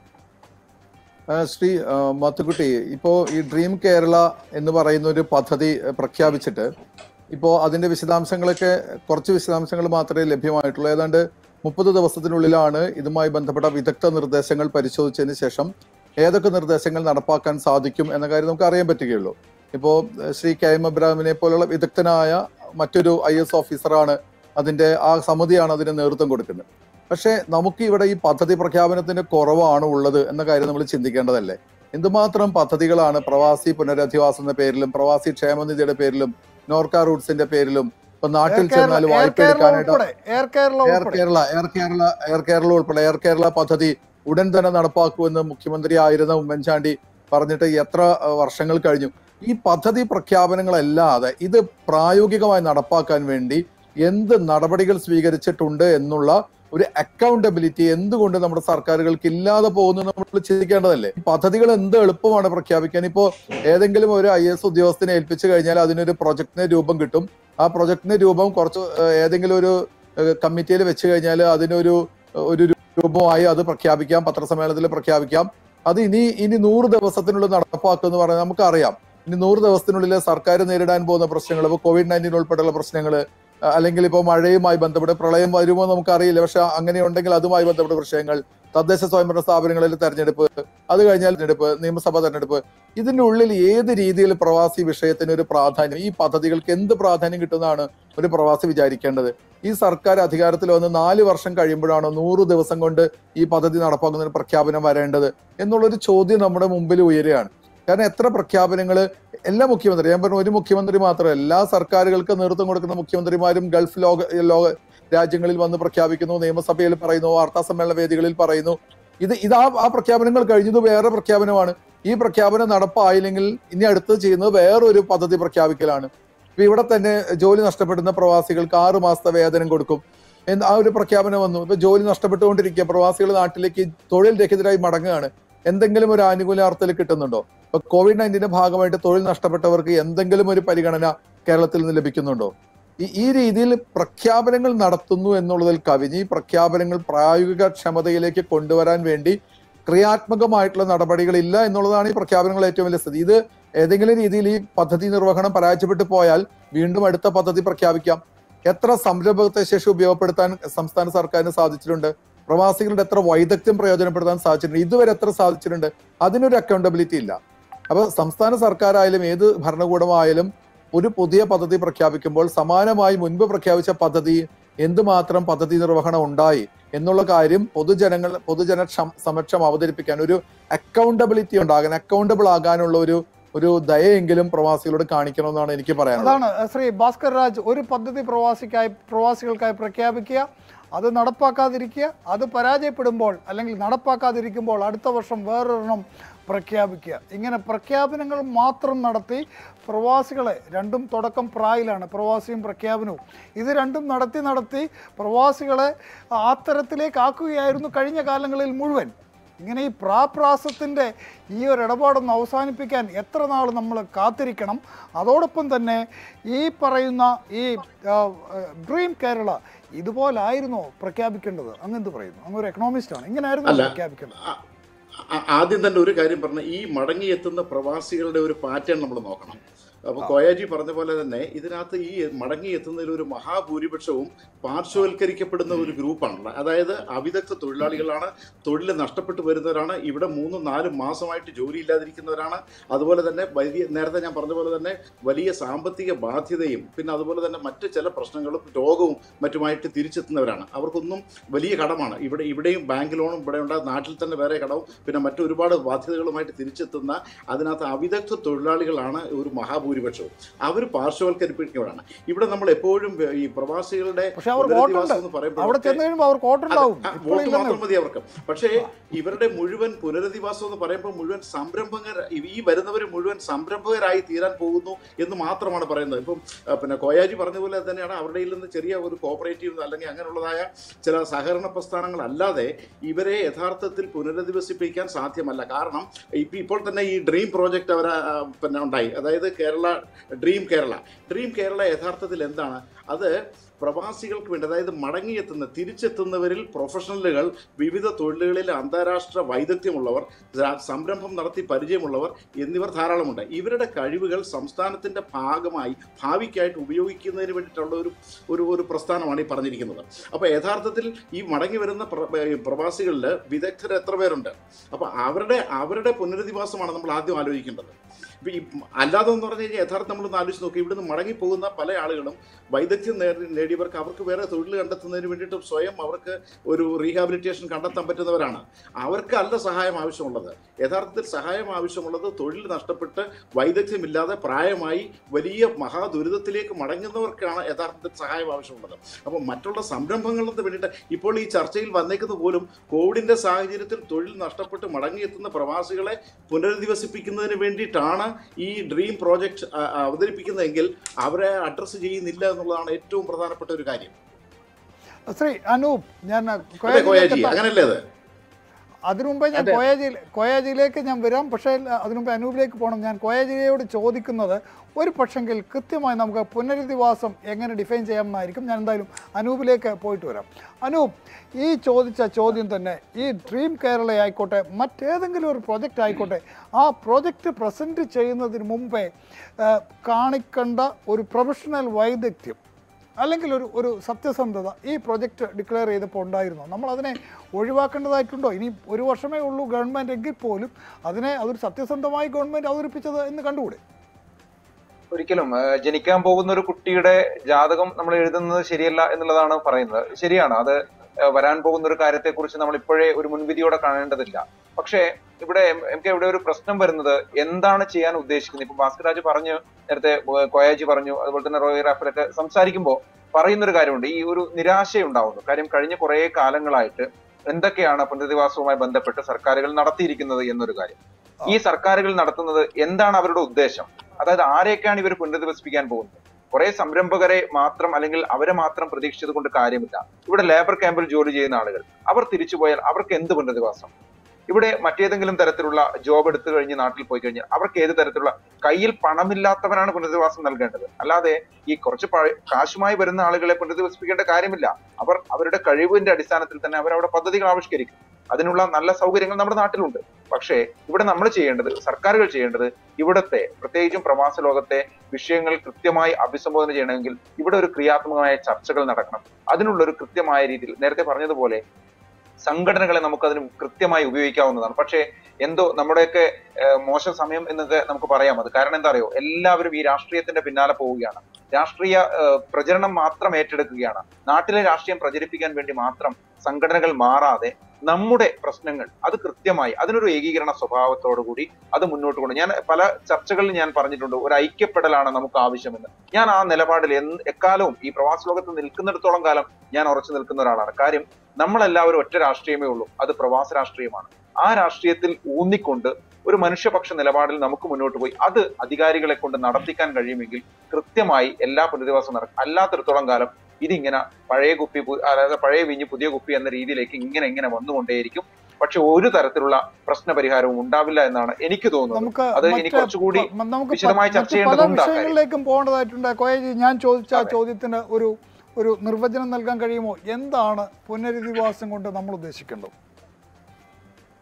ആ, ശ്രീ ആ, മാത്തുക്കുട്ടി ഇപ്പോ ഈ ഡ്രീം കേരള എന്ന് പറയുന്ന ഒരു പദ്ധതി ആ, പ്രഖ്യാപിച്ചിട്ട് ഇപ്പോ അതിന്റെ വിശദാംശങ്ങളൊക്കെ കുറച്ച് വിശദാംശങ്ങൾ മാത്രമേ ലഭ്യമായിട്ടുള്ളൂ ഏതാണ്ട് മുപ്പത് ദിവസത്തിനുള്ളിലാണ് ഇതുമായി ബന്ധപ്പെട്ട വിദഗ്ധ നിർദ്ദേശങ്ങൾ പരിശോധിച്ചതിന് ശേഷം ഏതൊക്കെ നിർദ്ദേശങ്ങൾ നടപ്പാക്കാൻ സാധിക്കും എന്ന കാര്യം നമുക്ക് അറിയാൻ പറ്റുകയുള്ളൂ ഇപ്പോൾ ശ്രീ കെ എം അബ്രാഹിമിനെ പോലുള്ള വിദഗ്ധനായ മറ്റൊരു ഐ എസ് ഓഫീസറാണ് അതിന്റെ ആ സമിതിയാണ് അതിന് നേതൃത്വം കൊടുക്കുന്നത് പക്ഷേ നമുക്ക് ഇവിടെ ഈ പദ്ധതി പ്രഖ്യാപനത്തിന്റെ കുറവാണ് ഉള്ളത് എന്ന കാര്യം നമ്മൾ ചിന്തിക്കേണ്ടതല്ലേ എന്തുമാത്രം പദ്ധതികളാണ് പ്രവാസി പുനരധിവാസം എന്ന പേരിലും പ്രവാസി ക്ഷേമനിധിയുടെ പേരിലും നോർക്ക റൂട്ട്സിന്റെ പേരിലും ഇപ്പൊ നാട്ടിൽ എയർ കേരള ചെന്നാൽ എയർ വായ്പ കേരള എടുക്കാനായിട്ട് ഉൾപ്പെടെ എയർ കേരള എയർ ഉൾപ്പെടെ കേരള എയർ കേരള എയർ കേരള ഉൾപ്പെടെ എയർ കേരള പദ്ധതി ഉടൻ തന്നെ നടപ്പാക്കുമെന്ന് മുഖ്യമന്ത്രി ആയിരുന്ന ഉമ്മൻചാണ്ടി പറഞ്ഞിട്ട് എത്ര അഹ്, വർഷങ്ങൾ കഴിഞ്ഞു ഈ പദ്ധതി പ്രഖ്യാപനങ്ങളല്ലാതെ ഇത് പ്രായോഗികമായി നടപ്പാക്കാൻ വേണ്ടി എന്ത് നടപടികൾ സ്വീകരിച്ചിട്ടുണ്ട് എന്നുള്ള ഒരു അക്കൗണ്ടബിലിറ്റി എന്തുകൊണ്ട് നമ്മുടെ സർക്കാരുകൾക്ക് ഇല്ലാതെ പോകുന്നു നമ്മൾ ചിന്തിക്കേണ്ടതല്ലേ ഈ പദ്ധതികൾ എന്ത് എളുപ്പമാണ് പ്രഖ്യാപിക്കാൻ ഇപ്പോ ഏതെങ്കിലും ഒരു ഐ എസ് ഉദ്യോഗസ്ഥനെ ഏൽപ്പിച്ചു കഴിഞ്ഞാൽ അതിനൊരു പ്രൊജക്ടിന് രൂപം കിട്ടും ആ പ്രൊജക്ടിന് രൂപം കുറച്ച് ഏഹ്, ഏതെങ്കിലും ഒരു കമ്മിറ്റിയിൽ വെച്ച് കഴിഞ്ഞാൽ അതിനൊരു ഒരു രൂപമായി അത് പ്രഖ്യാപിക്കാം പത്രസമ്മേളനത്തിൽ പ്രഖ്യാപിക്കാം അത് ഇനി ഇനി നൂറ് ദിവസത്തിനുള്ളിൽ നടപ്പാക്കും എന്ന് പറഞ്ഞാൽ നമുക്കറിയാം ഇനി നൂറ് ദിവസത്തിനുള്ളിൽ സർക്കാർ നേരിടാൻ പോകുന്ന പ്രശ്നങ്ങൾ ഇപ്പോൾ കോവിഡ് നയൻറ്റീൻ ഉൾപ്പെടെയുള്ള പ്രശ്നങ്ങൾ അല്ലെങ്കിൽ ഇപ്പോൾ മഴയുമായി ബന്ധപ്പെട്ട് പ്രളയം വരുമോ നമുക്കറിയില്ല പക്ഷെ അങ്ങനെ ഉണ്ടെങ്കിൽ അതുമായി ബന്ധപ്പെട്ട വിഷയങ്ങൾ തദ്ദേശ സ്വയംഭരണ സ്ഥാപനങ്ങളിൽ തെരഞ്ഞെടുപ്പ് അത് കഴിഞ്ഞാൽ തെരഞ്ഞെടുപ്പ് നിയമസഭാ തെരഞ്ഞെടുപ്പ് ഇതിന്റെ ഉള്ളിൽ ഏത് രീതിയിൽ പ്രവാസി വിഷയത്തിന് ഒരു പ്രാധാന്യം ഈ പദ്ധതികൾക്ക് എന്ത് പ്രാധാന്യം കിട്ടുന്നതാണ് ഒരു പ്രവാസി വിചാരിക്കേണ്ടത് ഈ സർക്കാർ അധികാരത്തിൽ വന്ന് നാല് വർഷം കഴിയുമ്പോഴാണോ നൂറ് ദിവസം കൊണ്ട് ഈ പദ്ധതി നടപ്പാക്കുന്നതിന് പ്രഖ്യാപനം വരേണ്ടത് എന്നുള്ളൊരു ചോദ്യം നമ്മുടെ മുമ്പിൽ ഉയരുകയാണ് കാരണം എത്ര പ്രഖ്യാപനങ്ങൾ എല്ലാ മുഖ്യമന്ത്രി ഞാൻ പറഞ്ഞു ഒരു മുഖ്യമന്ത്രി മാത്രമല്ല എല്ലാ സർക്കാരുകൾക്ക് നേതൃത്വം കൊടുക്കുന്ന മുഖ്യമന്ത്രിമാരും ഗൾഫ് ലോക ലോക രാജ്യങ്ങളിൽ വന്ന് പ്രഖ്യാപിക്കുന്നു നിയമസഭയിൽ പറയുന്നു വാർത്താ സമ്മേളന വേദികളിൽ പറയുന്നു ഇത് ഇത് ആ ആ പ്രഖ്യാപനങ്ങൾ കഴിഞ്ഞത് വേറെ പ്രഖ്യാപനമാണ് ഈ പ്രഖ്യാപനം നടപ്പായില്ലെങ്കിൽ ഇനി അടുത്ത് ചെയ്യുന്നത് വേറൊരു പദ്ധതി പ്രഖ്യാപിക്കലാണ് ഇപ്പൊ ഇവിടെ തന്നെ ജോലി നഷ്ടപ്പെടുന്ന പ്രവാസികൾക്ക് ആറ് മാസത്തെ വേതനം കൊടുക്കും എന്ന് ആ ഒരു പ്രഖ്യാപനം വന്നു ഇപ്പൊ ജോലി നഷ്ടപ്പെട്ടുകൊണ്ടിരിക്കുക പ്രവാസികൾ നാട്ടിലേക്ക് തൊഴിൽ രഹിതരായി മടങ്ങുകയാണ് എന്തെങ്കിലും ഒരു ആനുകൂല്യ അർത്ഥത്തിൽ കിട്ടുന്നുണ്ടോ ഇപ്പൊ കോവിഡ് നയൻറ്റീന്റെ ഭാഗമായിട്ട് തൊഴിൽ നഷ്ടപ്പെട്ടവർക്ക് എന്തെങ്കിലും ഒരു പരിഗണന കേരളത്തിൽ നിന്ന് ലഭിക്കുന്നുണ്ടോ ഈ ഈ രീതിയിൽ പ്രഖ്യാപനങ്ങൾ നടത്തുന്നു എന്നുള്ളതിൽ കവിഞ്ഞ് ഈ പ്രഖ്യാപനങ്ങൾ പ്രായോഗിക ക്ഷമതയിലേക്ക് കൊണ്ടുവരാൻ വേണ്ടി ക്രിയാത്മകമായിട്ടുള്ള നടപടികളില്ല എന്നുള്ളതാണ് ഈ പ്രഖ്യാപനങ്ങൾ ഏറ്റവും വലിയ സ്ഥിതി ഇത് ഏതെങ്കിലും രീതിയിൽ ഈ പദ്ധതി നിർവഹണം പരാജയപ്പെട്ടു പോയാൽ വീണ്ടും അടുത്ത പദ്ധതി പ്രഖ്യാപിക്കാം എത്ര സംരംഭകത്വ ശേഷി ഉപയോഗപ്പെടുത്താൻ സംസ്ഥാന സർക്കാരിന് സാധിച്ചിട്ടുണ്ട് പ്രവാസികളുടെ എത്ര വൈദഗ്ധ്യം പ്രയോജനപ്പെടുത്താൻ സാധിച്ചിട്ടുണ്ട് ഇതുവരെ എത്ര സാധിച്ചിട്ടുണ്ട് അതിനൊരു അക്കൗണ്ടബിലിറ്റി ഇല്ല അപ്പൊ സംസ്ഥാന സർക്കാരായാലും ഏത് ഭരണകൂടമായാലും ഒരു പുതിയ പദ്ധതി പ്രഖ്യാപിക്കുമ്പോൾ സമാനമായി മുൻപ് പ്രഖ്യാപിച്ച പദ്ധതി എന്തുമാത്രം പദ്ധതി നിർവഹണം ഉണ്ടായി എന്നുള്ള കാര്യം പൊതുജനങ്ങൾ പൊതുജന ക്ഷം- സമക്ഷം അവതരിപ്പിക്കാൻ ഒരു അക്കൗണ്ടബിലിറ്റി ഉണ്ടാകാൻ അക്കൗണ്ടബിൾ ആകാനുള്ള ഒരു ഒരു ദയെങ്കിലും പ്രവാസികളോട് കാണിക്കണമെന്നാണ് എനിക്ക് പറയാനുള്ളത് അതാണ് അഹ് ശ്രീ ഭാസ്കർ രാജ് ഒരു പദ്ധതി പ്രവാസിക്കായി പ്രവാസികൾക്കായി പ്രഖ്യാപിക്കുക അത് നടപ്പാക്കാതിരിക്കുക അത് പരാജയപ്പെടുമ്പോൾ അല്ലെങ്കിൽ നടപ്പാക്കാതിരിക്കുമ്പോൾ അടുത്ത വർഷം വേറൊരെണ്ണം പ്രഖ്യാപിക്കുക ഇങ്ങനെ പ്രഖ്യാപനങ്ങൾ മാത്രം നടത്തി പ്രവാസികളെ രണ്ടും തുടക്കം പ്രായിലാണ് പ്രവാസിയും പ്രഖ്യാപനവും ഇത് രണ്ടും നടത്തി നടത്തി പ്രവാസികളെ ആ തരത്തിലേക്ക് ആക്കുകയായിരുന്നു കഴിഞ്ഞ കാലങ്ങളിൽ മുഴുവൻ ഇങ്ങനെ ഈ പ്രാപ്രാസത്തിൻ്റെ ഈ ഒരു ഇടപാടൊന്ന് അവസാനിപ്പിക്കാൻ എത്ര നാൾ നമ്മൾ കാത്തിരിക്കണം അതോടൊപ്പം തന്നെ ഈ പറയുന്ന ഈ ആ, ഡ്രീം കേരള ഇതുപോലായിരുന്നോ പ്രഖ്യാപിക്കേണ്ടത് അങ്ങ് എന്ത് പറയുന്നു അങ്ങ് ഒരു എക്കണോമിസ്റ്റ് ആണ് ഇങ്ങനെയായിരുന്നു അല്ല. പ്രഖ്യാപിക്കേണ്ടത് ആ- ആദ്യം തന്നെ ഒരു കാര്യം പറഞ്ഞ ഈ മടങ്ങിയെത്തുന്ന പ്രവാസികളുടെ ഒരു പാറ്റേൺ നമ്മൾ നോക്കണം അപ്പൊ കോയാജി പറഞ്ഞ പോലെ തന്നെ ഇതിനകത്ത് ഈ മടങ്ങി എത്തുന്നതിൽ ഒരു മഹാഭൂരിപക്ഷവും പാർശ്വവൽക്കരിക്കപ്പെടുന്ന ഒരു ഗ്രൂപ്പാണുള്ളത് അതായത് അവിദഗ്ധ തൊഴിലാളികളാണ് തൊഴിൽ നഷ്ടപ്പെട്ടു വരുന്നവരാണ് ഇവിടെ മൂന്നും നാലും മാസമായിട്ട് ജോലിയില്ലാതിരിക്കുന്നവരാണ് അതുപോലെ തന്നെ വലിയ നേരത്തെ ഞാൻ പറഞ്ഞ പോലെ തന്നെ വലിയ സാമ്പത്തിക ബാധ്യതയും പിന്നെ അതുപോലെ തന്നെ മറ്റ് ചില പ്രശ്നങ്ങളും രോഗവും മറ്റുമായിട്ട് തിരിച്ചെത്തുന്നവരാണ് അവർക്കൊന്നും വലിയ കടമാണ് ഇവിടെ ഇവിടെയും ബാങ്ക് ലോണും ഇവിടെ ഉണ്ട് നാട്ടിൽ തന്നെ വേറെ കടവും പിന്നെ മറ്റൊരുപാട് ബാധ്യതകളുമായിട്ട് തിരിച്ചെത്തുന്ന അതിനകത്ത് അവിദഗ്ധ തൊഴിലാളികളാണ് ഒരു മഹാഭൂരിപക്ഷവും അവർ പാർശ്വവൽക്കരിപ്പിക്കുന്നവരാണ് ഇവിടെ നമ്മൾ എപ്പോഴും ഈ പ്രവാസികളുടെ പക്ഷെ അവർ പുനരധിവാസം വോട്ടുണ്ട് എന്ന് പറയുമ്പോൾ അവിടെ ചെന്ന് കഴിയുമ്പോൾ അവർക്ക് വോട്ടുണ്ടാവും ആ, ഇപ്പോൾ വോട്ട് ഇല്ലെന്നേ മാത്രം മതി അവർക്ക് പക്ഷേ ഇവരുടെ മുഴുവൻ പുനരധിവാസം എന്ന് പറയുമ്പോൾ മുഴുവൻ സംരംഭകർ ഈ വരുന്നവർ മുഴുവൻ സംരംഭകരായി തീരാൻ പോകുന്നു എന്ന് മാത്രമാണ് പറയുന്നത് ഇപ്പം ആ, പിന്നെ കോയാജി പറഞ്ഞ പോലെ തന്നെയാണ് അവരുടെ നിന്ന് ചെറിയ ഒരു കോപ്പറേറ്റീവ് അല്ലെങ്കിൽ അങ്ങനെയുള്ളതായ ചില സഹകരണ പ്രസ്ഥാനങ്ങൾ അല്ലാതെ ഇവരെ യഥാർത്ഥത്തിൽ പുനരധിവസിപ്പിക്കാൻ സാധ്യമല്ല കാരണം ഇപ്പം ഇപ്പോൾ തന്നെ ഈ ഡ്രീം പ്രോജക്റ്റ് അവർ പിന്നെ ഉണ്ടായി അതായത് കേരള ഡ്രീം കേരള ഡ്രീം കേരള യഥാർത്ഥത്തിൽ എന്താണ് അത് പ്രവാസികൾക്ക് വേണ്ടി അതായത് മടങ്ങിയെത്തുന്ന തിരിച്ചെത്തുന്നവരിൽ പ്രൊഫഷണലുകൾ വിവിധ തൊഴിലുകളിൽ അന്താരാഷ്ട്ര വൈദഗ്ധ്യമുള്ളവർ സ- സംരംഭം നടത്തി പരിചയമുള്ളവർ എന്നിവർ ധാരാളമുണ്ട് ഇവരുടെ കഴിവുകൾ സംസ്ഥാനത്തിന്റെ ഭാഗമായി ഭാവിക്കായിട്ട് ഉപയോഗിക്കുന്നതിന് വേണ്ടിയിട്ടുള്ള ഒരു ഒരു ഒരു പ്രസ്ഥാനമാണ് ഈ പറഞ്ഞിരിക്കുന്നത് അപ്പോൾ യഥാർത്ഥത്തിൽ ഈ മടങ്ങി വരുന്ന പ്ര- ഈ പ്രവാസികളിൽ വിദഗ്ധർ എത്ര പേരുണ്ട് അപ്പോൾ അവരുടെ അവരുടെ പുനരധിവാസമാണ് നമ്മൾ ആദ്യം ആലോചിക്കേണ്ടത് ഇപ്പം ഈ അല്ലാതെ എന്ന് പറഞ്ഞു കഴിഞ്ഞാൽ യഥാർത്ഥം നമ്മളൊന്ന് ആലോചിച്ച് നോക്കി ഇവിടുന്ന് മടങ്ങി പോകുന്ന പല ആളുകളും വൈദഗ്ധ്യം നേടി നേടിയവർക്ക് അവർക്ക് വേറെ തൊഴിൽ കണ്ടെത്തുന്നതിന് വേണ്ടിയിട്ട് സ്വയം അവർക്ക് ഒരു റീഹാബിലിറ്റേഷൻ കണ്ടെത്താൻ പറ്റുന്നവരാണ് അവർക്ക് അല്ല സഹായം ആവശ്യമുള്ളത് യഥാർത്ഥത്തിൽ സഹായം ആവശ്യമുള്ളത് തൊഴിൽ നഷ്ടപ്പെട്ട് വൈദഗ്ധ്യമില്ലാതെ പ്രായമായി വലിയ മഹാദുരിതത്തിലേക്ക് മടങ്ങുന്നവർക്കാണ് യഥാർത്ഥത്തിൽ സഹായം ആവശ്യമുള്ളത് അപ്പോൾ മറ്റുള്ള സംരംഭങ്ങൾക്ക് വേണ്ടിയിട്ട് ഇപ്പോൾ ഈ ചർച്ചയിൽ വന്നേക്കുന്നത് പോലും കോവിഡിന്റെ സാഹചര്യത്തിൽ തൊഴിൽ നഷ്ടപ്പെട്ട് മടങ്ങിയെത്തുന്ന പ്രവാസികളെ പുനരധിവസിപ്പിക്കുന്നതിന് വേണ്ടിയിട്ടാണ് ഈ ഡ്രീം പ്രോജക്റ്റ് അവതരിപ്പിക്കുന്നതെങ്കിൽ അവരെ അഡ്രസ്സ് ചെയ്യുന്നില്ല എന്നുള്ളതാണ് ഏറ്റവും പ്രധാനപ്പെട്ട ഒരു കാര്യം ശ്രീ അനൂപ് ഞാൻ അതെ കോയാജി അങ്ങനല്ലേ അത് അതിനു മുമ്പേ ഞാൻ അതെ. കോയാജി കോയാജിയിലേക്ക് ഞാൻ വരാം പക്ഷേ അതിനു മുമ്പേ അനൂപിലേക്ക് പോകണം ഞാൻ കോയാജിയോട് ചോദിക്കുന്നത് ഒരു പക്ഷെങ്കിൽ കൃത്യമായി നമുക്ക് പുനരധിവാസം എങ്ങനെ ഡിഫൈൻ ചെയ്യാമെന്നായിരിക്കും ഞാൻ എന്തായാലും അനൂപിലേക്ക് പോയിട്ട് വരാം അനൂപ് ഈ ചോദിച്ച ചോദ്യം തന്നെ ഈ ഡ്രീം കേരള ആയിക്കോട്ടെ മറ്റേതെങ്കിലും ഒരു പ്രൊജക്റ്റ് ആയിക്കോട്ടെ ആ പ്രൊജക്റ്റ് പ്രസൻറ്റ് ചെയ്യുന്നതിന് മുമ്പേ ആ, കാണിക്കേണ്ട ഒരു പ്രൊഫഷണൽ വൈദഗ്ധ്യം അല്ലെങ്കിൽ ഒരു ഒരു സത്യസന്ധത ഈ പ്രൊജക്റ്റ് ഡിക്ലെയർ ചെയ്തപ്പോൾ ഉണ്ടായിരുന്നു നമ്മൾ അതിനെ ഒഴിവാക്കേണ്ടതായിട്ടുണ്ടോ ഇനി ഒരു വർഷമേ ഉള്ളൂ ഗവൺമെൻറ് എങ്കിൽ പോലും അതിനെ അതൊരു സത്യസന്ധമായി ഗവൺമെൻറ് അവതരിപ്പിച്ചത് എന്ന് കണ്ടുകൂടെ ഒരിക്കലും ആ, ജനിക്കാൻ പോകുന്ന ഒരു കുട്ടിയുടെ ജാതകം നമ്മൾ എഴുതുന്നത് ശരിയല്ല എന്നുള്ളതാണ് പറയുന്നത് ശരിയാണ് അത് ആ, വരാൻ പോകുന്ന ഒരു കാര്യത്തെക്കുറിച്ച് നമ്മൾ ഇപ്പോഴേ ഒരു മുൻവിധിയോടെ കാണേണ്ടതില്ല പക്ഷേ ഇവിടെ എം- എനിക്ക് ഇവിടെ ഒരു പ്രശ്നം വരുന്നത് എന്താണ് ചെയ്യാൻ ഉദ്ദേശിക്കുന്നത് ഇപ്പൊ ഭാസ്കരാജ് പറഞ്ഞു നേരത്തെ ഏർ കോയാജി പറഞ്ഞു അതുപോലെ തന്നെ റോയി റാഫലൊക്കെ സംസാരിക്കുമ്പോൾ പറയുന്ന ഒരു കാര്യമുണ്ട് ഈ ഒരു നിരാശയുണ്ടാവുന്നു കാര്യം കഴിഞ്ഞ കുറെ കാലങ്ങളായിട്ട് എന്തൊക്കെയാണ് പുനരധിവാസവുമായി ബന്ധപ്പെട്ട് സർക്കാരുകൾ നടത്തിയിരിക്കുന്നത് എന്നൊരു കാര്യം ഈ സർക്കാരുകൾ നടത്തുന്നത് എന്താണ് അവരുടെ ഉദ്ദേശം അതായത് ആരെയൊക്കെയാണ് ഇവർ പുനരധിവസിപ്പിക്കാൻ പോകുന്നത് കുറെ സംരംഭകരെ മാത്രം അല്ലെങ്കിൽ അവരെ മാത്രം പ്രതീക്ഷിച്ചത് കൊണ്ട് കാര്യമില്ല ഇവിടെ ലേബർ ക്യാമ്പിൽ ജോലി ചെയ്യുന്ന ആളുകൾ അവർ തിരിച്ചു പോയാൽ അവർക്ക് എന്ത് പുനരധിവാസം ഇവിടെ മറ്റേതെങ്കിലും തരത്തിലുള്ള ജോബ് എടുത്തു കഴിഞ്ഞ് നാട്ടിൽ പോയി കഴിഞ്ഞാൽ അവർക്ക് ഏത് തരത്തിലുള്ള കയ്യിൽ പണമില്ലാത്തവനാണ് പുനരധിവാസം നൽകേണ്ടത് അല്ലാതെ ഈ കുറച്ച് പഴ- കാശുമായി വരുന്ന ആളുകളെ പുനരധിവസിപ്പിക്കേണ്ട കാര്യമില്ല അവർ അവരുടെ കഴിവിന്റെ അടിസ്ഥാനത്തിൽ തന്നെ അവർ അവിടെ പദ്ധതികൾ ആവിഷ്കരിക്കും അതിനുള്ള നല്ല സൗകര്യങ്ങൾ നമ്മുടെ നാട്ടിലുണ്ട് പക്ഷേ ഇവിടെ നമ്മൾ ചെയ്യേണ്ടത് സർക്കാരുകൾ ചെയ്യേണ്ടത് ഇവിടത്തെ പ്രത്യേകിച്ചും പ്രവാസ ലോകത്തെ വിഷയങ്ങൾ കൃത്യമായി അഭിസംബോധന ചെയ്യണമെങ്കിൽ ഇവിടെ ഒരു ക്രിയാത്മകമായ ചർച്ചകൾ നടക്കണം അതിനുള്ള ഒരു കൃത്യമായ രീതിയിൽ നേരത്തെ പറഞ്ഞതുപോലെ സംഘടനകളെ നമുക്ക് അതിന് കൃത്യമായി ഉപയോഗിക്കാവുന്നതാണ് പക്ഷേ എന്തോ നമ്മുടെയൊക്കെ ഏഹ്, മോശം സമയം എന്നൊക്കെ നമുക്ക് പറയാം അത് കാരണം എന്താ അറിയോ എല്ലാവരും ഈ രാഷ്ട്രീയത്തിന്റെ പിന്നാലെ പോവുകയാണ് രാഷ്ട്രീയ ഏഹ്, പ്രചരണം മാത്രം ഏറ്റെടുക്കുകയാണ് നാട്ടിലെ രാഷ്ട്രീയം പ്രചരിപ്പിക്കാൻ വേണ്ടി മാത്രം സംഘടനകൾ മാറാതെ നമ്മുടെ പ്രശ്നങ്ങൾ അത് കൃത്യമായി അതിനൊരു ഏകീകരണ സ്വഭാവത്തോടു കൂടി അത് മുന്നോട്ട് കൊണ്ട് ഞാൻ പല ചർച്ചകളിൽ ഞാൻ പറഞ്ഞിട്ടുണ്ട് ഒരു ഐക്യപ്പെടലാണ് നമുക്ക് ആവശ്യമെന്ന് ഞാൻ ആ നിലപാടിൽ എന്ത് എക്കാലവും ഈ പ്രവാസ ലോകത്ത് നിൽക്കുന്നിടത്തോളം കാലം ഞാൻ ഉറച്ചു നിൽക്കുന്ന ഒരാളാണ് കാര്യം നമ്മളെല്ലാവരും ഒറ്റ രാഷ്ട്രീയമേ ഉള്ളൂ അത് പ്രവാസ രാഷ്ട്രീയമാണ് ആ രാഷ്ട്രീയത്തിൽ ഊന്നിക്കൊണ്ട് ഒരു മനുഷ്യപക്ഷ നിലപാടിൽ നമുക്ക് മുന്നോട്ട് പോയി അത് അധികാരികളെ കൊണ്ട് നടത്തിക്കാൻ കഴിയുമെങ്കിൽ കൃത്യമായി എല്ലാ പുനരധിവാസവും നടക്കും അല്ലാത്തിടത്തോളം കാലം ഇതിങ്ങനെ പഴയ കുപ്പി പു- അതായത് പഴയ വിഞ്ഞ് പുതിയ കുപ്പി എന്ന രീതിയിലേക്ക് ഇങ്ങനെ ഇങ്ങനെ വന്നുകൊണ്ടേയിരിക്കും പക്ഷെ ഒരു തരത്തിലുള്ള പ്രശ്ന പരിഹാരവും ഉണ്ടാവില്ല എന്നാണ് എനിക്ക് തോന്നുന്നത് നമുക്ക് അത് ഇനി മറ്റ് കുറച്ചുകൂടി പ- നമുക്ക് പ- വിശദമായി ചർച്ച മറ്റ് പല ചെയ്യേണ്ടതുണ്ട് ആ കാര്യം വിഷയങ്ങളിലേക്കും പോകേണ്ടതായിട്ടുണ്ട് കോയജി ഞാൻ ചോദിച്ച ആ ചോദ്യത്തിന് ഒരു ഒരു നിർവചനം നൽകാൻ കഴിയുമോ എന്താണ് പുനരധിവാസം കൊണ്ട് നമ്മൾ ഉദ്ദേശിക്കേണ്ടത്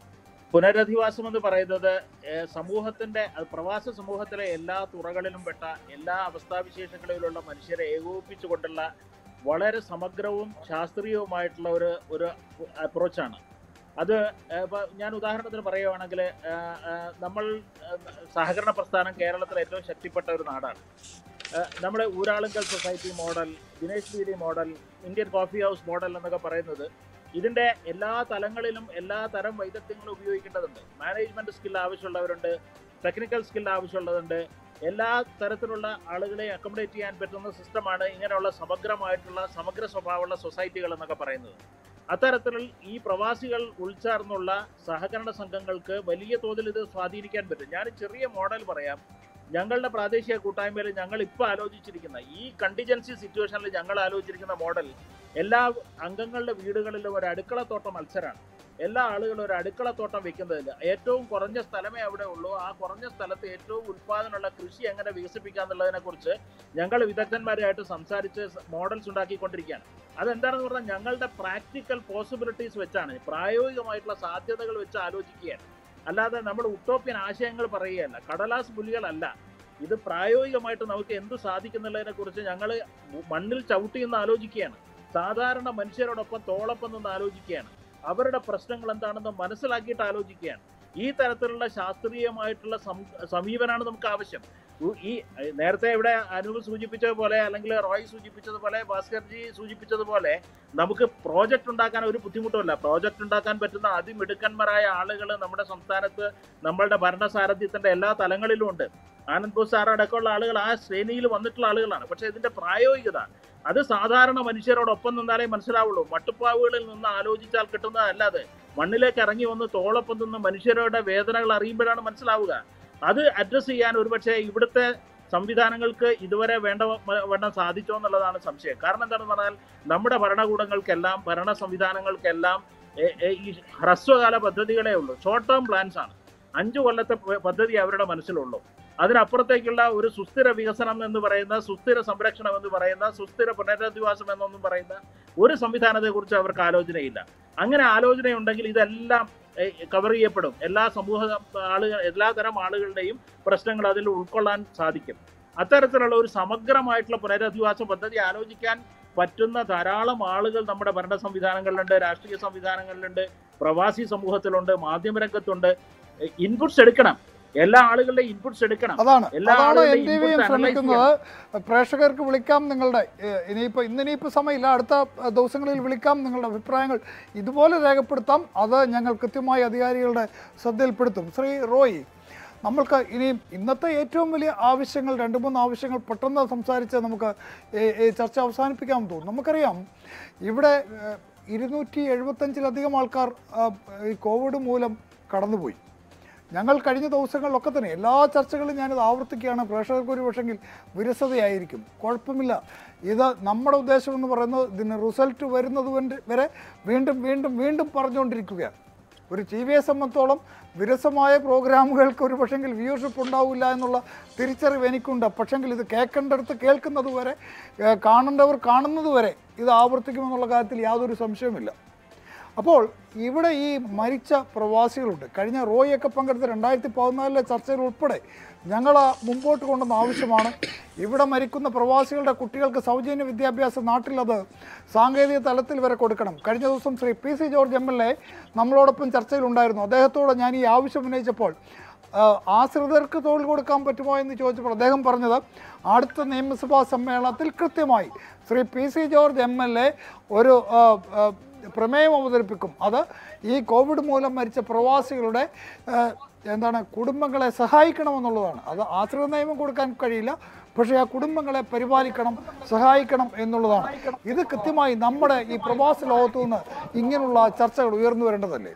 പുനരധിവാസം എന്ന് പറയുന്നത് ഏഹ്, സമൂഹത്തിന്റെ അത് പ്രവാസ സമൂഹത്തിലെ എല്ലാ തുറകളിലും പെട്ട എല്ലാ അവസ്ഥാവിശേഷങ്ങളിലുള്ള മനുഷ്യരെ ഏകോപിപ്പിച്ചുകൊണ്ടുള്ള വളരെ സമഗ്രവും ശാസ്ത്രീയവുമായിട്ടുള്ള ഒരു ഒരു അപ്രോച്ചാണ് അത് ഏഹ്, ഇപ്പൊ ഞാൻ ഉദാഹരണത്തിന് പറയുകയാണെങ്കിൽ ഏഹ്, ഏഹ്, നമ്മൾ ഏഹ്, സഹകരണ പ്രസ്ഥാനം കേരളത്തിലെ ഏറ്റവും ശക്തിപ്പെട്ട ഒരു നാടാണ് ഏഹ്, നമ്മുടെ Uralungal society model Dinesh Beedi model Indian coffee house model എന്നൊക്കെ പറയുന്നത് ഇതിന്റെ എല്ലാ തലങ്ങളിലും എല്ലാ തരം വൈദഗ്ധ്യങ്ങളും ഉപയോഗിക്കേണ്ടതുണ്ട് മാനേജ്മെന്റ് സ്കിൽ ആവശ്യമുള്ളവരുണ്ട് ടെക്നിക്കൽ സ്കിൽ ആവശ്യമുള്ളതുണ്ട് എല്ലാ തരത്തിലുള്ള ആളുകളെ അക്കോമഡേറ്റ് ചെയ്യാൻ പറ്റുന്ന സിസ്റ്റമാണ് ഇങ്ങനെയുള്ള സമഗ്രമായിട്ടുള്ള സമഗ്ര സ്വഭാവമുള്ള സൊസൈറ്റികൾ എന്നൊക്കെ പറയുന്നത് അത്തരത്തിൽ ഈ പ്രവാസികൾ ഉൾച്ചേർന്നുള്ള സഹകരണ സംഘങ്ങൾക്ക് വലിയ തോതിൽ ഇത് സ്വാധീനിക്കാൻ പറ്റും ഞാൻ ചെറിയ മോഡൽ പറയാം ഞങ്ങളുടെ പ്രാദേശിക കൂട്ടായ്മയിൽ ഞങ്ങൾ ഇപ്പോൾ ആലോചിച്ചിരിക്കുന്ന ഈ കണ്ടിജൻസി സിറ്റുവേഷനിൽ ഞങ്ങൾ ആലോചിച്ചിരിക്കുന്ന മോഡൽ എല്ലാ അംഗങ്ങളുടെ വീടുകളിലും ഒരു അടുക്കളത്തോട്ടം മത്സരമാണ് എല്ലാ ആളുകളും ഒരു അടുക്കളത്തോട്ടം വെക്കുന്നതിൽ ഏറ്റവും കുറഞ്ഞ സ്ഥലമേ അവിടെ ഉള്ളൂ ആ കുറഞ്ഞ സ്ഥലത്ത് ഏറ്റവും ഉൽപാദനമുള്ള കൃഷി എങ്ങനെ വികസിപ്പിക്കുക എന്നുള്ളതിനെ കുറിച്ച് ഞങ്ങൾ വിദഗ്ധന്മാരായിട്ട് സംസാരിച്ച് മോഡൽസ് ഉണ്ടാക്കിക്കൊണ്ടിരിക്കുകയാണ് അതെന്താണെന്ന് പറഞ്ഞാൽ ഞങ്ങളുടെ പ്രാക്ടിക്കൽ പോസിബിലിറ്റീസ് വെച്ചാണ് പ്രായോഗികമായിട്ടുള്ള സാധ്യതകൾ വെച്ച് ആലോചിക്കുകയാണ് അല്ലാതെ നമ്മൾ ഉട്ടോപ്യൻ ആശയങ്ങൾ പറയുകയല്ല കടലാസ് പുലികളല്ല ഇത് പ്രായോഗികമായിട്ട് നമുക്ക് എന്ത് സാധിക്കുന്നുള്ളതിനെ കുറിച്ച് ഞങ്ങൾ മണ്ണിൽ ചവിട്ടി എന്ന് ആലോചിക്കുകയാണ് സാധാരണ മനുഷ്യരോടൊപ്പം തോളൊപ്പം നിന്ന് ആലോചിക്കുകയാണ് അവരുടെ പ്രശ്നങ്ങൾ എന്താണെന്ന് മനസ്സിലാക്കിയിട്ട് ആലോചിക്കുകയാണ് ഈ തരത്തിലുള്ള ശാസ്ത്രീയമായിട്ടുള്ള സം- സമീപനമാണ് നമുക്ക് ആവശ്യം ഉ- ഈ ഏഹ്, നേരത്തെ ഇവിടെ അനൂപ് സൂചിപ്പിച്ചതുപോലെ അല്ലെങ്കിൽ റോയ് സൂചിപ്പിച്ചതുപോലെ ഭാസ്കർജി സൂചിപ്പിച്ചതുപോലെ നമുക്ക് പ്രോജക്റ്റ് ഉണ്ടാക്കാൻ ഒരു ബുദ്ധിമുട്ടുമില്ല പ്രോജക്റ്റ് ഉണ്ടാക്കാൻ പറ്റുന്ന അതിമിടുക്കന്മാരായ ആളുകൾ നമ്മുടെ സംസ്ഥാനത്ത് നമ്മളുടെ ഭരണസാരഥ്യത്തിന്റെ എല്ലാ തലങ്ങളിലും ഉണ്ട് ആനന്ദ് ബോസ് സാർ അടക്കമുള്ള ആളുകൾ ആ ശ്രേണിയിൽ വന്നിട്ടുള്ള ആളുകളാണ് പക്ഷെ ഇതിന്റെ പ്രായോഗികത അത് സാധാരണ മനുഷ്യരോടൊപ്പം നിന്നാലേ മനസ്സിലാവുള്ളൂ മട്ടുപ്പാവുകളിൽ നിന്ന് ആലോചിച്ചാൽ കിട്ടുന്നതല്ലാതെ മണ്ണിലേക്ക് ഇറങ്ങി വന്ന് തോളൊപ്പം നിന്ന് മനുഷ്യരുടെ വേദനകൾ അറിയുമ്പോഴാണ് മനസ്സിലാവുക അത് അഡ്രസ്സ് ചെയ്യാൻ ഒരുപക്ഷെ ഇവിടുത്തെ സംവിധാനങ്ങൾക്ക് ഇതുവരെ വേണ്ട വ- വണ്ണം സാധിച്ചോ എന്നുള്ളതാണ് സംശയം കാരണം എന്താണെന്ന് പറഞ്ഞാൽ നമ്മുടെ ഭരണകൂടങ്ങൾക്കെല്ലാം ഭരണ സംവിധാനങ്ങൾക്കെല്ലാം എ- എ- ഈ ഹ്രസ്വകാല പദ്ധതികളേ ഉള്ളൂ ഷോർട്ട് ടേം പ്ലാൻസ് ആണ് അഞ്ചു കൊല്ലത്തെ പ- പദ്ധതി അവരുടെ മനസ്സിലുള്ളൂ അതിനപ്പുറത്തേക്കുള്ള ഒരു സുസ്ഥിര വികസനം എന്ന് പറയുന്ന സുസ്ഥിര സംരക്ഷണം എന്ന് പറയുന്ന സുസ്ഥിര പുനരധിവാസം എന്നൊന്നും പറയുന്ന ഒരു സംവിധാനത്തെ കുറിച്ച് അവർക്ക് ആലോചനയില്ല അങ്ങനെ ആലോചനയുണ്ടെങ്കിൽ ഇതെല്ലാം കവർ ചെയ്യപ്പെടും എല്ലാ സമൂഹ ആളുകൾ എല്ലാ തരം ആളുകളുടെയും പ്രശ്നങ്ങൾ അതിൽ ഉൾക്കൊള്ളാൻ സാധിക്കും അത്തരത്തിലുള്ള ഒരു സമഗ്രമായിട്ടുള്ള പുനരധിവാസ പദ്ധതി ആലോചിക്കാൻ പറ്റുന്ന ധാരാളം ആളുകൾ നമ്മുടെ ഭരണ സംവിധാനങ്ങളിലുണ്ട് രാഷ്ട്രീയ സംവിധാനങ്ങളിലുണ്ട് പ്രവാസി സമൂഹത്തിലുണ്ട് മാധ്യമരംഗത്തുണ്ട് ഇൻപുട്സ് എടുക്കണം എല്ലാ ആളുകളുടെയും ഇൻപുട്സ് എടുക്കണം അതാണ് എല്ലാ അതാണ് എൻ ആളുകളുടെയും ടി വിയും inputs analyse ചെയ്യണം. ശ്രമിക്കുന്നത് പ്രേക്ഷകർക്ക് വിളിക്കാം നിങ്ങളുടെ ഏഹ്, ഇനിയിപ്പോൾ ഇന്നിനിയിപ്പോൾ സമയമില്ല അടുത്ത ഏഹ്, ദിവസങ്ങളിൽ വിളിക്കാം നിങ്ങളുടെ അഭിപ്രായങ്ങൾ ഇതുപോലെ രേഖപ്പെടുത്താം അത് ഞങ്ങൾ കൃത്യമായി അധികാരികളുടെ ശ്രദ്ധയിൽപ്പെടുത്തും ശ്രീ റോയ് നമ്മൾക്ക് ഇനി ഇന്നത്തെ ഏറ്റവും വലിയ ആവശ്യങ്ങൾ രണ്ട് മൂന്ന് ആവശ്യങ്ങൾ പെട്ടെന്ന് സംസാരിച്ച് നമുക്ക് ഈ- ഈ ചർച്ച അവസാനിപ്പിക്കാമെന്ന് തോന്നുന്നു നമുക്കറിയാം ഇവിടെ ഏഹ്, ഇരുന്നൂറ്റി എഴുപത്തഞ്ചിലധികം ആൾക്കാർ ആ, ഈ കോവിഡ് മൂലം കടന്നുപോയി ഞങ്ങൾ കഴിഞ്ഞ ദിവസങ്ങളിലൊക്കെ തന്നെ എല്ലാ ചർച്ചകളും ഞാനിത് ആവർത്തിക്കുകയാണ് പ്രേക്ഷകർക്ക് ഒരു പക്ഷെങ്കിൽ വിരസതയായിരിക്കും കുഴപ്പമില്ല ഇത് നമ്മുടെ ഉദ്ദേശം എന്ന് പറയുന്നത് ഇതിന് റിസൾട്ട് വരുന്നത് വരെ- വരെ വീണ്ടും വീണ്ടും വീണ്ടും പറഞ്ഞുകൊണ്ടിരിക്കുകയാണ് ഒരു ടി വിയെ സംബന്ധിച്ചോളം വിരസമായ പ്രോഗ്രാമുകൾക്ക് ഒരു പക്ഷെങ്കിൽ വ്യൂവർഷിപ്പ് ഉണ്ടാവില്ല എന്നുള്ള തിരിച്ചറിവ് എനിക്കുണ്ട് പക്ഷെങ്കിൽ ഇത് കേൾക്കേണ്ടടുത്ത് കേൾക്കുന്നത് വരെ ഏഹ് കാണേണ്ടവർ കാണുന്നത് വരെ ഇത് ആവർത്തിക്കുമെന്നുള്ള കാര്യത്തിൽ യാതൊരു സംശയവുമില്ല അപ്പോൾ ഇവിടെ ഈ മരിച്ച പ്രവാസികളുണ്ട് കഴിഞ്ഞ റോയൊക്കെ പങ്കെടുത്ത രണ്ടായിരത്തി പതിനാലിലെ ചർച്ചയിൽ ഉൾപ്പെടെ ഞങ്ങൾ മുമ്പോട്ട് കൊണ്ടുവന്ന ആവശ്യമാണ് ഇവിടെ മരിക്കുന്ന പ്രവാസികളുടെ കുട്ടികൾക്ക് സൗജന്യ വിദ്യാഭ്യാസം നാട്ടിലത് സാങ്കേതിക തലത്തിൽ വരെ കൊടുക്കണം കഴിഞ്ഞ ദിവസം Shri P C George M L A നമ്മളോടൊപ്പം ചർച്ചയിലുണ്ടായിരുന്നു അദ്ദേഹത്തോട് ഞാൻ ഈ ആവശ്യം ഉന്നയിച്ചപ്പോൾ ആ, ആശ്രിതർക്ക് തൊഴിൽ കൊടുക്കാൻ പറ്റുമോ എന്ന് ചോദിച്ചപ്പോൾ അദ്ദേഹം പറഞ്ഞത് അടുത്ത നിയമസഭാ സമ്മേളനത്തിൽ കൃത്യമായി Shri P C George M L A ഒരു ആ, ആ, പ്രമേയം അവതരിപ്പിക്കും അത് ഈ കോവിഡ് മൂലം മരിച്ച പ്രവാസികളുടെ ആ, എന്താണ് കുടുംബങ്ങളെ സഹായിക്കണമെന്നുള്ളതാണ് അത് ആശ്രിത നിയമം കൊടുക്കാൻ കഴിയില്ല പക്ഷേ ആ കുടുംബങ്ങളെ പരിപാലിക്കണം സഹായിക്കണം എന്നുള്ളതാണ് ഇത് കൃത്യമായി നമ്മുടെ ഈ പ്രവാസ ലോകത്തു നിന്ന് ഇങ്ങനെയുള്ള ചർച്ചകൾ ഉയർന്നു വരേണ്ടതല്ലേ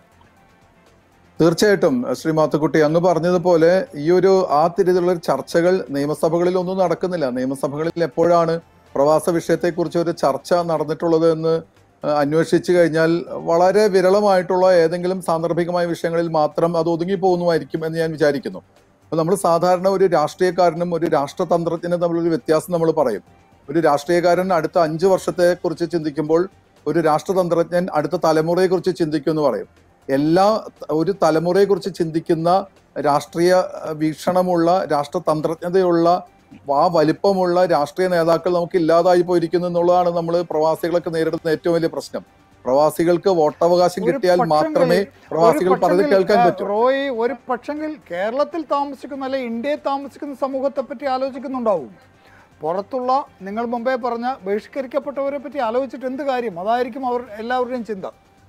തീർച്ചയായിട്ടും ശ്രീ മാത്തുക്കുട്ടി അങ്ങ് പറഞ്ഞതുപോലെ ഈ ഒരു ആ തിരിലുള്ള ചർച്ചകൾ നിയമസഭകളിൽ ഒന്നും നടക്കുന്നില്ല നിയമസഭകളിൽ എപ്പോഴാണ് പ്രവാസ വിഷയത്തെക്കുറിച്ച് ഒരു ചർച്ച നടന്നിട്ടുള്ളത് എന്ന് അഹ് അന്വേഷിച്ചു കഴിഞ്ഞാൽ വളരെ വിരളമായിട്ടുള്ള ഏതെങ്കിലും സാന്ദർഭികമായ വിഷയങ്ങളിൽ മാത്രം അത് ഒതുങ്ങി പോകുന്നതായിരിക്കും എന്ന് ഞാൻ വിചാരിക്കുന്നു അപ്പൊ നമ്മൾ സാധാരണ ഒരു രാഷ്ട്രീയക്കാരനും ഒരു രാഷ്ട്രതന്ത്രജ്ഞനും തമ്മിലൊരു വ്യത്യാസം നമ്മൾ പറയും ഒരു രാഷ്ട്രീയക്കാരൻ അടുത്ത അഞ്ചു വർഷത്തെ കുറിച്ച് ചിന്തിക്കുമ്പോൾ ഒരു രാഷ്ട്രതന്ത്രജ്ഞൻ അടുത്ത തലമുറയെ കുറിച്ച് ചിന്തിക്കും എന്ന് പറയും എല്ലാ ഒരു തലമുറയെക്കുറിച്ച് ചിന്തിക്കുന്ന രാഷ്ട്രീയ അഹ്, വീക്ഷണമുള്ള രാഷ്ട്രതന്ത്രജ്ഞതയുള്ള ആ വലിപ്പമുള്ള രാഷ്ട്രീയ നേതാക്കൾ നമുക്ക് ഇല്ലാതായി പോയിരിക്കുന്നു എന്നുള്ളതാണ് നമ്മൾ പ്രവാസികളൊക്കെ നേരിടുന്ന ഏറ്റവും വലിയ പ്രശ്നം പ്രവാസികൾക്ക് വോട്ടവകാശം ഒരു കിട്ടിയാൽ പക്ഷെങ്കിൽ- മാത്രമേ പ്രവാസികൾ ഒരു പറഞ്ഞ് പക്ഷെങ്കിൽ, കേൾക്കാൻ ആ, പറ്റൂ റോയി ഒരു പക്ഷെങ്കിൽ കേരളത്തിൽ താമസിക്കുന്ന അല്ലെ ഇന്ത്യയിൽ താമസിക്കുന്ന സമൂഹത്തെ പറ്റി ആലോചിക്കുന്നുണ്ടാവും പുറത്തുള്ള നിങ്ങൾ മുമ്പേ പറഞ്ഞ ബഹിഷ്കരിക്കപ്പെട്ടവരെ പറ്റി ആലോചിച്ചിട്ട് എന്ത് കാര്യം അതായിരിക്കും അവർ എല്ലാവരുടെയും ചിന്ത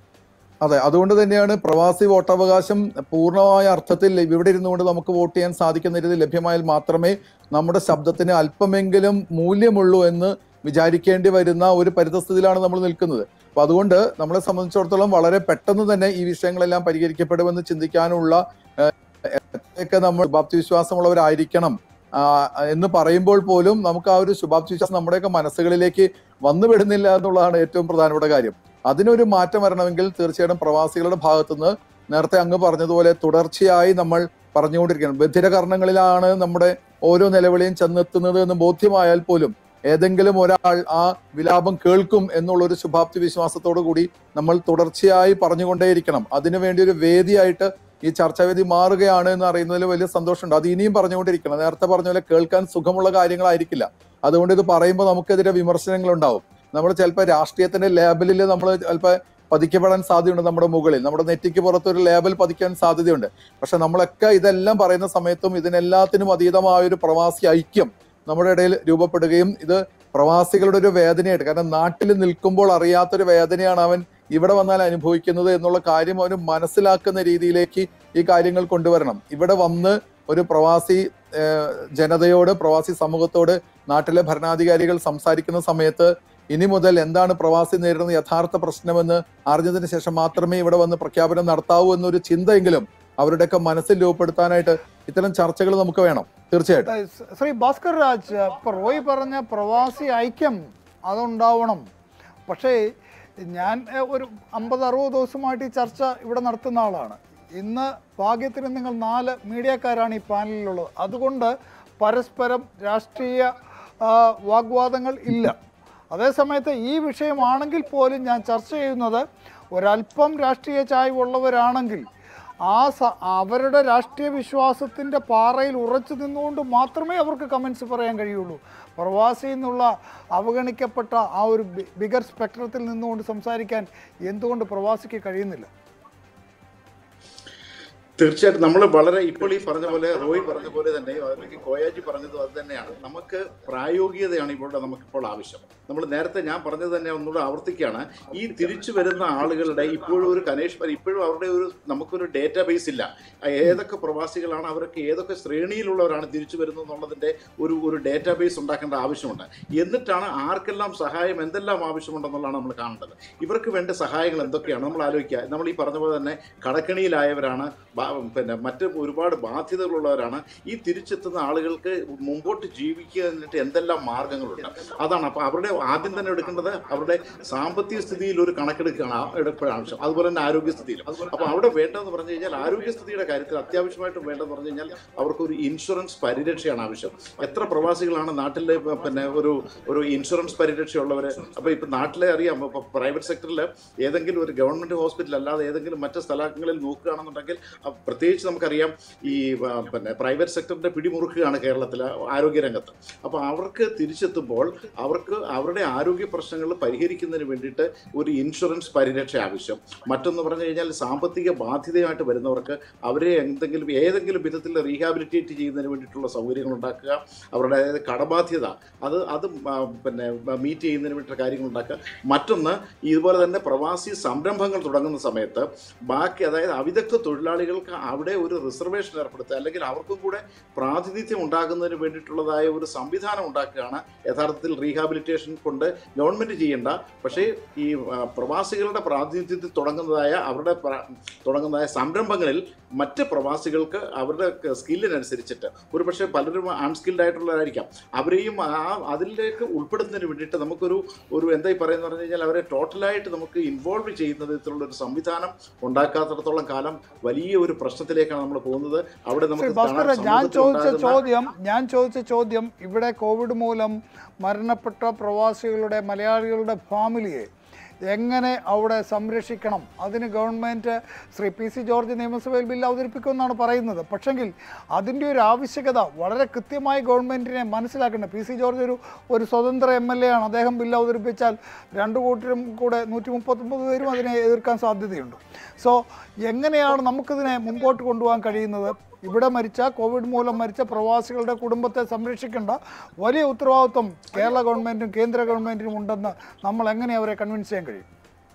അതെ അതുകൊണ്ട് തന്നെയാണ് പ്രവാസി വോട്ടവകാശം പൂർണ്ണമായ അർത്ഥത്തിൽ ഇവിടെ ഇരുന്നുകൊണ്ട് നമുക്ക് വോട്ട് ചെയ്യാൻ സാധിക്കുന്ന രീതിയിൽ ലഭ്യമായാൽ മാത്രമേ നമ്മുടെ ശബ്ദത്തിന് അല്പമെങ്കിലും മൂല്യമുള്ളൂ എന്ന് വിചാരിക്കേണ്ടി വരുന്ന ഒരു പരിതസ്ഥിതിയിലാണ് നമ്മൾ നിൽക്കുന്നത് അപ്പൊ അതുകൊണ്ട് നമ്മളെ സംബന്ധിച്ചിടത്തോളം വളരെ പെട്ടെന്ന് തന്നെ ഈ വിഷയങ്ങളെല്ലാം പരിഹരിക്കപ്പെടുമെന്ന് ചിന്തിക്കാനുള്ള ഏഹ്, ഒക്കെ നമ്മൾ ശുഭാപ്തി വിശ്വാസമുള്ളവരായിരിക്കണം ആ, എന്ന് പറയുമ്പോൾ പോലും നമുക്ക് ആ ഒരു ശുഭാപ്തി വിശ്വാസം നമ്മുടെയൊക്കെ മനസ്സുകളിലേക്ക് വന്നു വിടുന്നില്ല എന്നുള്ളതാണ് ഏറ്റവും പ്രധാനപ്പെട്ട കാര്യം അതിനൊരു മാറ്റം വരണമെങ്കിൽ തീർച്ചയായിട്ടും പ്രവാസികളുടെ ഭാഗത്തുനിന്ന് നേരത്തെ അങ്ങ് പറഞ്ഞതുപോലെ തുടർച്ചയായി നമ്മൾ പറഞ്ഞുകൊണ്ടിരിക്കണം ബധിരകർണങ്ങളിലാണ് നമ്മുടെ ഓരോ നിലവിളിയും ചെന്നെത്തുന്നത് എന്ന് ബോധ്യമായാൽ പോലും ഏതെങ്കിലും ഒരാൾ ആ വിലാപം കേൾക്കും എന്നുള്ള ഒരു ശുഭാപ്തി വിശ്വാസത്തോടു കൂടി നമ്മൾ തുടർച്ചയായി പറഞ്ഞുകൊണ്ടേയിരിക്കണം അതിനുവേണ്ടി ഒരു വേദിയായിട്ട് ഈ ചർച്ചാവേദി മാറുകയാണ് എന്ന് അറിയുന്നതിൽ വലിയ സന്തോഷമുണ്ട് അത് ഇനിയും പറഞ്ഞുകൊണ്ടിരിക്കണം നേരത്തെ പറഞ്ഞ പോലെ കേൾക്കാൻ സുഖമുള്ള കാര്യങ്ങളായിരിക്കില്ല അതുകൊണ്ട് ഇത് പറയുമ്പോൾ നമുക്കെതിരെ വിമർശനങ്ങൾ ഉണ്ടാവും നമ്മൾ ചിലപ്പോൾ രാഷ്ട്രീയത്തിന്റെ ലേബലിൽ നമ്മൾ ചിലപ്പോൾ പതിക്കപ്പെടാൻ സാധ്യതയുണ്ട് നമ്മുടെ മുകളിൽ നമ്മുടെ നെറ്റിക്ക് പുറത്ത് ഒരു ലേബൽ പതിക്കാൻ സാധ്യതയുണ്ട് പക്ഷെ നമ്മളൊക്കെ ഇതെല്ലാം പറയുന്ന സമയത്തും ഇതിനെല്ലാത്തിനും അതീതമായ ഒരു പ്രവാസി ഐക്യം നമ്മുടെ ഇടയിൽ രൂപപ്പെടുകയും ഇത് പ്രവാസികളുടെ ഒരു വേദനയായിട്ട് കാരണം നാട്ടിൽ നിൽക്കുമ്പോൾ അറിയാത്തൊരു വേദനയാണ് അവൻ ഇവിടെ വന്നാൽ അനുഭവിക്കുന്നത് എന്നുള്ള കാര്യം അവന് മനസ്സിലാക്കുന്ന രീതിയിലേക്ക് ഈ കാര്യങ്ങൾ കൊണ്ടുവരണം ഇവിടെ വന്ന് ഒരു പ്രവാസി ഏഹ്, ജനതയോട് പ്രവാസി സമൂഹത്തോട് നാട്ടിലെ ഭരണാധികാരികൾ സംസാരിക്കുന്ന സമയത്ത് ഇനി മുതൽ എന്താണ് പ്രവാസി നേരിടുന്ന യഥാർത്ഥ പ്രശ്നമെന്ന് അറിഞ്ഞതിന് ശേഷം മാത്രമേ ഇവിടെ വന്ന് പ്രഖ്യാപനം നടത്താവൂ എന്നൊരു ചിന്തയെങ്കിലും അവരുടെയൊക്കെ മനസ്സിൽ രൂപപ്പെടുത്താനായിട്ട് ഇത്തരം ചർച്ചകൾ നമുക്ക് വേണം തീർച്ചയായിട്ടും ഏഹ് സ് ശ്രീ ഭാസ്കർ രാജ് ഇപ്പൊ റോയ് പറഞ്ഞ പ്രവാസി ഐക്യം അതുണ്ടാവണം പക്ഷേ ഞാൻ ഏഹ്, ഒരു അമ്പത് അറുപത് ദിവസമായിട്ട് ഈ ചർച്ച ഇവിടെ നടത്തുന്ന ആളാണ് ഇന്ന് ഭാഗ്യത്തിന് നിങ്ങൾ നാല് മീഡിയക്കാരാണ് ഈ പാനലിലുള്ളത് അതുകൊണ്ട് പരസ്പരം രാഷ്ട്രീയ ആ, വാഗ്വാദങ്ങൾ ഇല്ല അതേസമയത്ത് ഈ വിഷയമാണെങ്കിൽ പോലും ഞാൻ ചർച്ച ചെയ്യുന്നത് ഒരല്പം രാഷ്ട്രീയ ചായ്വുള്ളവരാണെങ്കിൽ ആ സ അവരുടെ രാഷ്ട്രീയ വിശ്വാസത്തിൻ്റെ പാറയിൽ ഉറച്ചു നിന്നുകൊണ്ട് മാത്രമേ അവർക്ക് കമൻസ് പറയാൻ കഴിയുള്ളൂ പ്രവാസി എന്നുള്ള അവഗണിക്കപ്പെട്ട ആ ഒരു ബിഗർ സ്പെക്ട്രത്തിൽ നിന്നുകൊണ്ട് സംസാരിക്കാൻ എന്തുകൊണ്ട് പ്രവാസിക്ക് കഴിയുന്നില്ല തീർച്ചയായിട്ടും നമ്മൾ വളരെ ഇപ്പോൾ ഈ പറഞ്ഞ പോലെ റോയ് പറഞ്ഞ പോലെ തന്നെ അല്ലെങ്കിൽ കോയാജി പറഞ്ഞതും അത് തന്നെയാണ് നമുക്ക് പ്രായോഗികതയാണ് ഇവിടെ നമുക്കിപ്പോൾ ആവശ്യം നമ്മൾ നേരത്തെ ഞാൻ പറഞ്ഞത് തന്നെ ഒന്നുകൂടെ ആവർത്തിക്കുകയാണ് ഈ തിരിച്ചു വരുന്ന ആളുകളുടെ ഇപ്പോഴും ഒരു കനേഷ് ഇപ്പോഴും അവരുടെ ഒരു നമുക്കൊരു ഡേറ്റാ ബേസ് ഇല്ല ഏതൊക്കെ പ്രവാസികളാണ് അവരൊക്കെ ഏതൊക്കെ ശ്രേണിയിലുള്ളവരാണ് തിരിച്ചു വരുന്നത് എന്നുള്ളതിൻ്റെ ഒരു ഒരു ഡേറ്റാ ബേസ് ഉണ്ടാക്കേണ്ട ആവശ്യമുണ്ട് എന്നിട്ടാണ് ആർക്കെല്ലാം സഹായം എന്തെല്ലാം ആവശ്യമുണ്ടെന്നുള്ളതാണ് നമ്മൾ കാണേണ്ടത് ഇവർക്ക് വേണ്ട സഹായങ്ങൾ എന്തൊക്കെയാണ് നമ്മൾ ആലോചിക്കുക നമ്മൾ ഈ പറഞ്ഞ പോലെ തന്നെ കടക്കണിയിലായവരാണ് ബാ- പിന്നെ മറ്റ് ഒരുപാട് ബാധ്യതകളുള്ളവരാണ് ഈ തിരിച്ചെത്തുന്ന ആളുകൾക്ക് മുമ്പോട്ട് ജീവിക്കുന്നതിന് എന്തെല്ലാം മാർഗങ്ങളുണ്ട് അതാണ് അപ്പോൾ അവരുടെ ആദ്യം തന്നെ എടുക്കേണ്ടത് അവരുടെ സാമ്പത്തിക സ്ഥിതിയിൽ ഒരു കണക്കെടുക്കുകയാണ് ആ- എടുക്കുകയാണ് ആവശ്യം അതുപോലെ തന്നെ ആരോഗ്യസ്ഥിതിയിലും അപ്പോൾ അവിടെ വേണ്ടതെന്ന് പറഞ്ഞു കഴിഞ്ഞാൽ ആരോഗ്യസ്ഥിതിയുടെ കാര്യത്തിൽ അത്യാവശ്യമായിട്ടും വേണ്ടതെന്ന് പറഞ്ഞു കഴിഞ്ഞാൽ അവർക്കൊരു ഇൻഷുറൻസ് പരിരക്ഷയാണ് ആവശ്യം എത്ര പ്രവാസികളാണ് നാട്ടിൽ പിന്നെ ഒരു ഒരു ഇൻഷുറൻസ് പരിരക്ഷയുള്ളവർ അപ്പോൾ ഇപ്പം നാട്ടിലെ അറിയാം ഇപ്പോൾ പ്രൈവറ്റ് സെക്ടറിൽ ഏതെങ്കിലും ഒരു ഗവൺമെൻറ് ഹോസ്പിറ്റൽ അല്ലാതെ ഏതെങ്കിലും മറ്റ് സ്ഥലങ്ങളിൽ നോക്കുകയാണെന്നുണ്ടെങ്കിൽ അഹ് പ്രത്യേകിച്ച് നമുക്കറിയാം ഈ ആ, പിന്നെ പ്രൈവറ്റ് സെക്ടറിൻ്റെ പിടിമുറുക്കുകയാണ് കേരളത്തിലെ ആരോഗ്യരംഗത്ത് അപ്പോൾ അവർക്ക് തിരിച്ചെത്തുമ്പോൾ അവർക്ക് അവരുടെ ആരോഗ്യ പ്രശ്നങ്ങൾ പരിഹരിക്കുന്നതിന് വേണ്ടിയിട്ട് ഒരു ഇൻഷുറൻസ് പരിരക്ഷ ആവശ്യം മറ്റൊന്ന് പറഞ്ഞു കഴിഞ്ഞാൽ സാമ്പത്തിക ബാധ്യതയായിട്ട് വരുന്നവർക്ക് അവരെ എന്തെങ്കിലും ഏതെങ്കിലും വിധത്തിൽ റീഹാബിലിറ്റേറ്റ് ചെയ്യുന്നതിന് വേണ്ടിയിട്ടുള്ള സൗകര്യങ്ങൾ ഉണ്ടാക്കുക അവരുടെ അതായത് കടബാധ്യത അത് അത് ആ, പിന്നെ മീറ്റ് ചെയ്യുന്നതിന് വേണ്ടിയിട്ട് കാര്യങ്ങൾ ഉണ്ടാക്കുക മറ്റൊന്ന് ഇതുപോലെ തന്നെ പ്രവാസി സംരംഭങ്ങൾ തുടങ്ങുന്ന സമയത്ത് ബാക്കി അതായത് അവിദഗ്ധ തൊഴിലാളികൾക്ക് അവിടെ ഒരു റിസർവേഷൻ ഏർപ്പെടുത്തുക അല്ലെങ്കിൽ അവർക്കും കൂടെ പ്രാതിനിധ്യം ഉണ്ടാകുന്നതിന് വേണ്ടിയിട്ടുള്ളതായ ഒരു സംവിധാനം ഉണ്ടാക്കുകയാണ് യഥാർത്ഥത്തിൽ റീഹാബിലിറ്റേഷൻ കൊണ്ട് ഗവൺമെൻറ് ചെയ്യേണ്ട പക്ഷേ ഈ ആ, പ്രവാസികളുടെ പ്രാതിനിധ്യത്തിൽ തുടങ്ങുന്നതായ അവരുടെ പ്ര- തുടങ്ങുന്നതായ സംരംഭങ്ങളിൽ മറ്റ് പ്രവാസികൾക്ക് അവരുടെ സ്കില്ലിനനുസരിച്ചിട്ട് ഒരു പക്ഷേ പലരും അൺസ്കിൽഡ് ആയിട്ടുള്ളവരായിരിക്കാം അവരെയും ആ അതിലേക്ക് ഉൾപ്പെടുത്തുന്നതിന് വേണ്ടിയിട്ട് നമുക്കൊരു ഒരു എന്താ ഈ പറയുന്നത് പറഞ്ഞു കഴിഞ്ഞാൽ അവരെ ടോട്ടലായിട്ട് നമുക്ക് ഇൻവോൾവ് ചെയ്യുന്ന വിധത്തിലുള്ള ഒരു സംവിധാനം ഉണ്ടാക്കാത്തിടത്തോളം കാലം വലിയ ഒരു പ്രശ്നത്തിലേക്കാണ് നമ്മൾ പോകുന്നത് അവിടെ ശ്രീ നമുക്ക് ഭാസ്കർ കാണാൻ ഞാൻ സമൂഹത്തിൽ ചോദിച്ച ഉണ്ടാകുന്ന- ചോദ്യം ഞാൻ ചോദിച്ച ചോദ്യം ഇവിടെ കോവിഡ് മൂലം മരണപ്പെട്ട പ്രവാസികളുടെ മലയാളികളുടെ ഫാമിലിയെ എങ്ങനെ അവിടെ സംരക്ഷിക്കണം അതിന് government Shri P C George നിയമസഭയിൽ ബില്ല് അവതരിപ്പിക്കുമെന്നാണ് പറയുന്നത് പക്ഷെങ്കിൽ അതിൻ്റെ ഒരു ആവശ്യകത വളരെ കൃത്യമായി ഗവൺമെൻറ്റിനെ മനസ്സിലാക്കേണ്ടത് പി സി ജോർജ് ഒരു ഒരു സ്വതന്ത്ര എം എൽ എ ആണ് അദ്ദേഹം ബില്ല് അവതരിപ്പിച്ചാൽ രണ്ടു കൂട്ടരും കൂടെ നൂറ്റി മുപ്പത്തൊമ്പത് പേരും അതിനെ എതിർക്കാൻ സാധ്യതയുണ്ട് സോ എങ്ങനെയാണ് നമുക്കിതിനെ മുമ്പോട്ട് കൊണ്ടുപോകാൻ കഴിയുന്നത് ഇവിടെ മരിച്ച കോവിഡ് മൂലം മരിച്ച പ്രവാസികളുടെ കുടുംബത്തെ സംരക്ഷിക്കേണ്ട വലിയ ഉത്തരവാദിത്വം കേരള ഗവൺമെൻറ്റും കേന്ദ്ര ഗവൺമെൻറ്റിനും ഉണ്ടെന്ന് നമ്മൾ എങ്ങനെ അവരെ കൺവിൻസ് ചെയ്യാൻ കഴിയും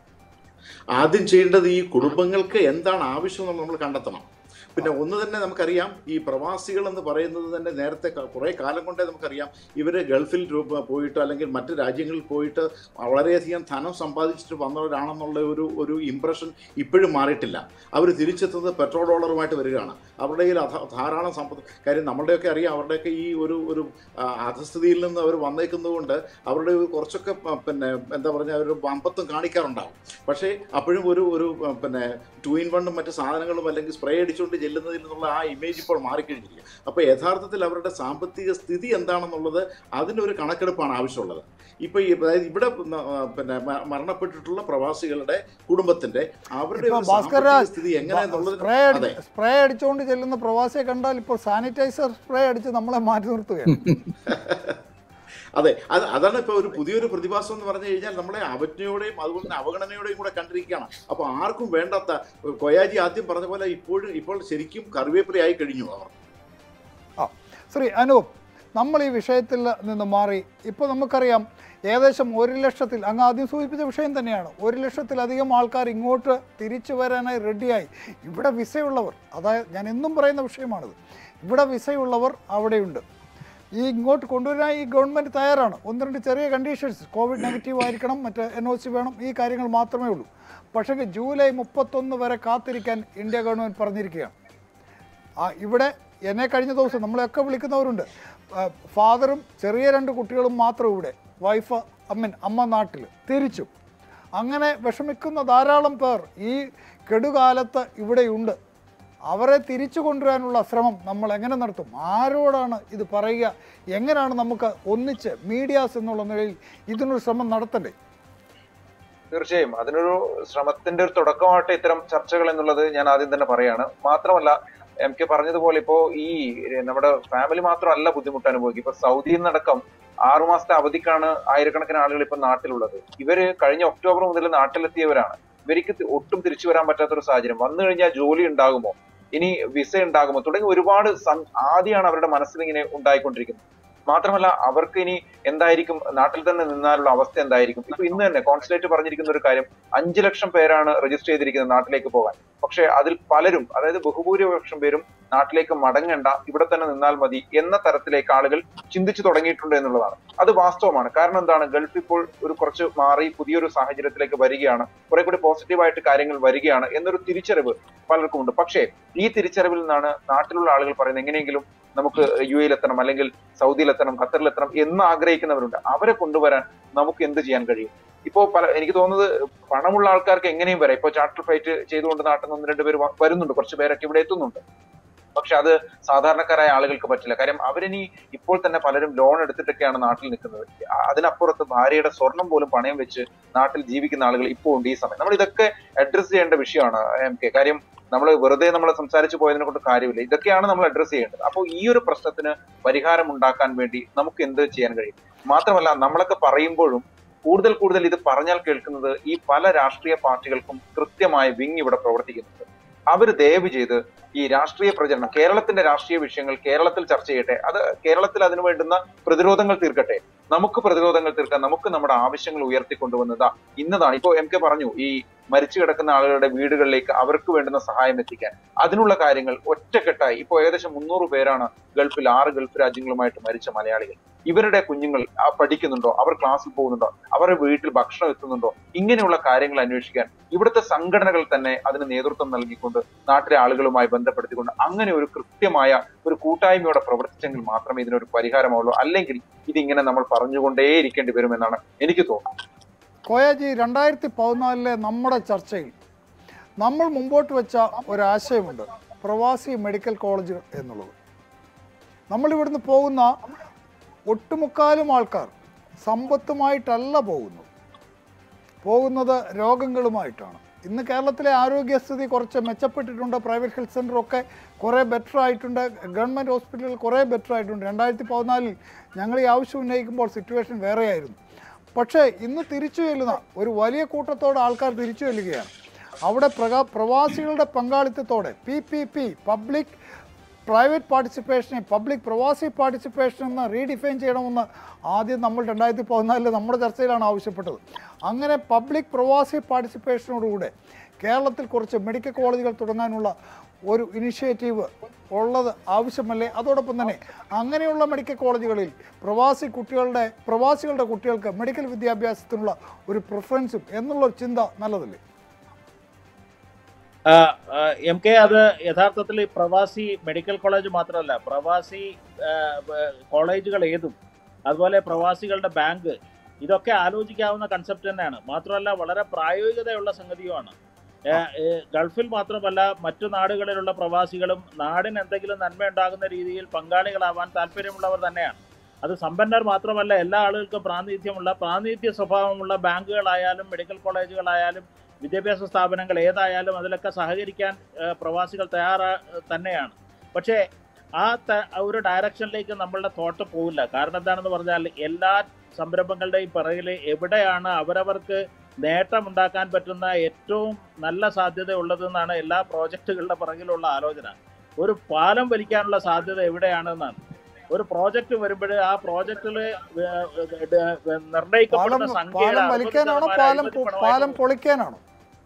ആദ്യം ചെയ്യേണ്ടത് ഈ കുടുംബങ്ങൾക്ക് എന്താണ് ആവശ്യം എന്ന് നമ്മൾ കണ്ടെത്തണം പിന്നെ ഒന്ന് തന്നെ നമുക്കറിയാം ഈ പ്രവാസികൾ എന്ന് പറയുന്നത് തന്നെ നേരത്തെ ക- കുറേ കാലം കൊണ്ടേ നമുക്കറിയാം ഇവർ ഗൾഫിൽ രൂപ- പോയിട്ട് അല്ലെങ്കിൽ മറ്റ് രാജ്യങ്ങളിൽ പോയിട്ട് വളരെയധികം ധനം സമ്പാദിച്ചിട്ട് വന്നവരാണെന്നുള്ള ഒരു ഒരു ഇമ്പ്രഷൻ ഇപ്പോഴും മാറിയിട്ടില്ല അവർ തിരിച്ചെത്തുന്നത് പെട്രോൾ ഡോളറുമായിട്ട് വരികയാണ് അവരുടെ കയ്യിൽ അധ- ധാരാളം സമ്പത്ത് കാര്യം നമ്മളുടെയൊക്കെ അറിയാം അവരുടെയൊക്കെ ഈ ഒരു ഒരു ആ, അധസ്ഥിതിയിൽ നിന്ന് അവർ വന്നേക്കുന്നത് കൊണ്ട് അവരുടെ ഒരു കുറച്ചൊക്കെ പ- പിന്നെ എന്താ പറഞ്ഞാൽ ഒരു വമ്പത്തും കാണിക്കാറുണ്ടാവും പക്ഷേ അപ്പോഴും ഒരു ഒരു ആ, പിന്നെ ടു ഇൻ വണ്ണും മറ്റ് സാധനങ്ങളും അല്ലെങ്കിൽ സ്പ്രേ അടിച്ചുകൊണ്ട് ചെല്ലുന്നതിൽ നിന്നുള്ള ആ ഇമേജ് ഇപ്പോൾ മാറിക്കഴിഞ്ഞിരിക്കുക അപ്പോൾ യഥാർത്ഥത്തിൽ അവരുടെ സാമ്പത്തിക സ്ഥിതി എന്താണെന്നുള്ളത് അതിനൊരു കണക്കെടുപ്പാണ് ആവശ്യമുള്ളത് ഇപ്പോൾ ഈ അതായത് ഇവിടെ ന- ആ, പിന്നെ മ- മരണപ്പെട്ടിട്ടുള്ള പ്രവാസികളുടെ കുടുംബത്തിന്റെ അവരുടെ ഇപ്പോൾ ഒരു ഭാസ്കർ സാമ്പത്തിക രാജ് സ്ഥിതി എങ്ങനെയെന്നുള്ളത് സ്പ്രേ അതെ അടി സ്പ്രേ അടിച്ചുകൊണ്ട് ചെല്ലുന്ന പ്രവാസിയെ കണ്ടാൽ ഇപ്പോൾ സാനിറ്റൈസർ സ്പ്രേ അടിച്ച് നമ്മളെ മാറ്റി നിർത്തുകയാണ് അതെ അത് അതാണ് ഇപ്പോൾ ഒരു പുതിയൊരു പ്രതിഭാസം എന്ന് പറഞ്ഞു കഴിഞ്ഞാൽ നമ്മളെ അവജ്ഞയോടെയും അതുപോലെ തന്നെ അവഗണനയോടെയും കൂടെ കണ്ടിരിക്കുകയാണ് അപ്പോൾ ആർക്കും വേണ്ടാത്ത കൊയാജി ആദ്യം പറഞ്ഞ പോലെ ഇപ്പോഴും ഇപ്പോൾ ശരിക്കും കറിവേപ്പിലയായി കഴിഞ്ഞു അവർ ആ ശ്രീ അനൂപ് നമ്മൾ ഈ വിഷയത്തിൽ നിന്ന് മാറി ഇപ്പോൾ നമുക്കറിയാം ഏകദേശം ഒരു ലക്ഷത്തിൽ അങ്ങ് ആദ്യം സൂചിപ്പിച്ച വിഷയം തന്നെയാണ് ഒരു ലക്ഷത്തിലധികം ആൾക്കാർ ഇങ്ങോട്ട് തിരിച്ചു വരാനായി റെഡിയായി ഇവിടെ വിസയുള്ളവർ അതായത് ഞാൻ എന്നും പറയുന്ന വിഷയമാണിത് ഇവിടെ വിസയുള്ളവർ അവിടെയുണ്ട് ഈ ഇങ്ങോട്ട് കൊണ്ടുവരാൻ ഈ ഗവൺമെൻറ് തയ്യാറാണ് ഒന്ന് രണ്ട് ചെറിയ കണ്ടീഷൻസ് കോവിഡ് നെഗറ്റീവ് ആയിരിക്കണം മറ്റേ എൻ ഒ സി വേണം ഈ കാര്യങ്ങൾ മാത്രമേ ഉള്ളൂ പക്ഷേ ജൂലൈ മുപ്പത്തൊന്ന് വരെ കാത്തിരിക്കാൻ ഇന്ത്യ ഗവൺമെൻറ് പറഞ്ഞിരിക്കുകയാണ് ആ ഇവിടെ എന്നെ കഴിഞ്ഞ ദിവസം നമ്മളെയൊക്കെ വിളിക്കുന്നവരുണ്ട് ആ, ഫാദറും ചെറിയ രണ്ട് കുട്ടികളും മാത്രം ഇവിടെ വൈഫ് അമ്മൻ അമ്മ നാട്ടിൽ തിരിച്ചു അങ്ങനെ വിഷമിക്കുന്ന ധാരാളം പേർ ഈ കെടുകാലത്ത് ഇവിടെയുണ്ട് അവരെ തിരിച്ചു കൊണ്ടുവരാനുള്ള ശ്രമം നമ്മൾ എങ്ങനെ നടത്തും ആരോടാണ് ഇത് പറയുക എങ്ങനെയാണ് നമുക്ക് ഒന്നിച്ച് മീഡിയാസ് എന്നുള്ള നിലയിൽ ഇതിനൊരു ശ്രമം നടത്തണ്ടേ തീർച്ചയായും അതിനൊരു ശ്രമത്തിന്റെ ഒരു തുടക്കമായിട്ട് ഇത്തരം ചർച്ചകൾ എന്നുള്ളത് ഞാൻ ആദ്യം തന്നെ പറയാണ് മാത്രമല്ല എം കെ പറഞ്ഞതുപോലെ ഇപ്പോ ഈ നമ്മുടെ ഫാമിലി മാത്രമല്ല ബുദ്ധിമുട്ട് അനുഭവിക്കുക ഇപ്പൊ സൗദിയിൽ നിന്നടക്കം ആറുമാസത്തെ അവധിക്കാണ് ആയിരക്കണക്കിന് ആളുകൾ ഇപ്പൊ നാട്ടിലുള്ളത് ഇവര് കഴിഞ്ഞ ഒക്ടോബർ മുതൽ നാട്ടിലെത്തിയവരാണ് ഇവർക്ക് തി- ഒട്ടും തിരിച്ചു വരാൻ പറ്റാത്തൊരു സാഹചര്യം വന്നു കഴിഞ്ഞാൽ ജോലി ഉണ്ടാകുമോ ഇനി വിസ ഉണ്ടാകുമോ തുടങ്ങി ഒരുപാട് സം- ആദ്യമാണ് അവരുടെ മനസ്സിൽ ഇങ്ങനെ ഉണ്ടായിക്കൊണ്ടിരിക്കുന്നത് മാത്രമല്ല അവർക്ക് ഇനി എന്തായിരിക്കും നാട്ടിൽ തന്നെ നിന്നാലുള്ള അവസ്ഥ എന്തായിരിക്കും ഇപ്പൊ ഇന്ന് തന്നെ കോൺസുലേറ്റ് പറഞ്ഞിരിക്കുന്ന ഒരു കാര്യം അഞ്ചു ലക്ഷം പേരാണ് രജിസ്റ്റർ ചെയ്തിരിക്കുന്നത് നാട്ടിലേക്ക് പോകാൻ പക്ഷെ അതിൽ പലരും അതായത് ബഹുഭൂരിപക്ഷം പേരും നാട്ടിലേക്ക് മടങ്ങണ്ട ഇവിടെ തന്നെ നിന്നാൽ മതി എന്ന തരത്തിലേക്ക് ആളുകൾ ചിന്തിച്ചു തുടങ്ങിയിട്ടുണ്ട് എന്നുള്ളതാണ് അത് വാസ്തവമാണ് കാരണം എന്താണ് ഗൾഫ് ഇപ്പോൾ ഒരു കുറച്ച് മാറി പുതിയൊരു സാഹചര്യത്തിലേക്ക് വരികയാണ് കുറെ കൂടി പോസിറ്റീവായിട്ട് കാര്യങ്ങൾ വരികയാണ് എന്നൊരു തിരിച്ചറിവ് പലർക്കും ഉണ്ട് പക്ഷേ ഈ തിരിച്ചറിവിൽ നിന്നാണ് നാട്ടിലുള്ള ആളുകൾ പറയുന്നത് എങ്ങനെയെങ്കിലും നമുക്ക് യു എത്തണം അല്ലെങ്കിൽ സൗദിയിലെത്തണം ഖത്തറിലെത്തണം എന്ന് ആഗ്രഹിക്കുന്നവരുണ്ട് അവരെ കൊണ്ടുവരാൻ നമുക്ക് എന്ത് ചെയ്യാൻ കഴിയും ഇപ്പോ പല എനിക്ക് തോന്നുന്നത് പണമുള്ള ആൾക്കാർക്ക് എങ്ങനെയും വരാം ഇപ്പോ ചാർട്ടർ ഫ്ലൈറ്റ് ചെയ്തുകൊണ്ട് നാട്ടിൽ നിന്ന് ഒന്ന് രണ്ട് പേര് വ- വരുന്നുണ്ട് കുറച്ച് പേരൊക്കെ ഇവിടെ എത്തുന്നുണ്ട് പക്ഷെ അത് സാധാരണക്കാരായ ആളുകൾക്ക് പറ്റില്ല കാര്യം അവരിനി ഇപ്പോൾ തന്നെ പലരും ലോൺ എടുത്തിട്ടൊക്കെയാണ് നാട്ടിൽ നിൽക്കുന്നത് ആ- അതിനപ്പുറത്ത് ഭാര്യയുടെ സ്വർണം പോലും പണയം വെച്ച് നാട്ടിൽ ജീവിക്കുന്ന ആളുകൾ ഇപ്പോൾ ഉണ്ട് ഈ സമയം നമ്മൾ ഇതൊക്കെ അഡ്രസ് ചെയ്യേണ്ട വിഷയമാണ് എം കെ കാര്യം നമ്മൾ വെറുതെ നമ്മൾ സംസാരിച്ചു പോയതിനെ കൊണ്ട് കാര്യമില്ല ഇതൊക്കെയാണ് നമ്മൾ അഡ്രസ് ചെയ്യേണ്ടത് അപ്പോൾ ഈ ഒരു പ്രശ്നത്തിന് പരിഹാരം ഉണ്ടാക്കാൻ വേണ്ടി നമുക്ക് എന്ത് ചെയ്യാൻ കഴിയും മാത്രമല്ല നമ്മളൊക്കെ പറയുമ്പോഴും കൂടുതൽ കൂടുതൽ ഇത് പറഞ്ഞാൽ കേൾക്കുന്നത് ഈ പല രാഷ്ട്രീയ പാർട്ടികൾക്കും കൃത്യമായ വിങ് ഇവിടെ പ്രവർത്തിക്കുന്നുണ്ട് അവർ ദയവ് ചെയ്ത് ഈ രാഷ്ട്രീയ പ്രചരണം കേരളത്തിന്റെ രാഷ്ട്രീയ വിഷയങ്ങൾ കേരളത്തിൽ ചർച്ച ചെയ്യട്ടെ അത് കേരളത്തിൽ അതിനു വേണ്ടുന്ന പ്രതിരോധങ്ങൾ തീർക്കട്ടെ നമുക്ക് പ്രതിരോധങ്ങൾ തീർക്കാൻ നമുക്ക് നമ്മുടെ ആവശ്യങ്ങൾ ഉയർത്തിക്കൊണ്ടുവന്നതാ ഇന്നതാണ് ഇപ്പോ എം കെ പറഞ്ഞു ഈ മരിച്ചു കിടക്കുന്ന ആളുകളുടെ വീടുകളിലേക്ക് അവർക്ക് വേണ്ടുന്ന സഹായം എത്തിക്കാൻ അതിനുള്ള കാര്യങ്ങൾ ഒറ്റക്കെട്ടായി ഇപ്പോ ഏകദേശം മുന്നൂറ് പേരാണ് ഗൾഫിൽ ആറ് ഗൾഫ് രാജ്യങ്ങളുമായിട്ട് മരിച്ച മലയാളികൾ ഇവരുടെ കുഞ്ഞുങ്ങൾ ആ, പഠിക്കുന്നുണ്ടോ അവർ ക്ലാസ്സിൽ പോകുന്നുണ്ടോ അവരുടെ വീട്ടിൽ ഭക്ഷണം എത്തുന്നുണ്ടോ ഇങ്ങനെയുള്ള കാര്യങ്ങൾ അന്വേഷിക്കാൻ ഇവിടുത്തെ സംഘടനകൾ തന്നെ അതിന് നേതൃത്വം നൽകിക്കൊണ്ട് നാട്ടിലെ ആളുകളുമായി ബന്ധപ്പെടുത്തിക്കൊണ്ട് അങ്ങനെ ഒരു കൃത്യമായ ഒരു കൂട്ടായ്മയോടെ പ്രവർത്തിച്ചെങ്കിൽ മാത്രമേ ഇതിനൊരു പരിഹാരമാവുള്ളൂ അല്ലെങ്കിൽ ഇതിങ്ങനെ നമ്മൾ പറഞ്ഞുകൊണ്ടേയിരിക്കേണ്ടി വരുമെന്നാണ് എനിക്ക് തോന്നുന്നത് കോയാജി രണ്ടായിരത്തി പതിനാലിലെ നമ്മുടെ ചർച്ചയിൽ നമ്മൾ മുമ്പോട്ട് വെച്ച ഒരാശയമുണ്ട് പ്രവാസി മെഡിക്കൽ കോളേജ് എന്നുള്ളത് നമ്മളിവിടുന്ന് പോകുന്ന ഒട്ടുമുക്കാലും ആൾക്കാർ സമ്പത്തുമായിട്ടല്ല പോകുന്നത് പോകുന്നത് രോഗങ്ങളുമായിട്ടാണ് ഇന്ന് കേരളത്തിലെ ആരോഗ്യസ്ഥിതി കുറച്ച് മെച്ചപ്പെട്ടിട്ടുണ്ട് പ്രൈവറ്റ് ഹെൽത്ത് സെൻ്ററൊക്കെ കുറേ ബെറ്റർ ആയിട്ടുണ്ട് ഗവൺമെൻറ് ഹോസ്പിറ്റലുകൾ കുറേ ബെറ്റർ ആയിട്ടുണ്ട് രണ്ടായിരത്തി പതിനാലിൽ ഞങ്ങൾ ഈ ആവശ്യം ഉന്നയിക്കുമ്പോൾ സിറ്റുവേഷൻ വേറെയായിരുന്നു പക്ഷേ ഇന്ന് തിരിച്ചു ചെല്ലുന്ന ഒരു വലിയ കൂട്ടത്തോടെ ആൾക്കാർ തിരിച്ചു ചെല്ലുകയാണ് അവിടെ പ്രകാ പ്രവാസികളുടെ പങ്കാളിത്തത്തോടെ P P P public private പാർട്ടിസിപ്പേഷനെ പബ്ലിക് പ്രവാസി പാർട്ടിസിപ്പേഷൻ എന്ന് റീഡിഫൈൻ ചെയ്യണമെന്ന് ആദ്യം നമ്മൾ രണ്ടായിരത്തി പതിനാലിൽ നമ്മുടെ ചർച്ചയിലാണ് ആവശ്യപ്പെട്ടത് അങ്ങനെ പബ്ലിക് പ്രവാസി പാർട്ടിസിപ്പേഷനോടുകൂടെ കേരളത്തിൽ കുറച്ച് മെഡിക്കൽ കോളേജുകൾ തുടങ്ങാനുള്ള ഒരു ഇനിഷ്യേറ്റീവ് ഉള്ളത് ആവശ്യമല്ലേ അതോടൊപ്പം തന്നെ അങ്ങനെയുള്ള മെഡിക്കൽ കോളേജുകളിൽ പ്രവാസി കുട്ടികളുടെ പ്രവാസികളുടെ കുട്ടികൾക്ക് മെഡിക്കൽ വിദ്യാഭ്യാസത്തിനുള്ള ഒരു പ്രിഫറൻസും എന്നുള്ള ഒരു ചിന്ത നല്ലതല്ലേ ആ, ആ, എം കെ അത് യഥാർത്ഥത്തിൽ ഈ പ്രവാസി മെഡിക്കൽ കോളേജ് മാത്രമല്ല പ്രവാസി ആ, ബ- കോളേജുകൾ ഏതും അതുപോലെ പ്രവാസികളുടെ ബാങ്ക് ഇതൊക്കെ ആലോചിക്കാവുന്ന കൺസെപ്റ്റ് തന്നെയാണ് മാത്രമല്ല വളരെ പ്രായോഗികതയുള്ള സംഗതിയുമാണ് ഏ, ഏ, ഗൾഫിൽ മാത്രമല്ല മറ്റു നാടുകളിലുള്ള പ്രവാസികളും നാടിന് എന്തെങ്കിലും നന്മ ഉണ്ടാകുന്ന രീതിയിൽ പങ്കാളികളാവാൻ താല്പര്യമുള്ളവർ തന്നെയാണ് അത് സമ്പന്നർ മാത്രമല്ല എല്ലാ ആളുകൾക്കും പ്രാതിനിധ്യമുള്ള പ്രാതിനിധ്യ സ്വഭാവമുള്ള ബാങ്കുകളായാലും മെഡിക്കൽ കോളേജുകളായാലും വിദ്യാഭ്യാസ സ്ഥാപനങ്ങൾ ഏതായാലും അതിലൊക്കെ സഹകരിക്കാൻ ഏഹ്, പ്രവാസികൾ തയ്യാറാ തന്നെയാണ് പക്ഷേ ആ ത- ഒരു ഡയറക്ഷനിലേക്ക് നമ്മളുടെ തോട്ട് പോവില്ല കാരണം എന്താണെന്ന് പറഞ്ഞാൽ എല്ലാ സംരംഭങ്ങളുടെയും പിറകിൽ എവിടെയാണ് അവരവർക്ക് നേട്ടമുണ്ടാക്കാൻ പറ്റുന്ന ഏറ്റവും നല്ല സാധ്യത ഉള്ളതെന്നാണ് എല്ലാ പ്രോജക്റ്റുകളുടെ പിറകിലുള്ള ആലോചന ഒരു പാലം വലിക്കാനുള്ള സാധ്യത എവിടെയാണെന്നാണ് ഒരു പ്രോജക്റ്റ് വരുമ്പോൾ ആ പ്രോജക്റ്റിൽ പാലം നിർണ്ണയിക്കപ്പെടുന്ന സംഖ്യയുടെ പാലം അറുപത് വലിക്കാനാണോ ശതമാനം പാലം അഴിമതി പൊ- പണമായിട്ട് പാലം പൊളിക്കാനാണോ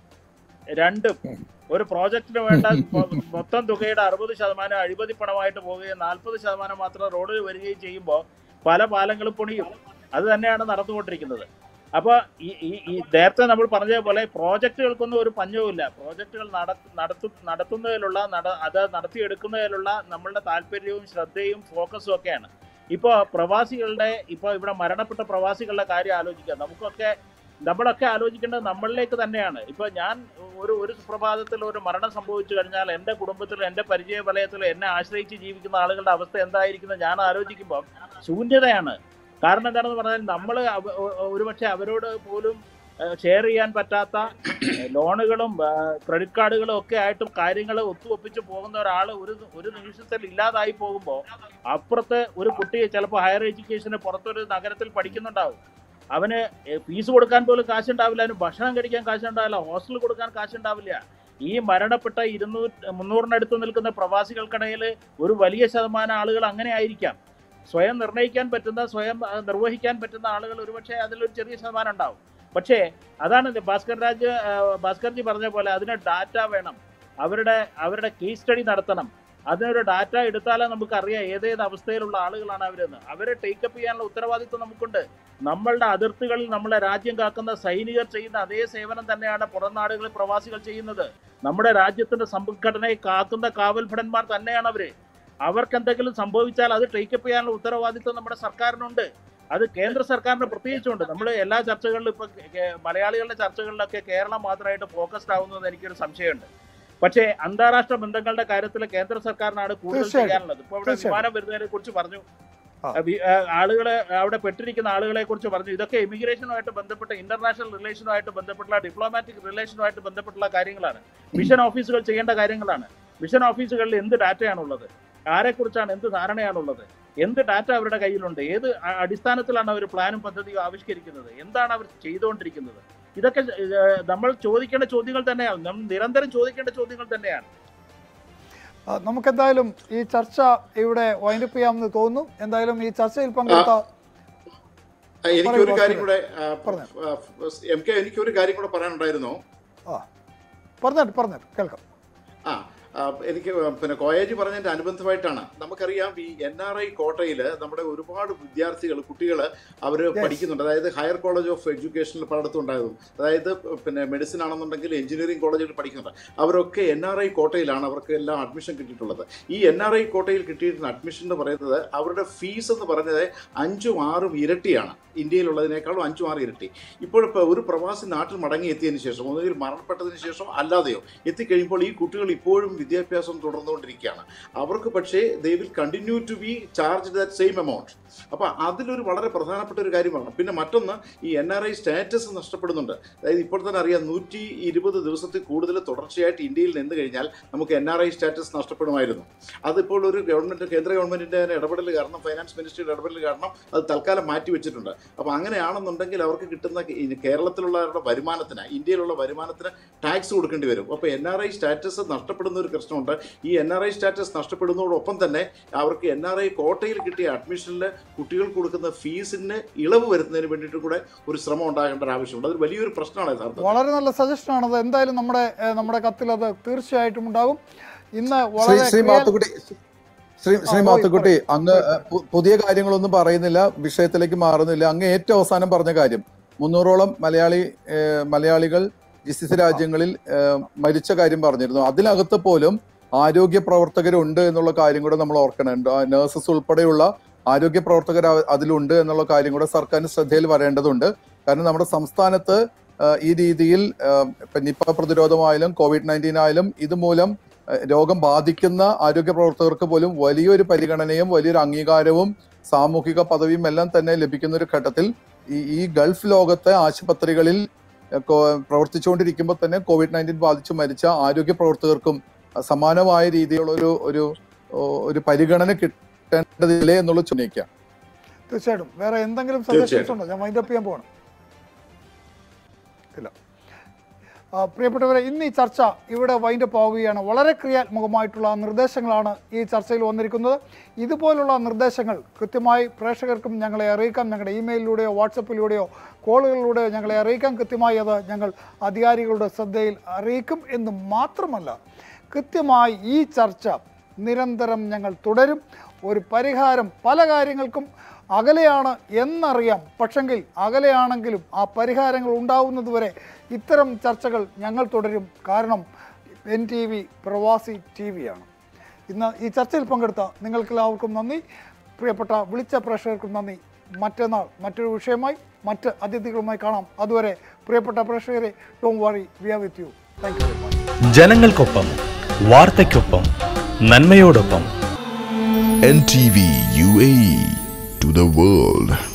രണ്ടും ഒരു പ്രോജക്റ്റിന് വേണ്ട മൊ- മൊത്തം തുകയുടെ അറുപത് ശതമാനം അഴിമതി പണമായിട്ട് പോവുകയും നാൽപ്പത് ശതമാനം മാത്രം റോഡിൽ വരികയും ചെയ്യുമ്പോൾ പല പാലങ്ങളും പൊണിയും അത് തന്നെയാണ് നടന്നുകൊണ്ടിരിക്കുന്നത് അപ്പോൾ ഈ ഈ ഈ നേരത്തെ നമ്മൾ പറഞ്ഞതുപോലെ പ്രോജക്റ്റുകൾക്കൊന്നും ഒരു പഞ്ഞവുമില്ല പ്രോജക്റ്റുകൾ നട നടത്തു നടത്തുന്നതിലുള്ള നട അത് നടത്തിയെടുക്കുന്നതിലുള്ള നമ്മളുടെ താല്പര്യവും ശ്രദ്ധയും ഫോക്കസും ഒക്കെയാണ് ഇപ്പോൾ പ്രവാസികളുടെ ഇപ്പോൾ ഇവിടെ മരണപ്പെട്ട പ്രവാസികളുടെ കാര്യം ആലോചിക്കുക നമുക്കൊക്കെ നമ്മളൊക്കെ ആലോചിക്കേണ്ടത് നമ്മളിലേക്ക് തന്നെയാണ് ഇപ്പൊ ഞാൻ ഒരു ഒരു സുപ്രഭാതത്തിൽ ഒരു മരണം സംഭവിച്ചു കഴിഞ്ഞാൽ എൻ്റെ കുടുംബത്തിൽ എൻ്റെ പരിചയ വലയത്തിൽ എന്നെ ആശ്രയിച്ച് ജീവിക്കുന്ന ആളുകളുടെ അവസ്ഥ എന്തായിരിക്കുന്നത് ഞാൻ ആലോചിക്കുമ്പോൾ ശൂന്യതയാണ് കാരണം എന്താണെന്ന് പറഞ്ഞാൽ നമ്മൾ ഒരുപക്ഷെ അവരോട് പോലും ഷെയർ ചെയ്യാൻ പറ്റാത്ത ലോണുകളും ക്രെഡിറ്റ് കാർഡുകളും ഒക്കെ ആയിട്ട് കാര്യങ്ങൾ ഒത്തുവെപ്പിച്ച് പോകുന്ന ഒരാൾ ഒരു ഒരു നിമിഷത്തിൽ ഇല്ലാതായി പോകുമ്പോൾ അപ്പുറത്ത് ഒരു കുട്ടി ചിലപ്പോൾ ഹയർ എഡ്യൂക്കേഷന് പുറത്തൊരു നഗരത്തിൽ പഠിക്കുന്നുണ്ടാവും അവന് ഫീസ് കൊടുക്കാൻ പോലും കാശുണ്ടാവില്ല അവന് ഭക്ഷണം കഴിക്കാൻ കാശുണ്ടാവില്ല ഹോസ്റ്റൽ കൊടുക്കാൻ കാശുണ്ടാവില്ല ഈ മരണപ്പെട്ട ഇരുന്നൂറ് മുന്നൂറിനടുത്ത് നിൽക്കുന്ന പ്രവാസികൾക്കിടയിൽ ഒരു വലിയ ശതമാനം ആളുകൾ അങ്ങനെ ആയിരിക്കാം സ്വയം നിർണ്ണയിക്കാൻ പറ്റുന്ന സ്വയം ആ, നിർവഹിക്കാൻ പറ്റുന്ന ആളുകൾ ഒരുപക്ഷെ അതിലൊരു ചെറിയ ശതമാനം ഉണ്ടാവും പക്ഷേ അതാണ് ഇത് ഭാസ്കർ രാജ് ആ, ഭാസ്കർജി പറഞ്ഞ പോലെ അതിന് ഡാറ്റ വേണം അവരുടെ അവരുടെ കേസ് സ്റ്റഡി നടത്തണം അതിനൊരു ഡാറ്റ എടുത്താലേ നമുക്കറിയാം ഏതേത് അവസ്ഥയിലുള്ള ആളുകളാണ് അവരെന്ന് അവരെ ടേക്കപ്പ് ചെയ്യാനുള്ള ഉത്തരവാദിത്വം നമുക്കുണ്ട് നമ്മളുടെ അതിർത്തികളിൽ നമ്മളെ രാജ്യം കാക്കുന്ന സൈനികർ ചെയ്യുന്ന അതേ സേവനം തന്നെയാണ് പുറം നാടുകളിൽ പ്രവാസികൾ ചെയ്യുന്നത് നമ്മുടെ രാജ്യത്തിന്റെ സമ്പദ്ഘടനയെ കാക്കുന്ന കാവൽഭടന്മാർ തന്നെയാണ് അവര് അവർക്ക് എന്തെങ്കിലും സംഭവിച്ചാൽ അത് ടേക്കപ്പ് ചെയ്യാനുള്ള ഉത്തരവാദിത്വം നമ്മുടെ സർക്കാരിനുണ്ട് അത് കേന്ദ്ര സർക്കാരിന് പ്രത്യേകിച്ചുണ്ട് നമ്മൾ എല്ലാ ചർച്ചകളിലും ഇപ്പൊ കേ- മലയാളികളുടെ ചർച്ചകളിലൊക്കെ കേരളം മാത്രമായിട്ട് ഫോക്കസ്ഡ് ആവുന്നത് എനിക്കൊരു സംശയമുണ്ട് പക്ഷേ അന്താരാഷ്ട്ര ബന്ധങ്ങളുടെ കാര്യത്തിൽ കേന്ദ്ര സർക്കാരിനാണ് കൂടുതൽ തീർച്ചയായിട്ടും. ചെയ്യാനുള്ളത് ഇപ്പൊ ഇവിടെ തീർച്ചയായിട്ടും. വിമാനം വരുന്നതിനെ കുറിച്ച് പറഞ്ഞു ആ. വി- ആ, ആളുകളെ അവിടെ പെട്ടിരിക്കുന്ന ആളുകളെ കുറിച്ച് പറഞ്ഞു ഇതൊക്കെ ഇമിഗ്രേഷനുമായിട്ട് ബന്ധപ്പെട്ട ഇന്റർനാഷണൽ റിലേഷനുമായിട്ട് ബന്ധപ്പെട്ടുള്ള ഡിപ്ലോമാറ്റിക് റിലേഷനുമായിട്ട് ബന്ധപ്പെട്ടുള്ള കാര്യങ്ങളാണ് മിഷൻ ഓഫീസുകൾ ചെയ്യേണ്ട കാര്യങ്ങളാണ് മിഷൻ ഓഫീസുകളിൽ എന്ത് ഡാറ്റയാണുള്ളത് ആരെക്കുറിച്ചാണ് എന്ത് ധാരണയാണുള്ളത് എന്ത് ഡാറ്റ അവരുടെ കയ്യിലുണ്ട് ഏത് അ- അടിസ്ഥാനത്തിലാണ് അവർ പ്ലാനും പദ്ധതിയും ആവിഷ്കരിക്കുന്നത് എന്താണ് അവർ ചെയ്തുകൊണ്ടിരിക്കുന്നത് ഇതൊക്കെ ഏഹ്, നമ്മൾ ചോദിക്കേണ്ട ചോദ്യങ്ങൾ തന്നെയാണ് നമ്മൾ നിരന്തരം ചോദിക്കേണ്ട ചോദ്യങ്ങൾ തന്നെയാണ് ആ, നമുക്കെന്തായാലും ഈ ചർച്ച ഇവിടെ വൈൻഡപ്പ് ചെയ്യാമെന്ന് തോന്നുന്നു എന്തായാലും ഈ ചർച്ചയിൽ പങ്കെടുത്ത ആ, എനിക്ക് പറയൂ, ഒരു കാര്യം ഭാസ്കരൻ. കൂടെ ആ, പറഞ്ഞോ. ആ, എം കെ എനിക്ക് ഒരു കാര്യം കൂടെ പറയാനുണ്ടായിരുന്നു ആ പറഞ്ഞിട്ട് പറഞ്ഞിട്ട് കേൾക്കാം ആ ആ, എനിക്ക് പിന്നെ കോയേജ് പറഞ്ഞതിന്റെ അനുബന്ധമായിട്ടാണ് നമുക്കറിയാം ഈ എൻ ആർ ഐ കോട്ടയിൽ നമ്മുടെ ഒരുപാട് വിദ്യാർത്ഥികൾ കുട്ടികൾ അവർ പഠിക്കുന്നുണ്ട് അതായത് ഹയർ കോളേജ് ഓഫ് എഡ്യൂക്കേഷനിൽ പലയിടത്തും ഉണ്ടായതും അതായത് പിന്നെ മെഡിസിൻ ആണെന്നുണ്ടെങ്കിൽ എഞ്ചിനീയറിംഗ് കോളേജിൽ പഠിക്കുന്നുണ്ട് അവരൊക്കെ എൻ ആർ ഐ കോട്ടയിലാണ് അവർക്ക് എല്ലാം അഡ്മിഷൻ കിട്ടിയിട്ടുള്ളത് ഈ എൻ ആർ ഐ കോട്ടയിൽ കിട്ടിയിരുന്ന അഡ്മിഷൻ എന്ന് പറയുന്നത് അവരുടെ ഫീസ് എന്ന് പറഞ്ഞത് അഞ്ചും ആറും ഇരട്ടിയാണ് ഇന്ത്യയിലുള്ളതിനേക്കാളും അഞ്ചും ആറ് ഇരട്ടി ഇപ്പോൾ ഇപ്പോൾ ഒരു പ്രവാസി നാട്ടിൽ മടങ്ങി എത്തിയതിന് ശേഷം ഒന്നുകിൽ മരണപ്പെട്ടതിന് ശേഷം അല്ലാതെയോ എത്തിക്കഴിയുമ്പോൾ ഈ കുട്ടികൾ ഇപ്പോഴും വിദ്യാഭ്യാസം തുടർന്നുകൊണ്ടിരിക്കുകയാണ് അവർക്ക് പക്ഷേ they will continue to be charge that same amount അപ്പോൾ അതിലൊരു വളരെ പ്രധാനപ്പെട്ട ഒരു കാര്യമാണ് പിന്നെ മറ്റൊന്ന് ഈ എൻ ആർ ഐ സ്റ്റാറ്റസ് നഷ്ടപ്പെടുന്നുണ്ട് അതായത് ഇപ്പോൾ തന്നെ അറിയാം നൂറ്റി ഇരുപത് ദിവസത്തിൽ കൂടുതൽ തുടർച്ചയായിട്ട് ഇന്ത്യയിൽ നിന്ന് കഴിഞ്ഞാൽ നമുക്ക് എൻ ആർ ഐ സ്റ്റാറ്റസ് നഷ്ടപ്പെടുമായിരുന്നു അതിപ്പോൾ ഒരു ഗവൺമെൻറ് കേന്ദ്ര ഗവൺമെൻറ്റിൻ്റെ ഇടപെടൽ കാരണം ഫൈനാൻസ് മിനിസ്ട്രിയുടെ ഇടപെടൽ കാരണം അത് തൽക്കാലം മാറ്റി വെച്ചിട്ടുണ്ട് അപ്പോൾ അങ്ങനെയാണെന്നുണ്ടെങ്കിൽ അവർക്ക് കിട്ടുന്ന ഈ കേരളത്തിലുള്ളവരുടെ വരുമാനത്തിന് ഇന്ത്യയിലുള്ള വരുമാനത്തിന് ടാക്സ് കൊടുക്കേണ്ടി വരും അപ്പോൾ എൻ ആർ ഐ സ്റ്റാറ്റസ് നഷ്ടപ്പെടുന്ന ഒരു പ്രശ്നമുണ്ട് ഈ എൻ ആർ ഐ സ്റ്റാറ്റസ് നഷ്ടപ്പെടുന്നതോടൊപ്പം തന്നെ അവർക്ക് എൻ ആർ ഐ കോട്ടയിൽ കിട്ടിയ അഡ്മിഷനിൽ കുട്ടികൾക്ക് കൊടുക്കുന്ന ഫീസിന് ഇളവ് വരുന്നതിന് വേണ്ടിയിട്ട് കൂടെ ഒരു ശ്രമം ഉണ്ടാകേണ്ട ഒരു ആവശ്യമുണ്ട് അതൊരു വലിയൊരു പ്രശ്നമാണ് യഥാർത്ഥത്തിൽ വളരെ നല്ല സജഷൻ ആണത് എന്തായാലും നമ്മുടെ ഏഹ്, നമ്മുടെ കത്തിൽ അത് തീർച്ചയായിട്ടും ഉണ്ടാകും ഇന്ന് ശ്രീ വളരെ ശ്രീ ക്രിയ- മാത്തുക്കുട്ടി ശ്രീ ശ്രീ ആ, മാത്തുക്കുട്ടി അങ്ങ് പു- പുതിയ കാര്യങ്ങളൊന്നും പറയുന്നില്ല വിഷയത്തിലേക്ക് മാറുന്നില്ല അങ്ങ് ഏറ്റവും അവസാനം പറഞ്ഞ കാര്യം മുന്നൂറോളം മലയാളി ഏഹ്, മലയാളികൾ ജി സി സി രാജ്യങ്ങളിൽ ഏഹ്, മരിച്ച കാര്യം പറഞ്ഞിരുന്നു അതിനകത്ത് പോലും ആരോഗ്യ പ്രവർത്തകരുണ്ട് എന്നുള്ള കാര്യം കൂടെ നമ്മൾ ഓർക്കണം നഴ്സസ് ഉൾപ്പെടെയുള്ള ആരോഗ്യ പ്രവർത്തകർ അ- അതിലുണ്ട് എന്നുള്ള കാര്യം കൂടെ സർക്കാരിന് ശ്രദ്ധയിൽ വരേണ്ടതുണ്ട് കാരണം നമ്മുടെ സംസ്ഥാനത്ത് ഏഹ്, ഈ രീതിയിൽ ഏഹ്, ഇപ്പൊ നിപ്പ പ്രതിരോധമായാലും കോവിഡ് നയൻറ്റീൻ ആയാലും ഇതുമൂലം ഏഹ് രോഗം ബാധിക്കുന്ന ആരോഗ്യ പ്രവർത്തകർക്ക് പോലും വലിയൊരു പരിഗണനയും വലിയൊരു അംഗീകാരവും സാമൂഹിക പദവിയും എല്ലാം തന്നെ ലഭിക്കുന്ന ഒരു ഘട്ടത്തിൽ ഈ ഈ ഗൾഫ് ലോകത്തെ ആശുപത്രികളിൽ ഏഹ് കോ- പ്രവർത്തിച്ചുകൊണ്ടിരിക്കുമ്പോൾ തന്നെ കോവിഡ് നയൻറ്റീൻ ബാധിച്ച് മരിച്ച ആരോഗ്യ പ്രവർത്തകർക്കും അഹ് സമാനമായ രീതിയിലുള്ള ഒരു ഒരു ഓ- ഒരു പരിഗണന കിട്ടേണ്ടതില്ലേ എന്നുള്ള ചോദിക്കാം തീർച്ചയായിട്ടും വേറെ എന്തെങ്കിലും സജഷൻസ് തീർച്ചയായിട്ടും. ഉണ്ടോ ഞാൻ വൈൻഡപ്പ് ചെയ്യാൻ പോകണം ഇല്ല ആ, പ്രിയപ്പെട്ടവരെ ഇന്ന് ഈ ചർച്ച ഇവിടെ വൈൻഡപ്പ് ആവുകയാണ് വളരെ ക്രിയാത്മകമായിട്ടുള്ള നിർദ്ദേശങ്ങളാണ് ഈ ചർച്ചയിൽ വന്നിരിക്കുന്നത് ഇതുപോലുള്ള നിർദ്ദേശങ്ങൾ കൃത്യമായി പ്രേക്ഷകർക്കും ഞങ്ങളെ അറിയിക്കാം ഞങ്ങളുടെ ഇമെയിലിലൂടെയോ വാട്സപ്പിലൂടെയോ കോളുകളിലൂടെയോ ഞങ്ങളെ അറിയിക്കാം കൃത്യമായി അത് ഞങ്ങൾ അധികാരികളുടെ ശ്രദ്ധയിൽ അറിയിക്കും എന്ന് മാത്രമല്ല കൃത്യമായി ഈ ചർച്ച നിരന്തരം ഞങ്ങൾ തുടരും ഒരു പരിഹാരം പല കാര്യങ്ങൾക്കും അകലെയാണ് എന്നറിയാം പക്ഷെങ്കിൽ അകലെയാണെങ്കിലും ആ പരിഹാരങ്ങൾ ഉണ്ടാവുന്നതുവരെ ഇത്തരം ചർച്ചകൾ ഞങ്ങൾ തുടരും കാരണം എൻ ടി വി പ്രവാസി ടി വിയാണ് ഇന്ന് ഈ ചർച്ചയിൽ പങ്കെടുത്ത നിങ്ങൾക്കെല്ലാവർക്കും നന്ദി പ്രിയപ്പെട്ട വിളിച്ച പ്രേക്ഷകർക്കും നന്ദി മറ്റന്നാൾ മറ്റൊരു വിഷയമായി മറ്റ് അതിഥികളുമായി കാണാം അതുവരെ പ്രിയപ്പെട്ട പ്രേക്ഷകരെ don't worry we are with you thank you very much ജനങ്ങൾക്കൊപ്പം വാർത്തയ്ക്കൊപ്പം നന്മയോടൊപ്പം NTV UAE to the world.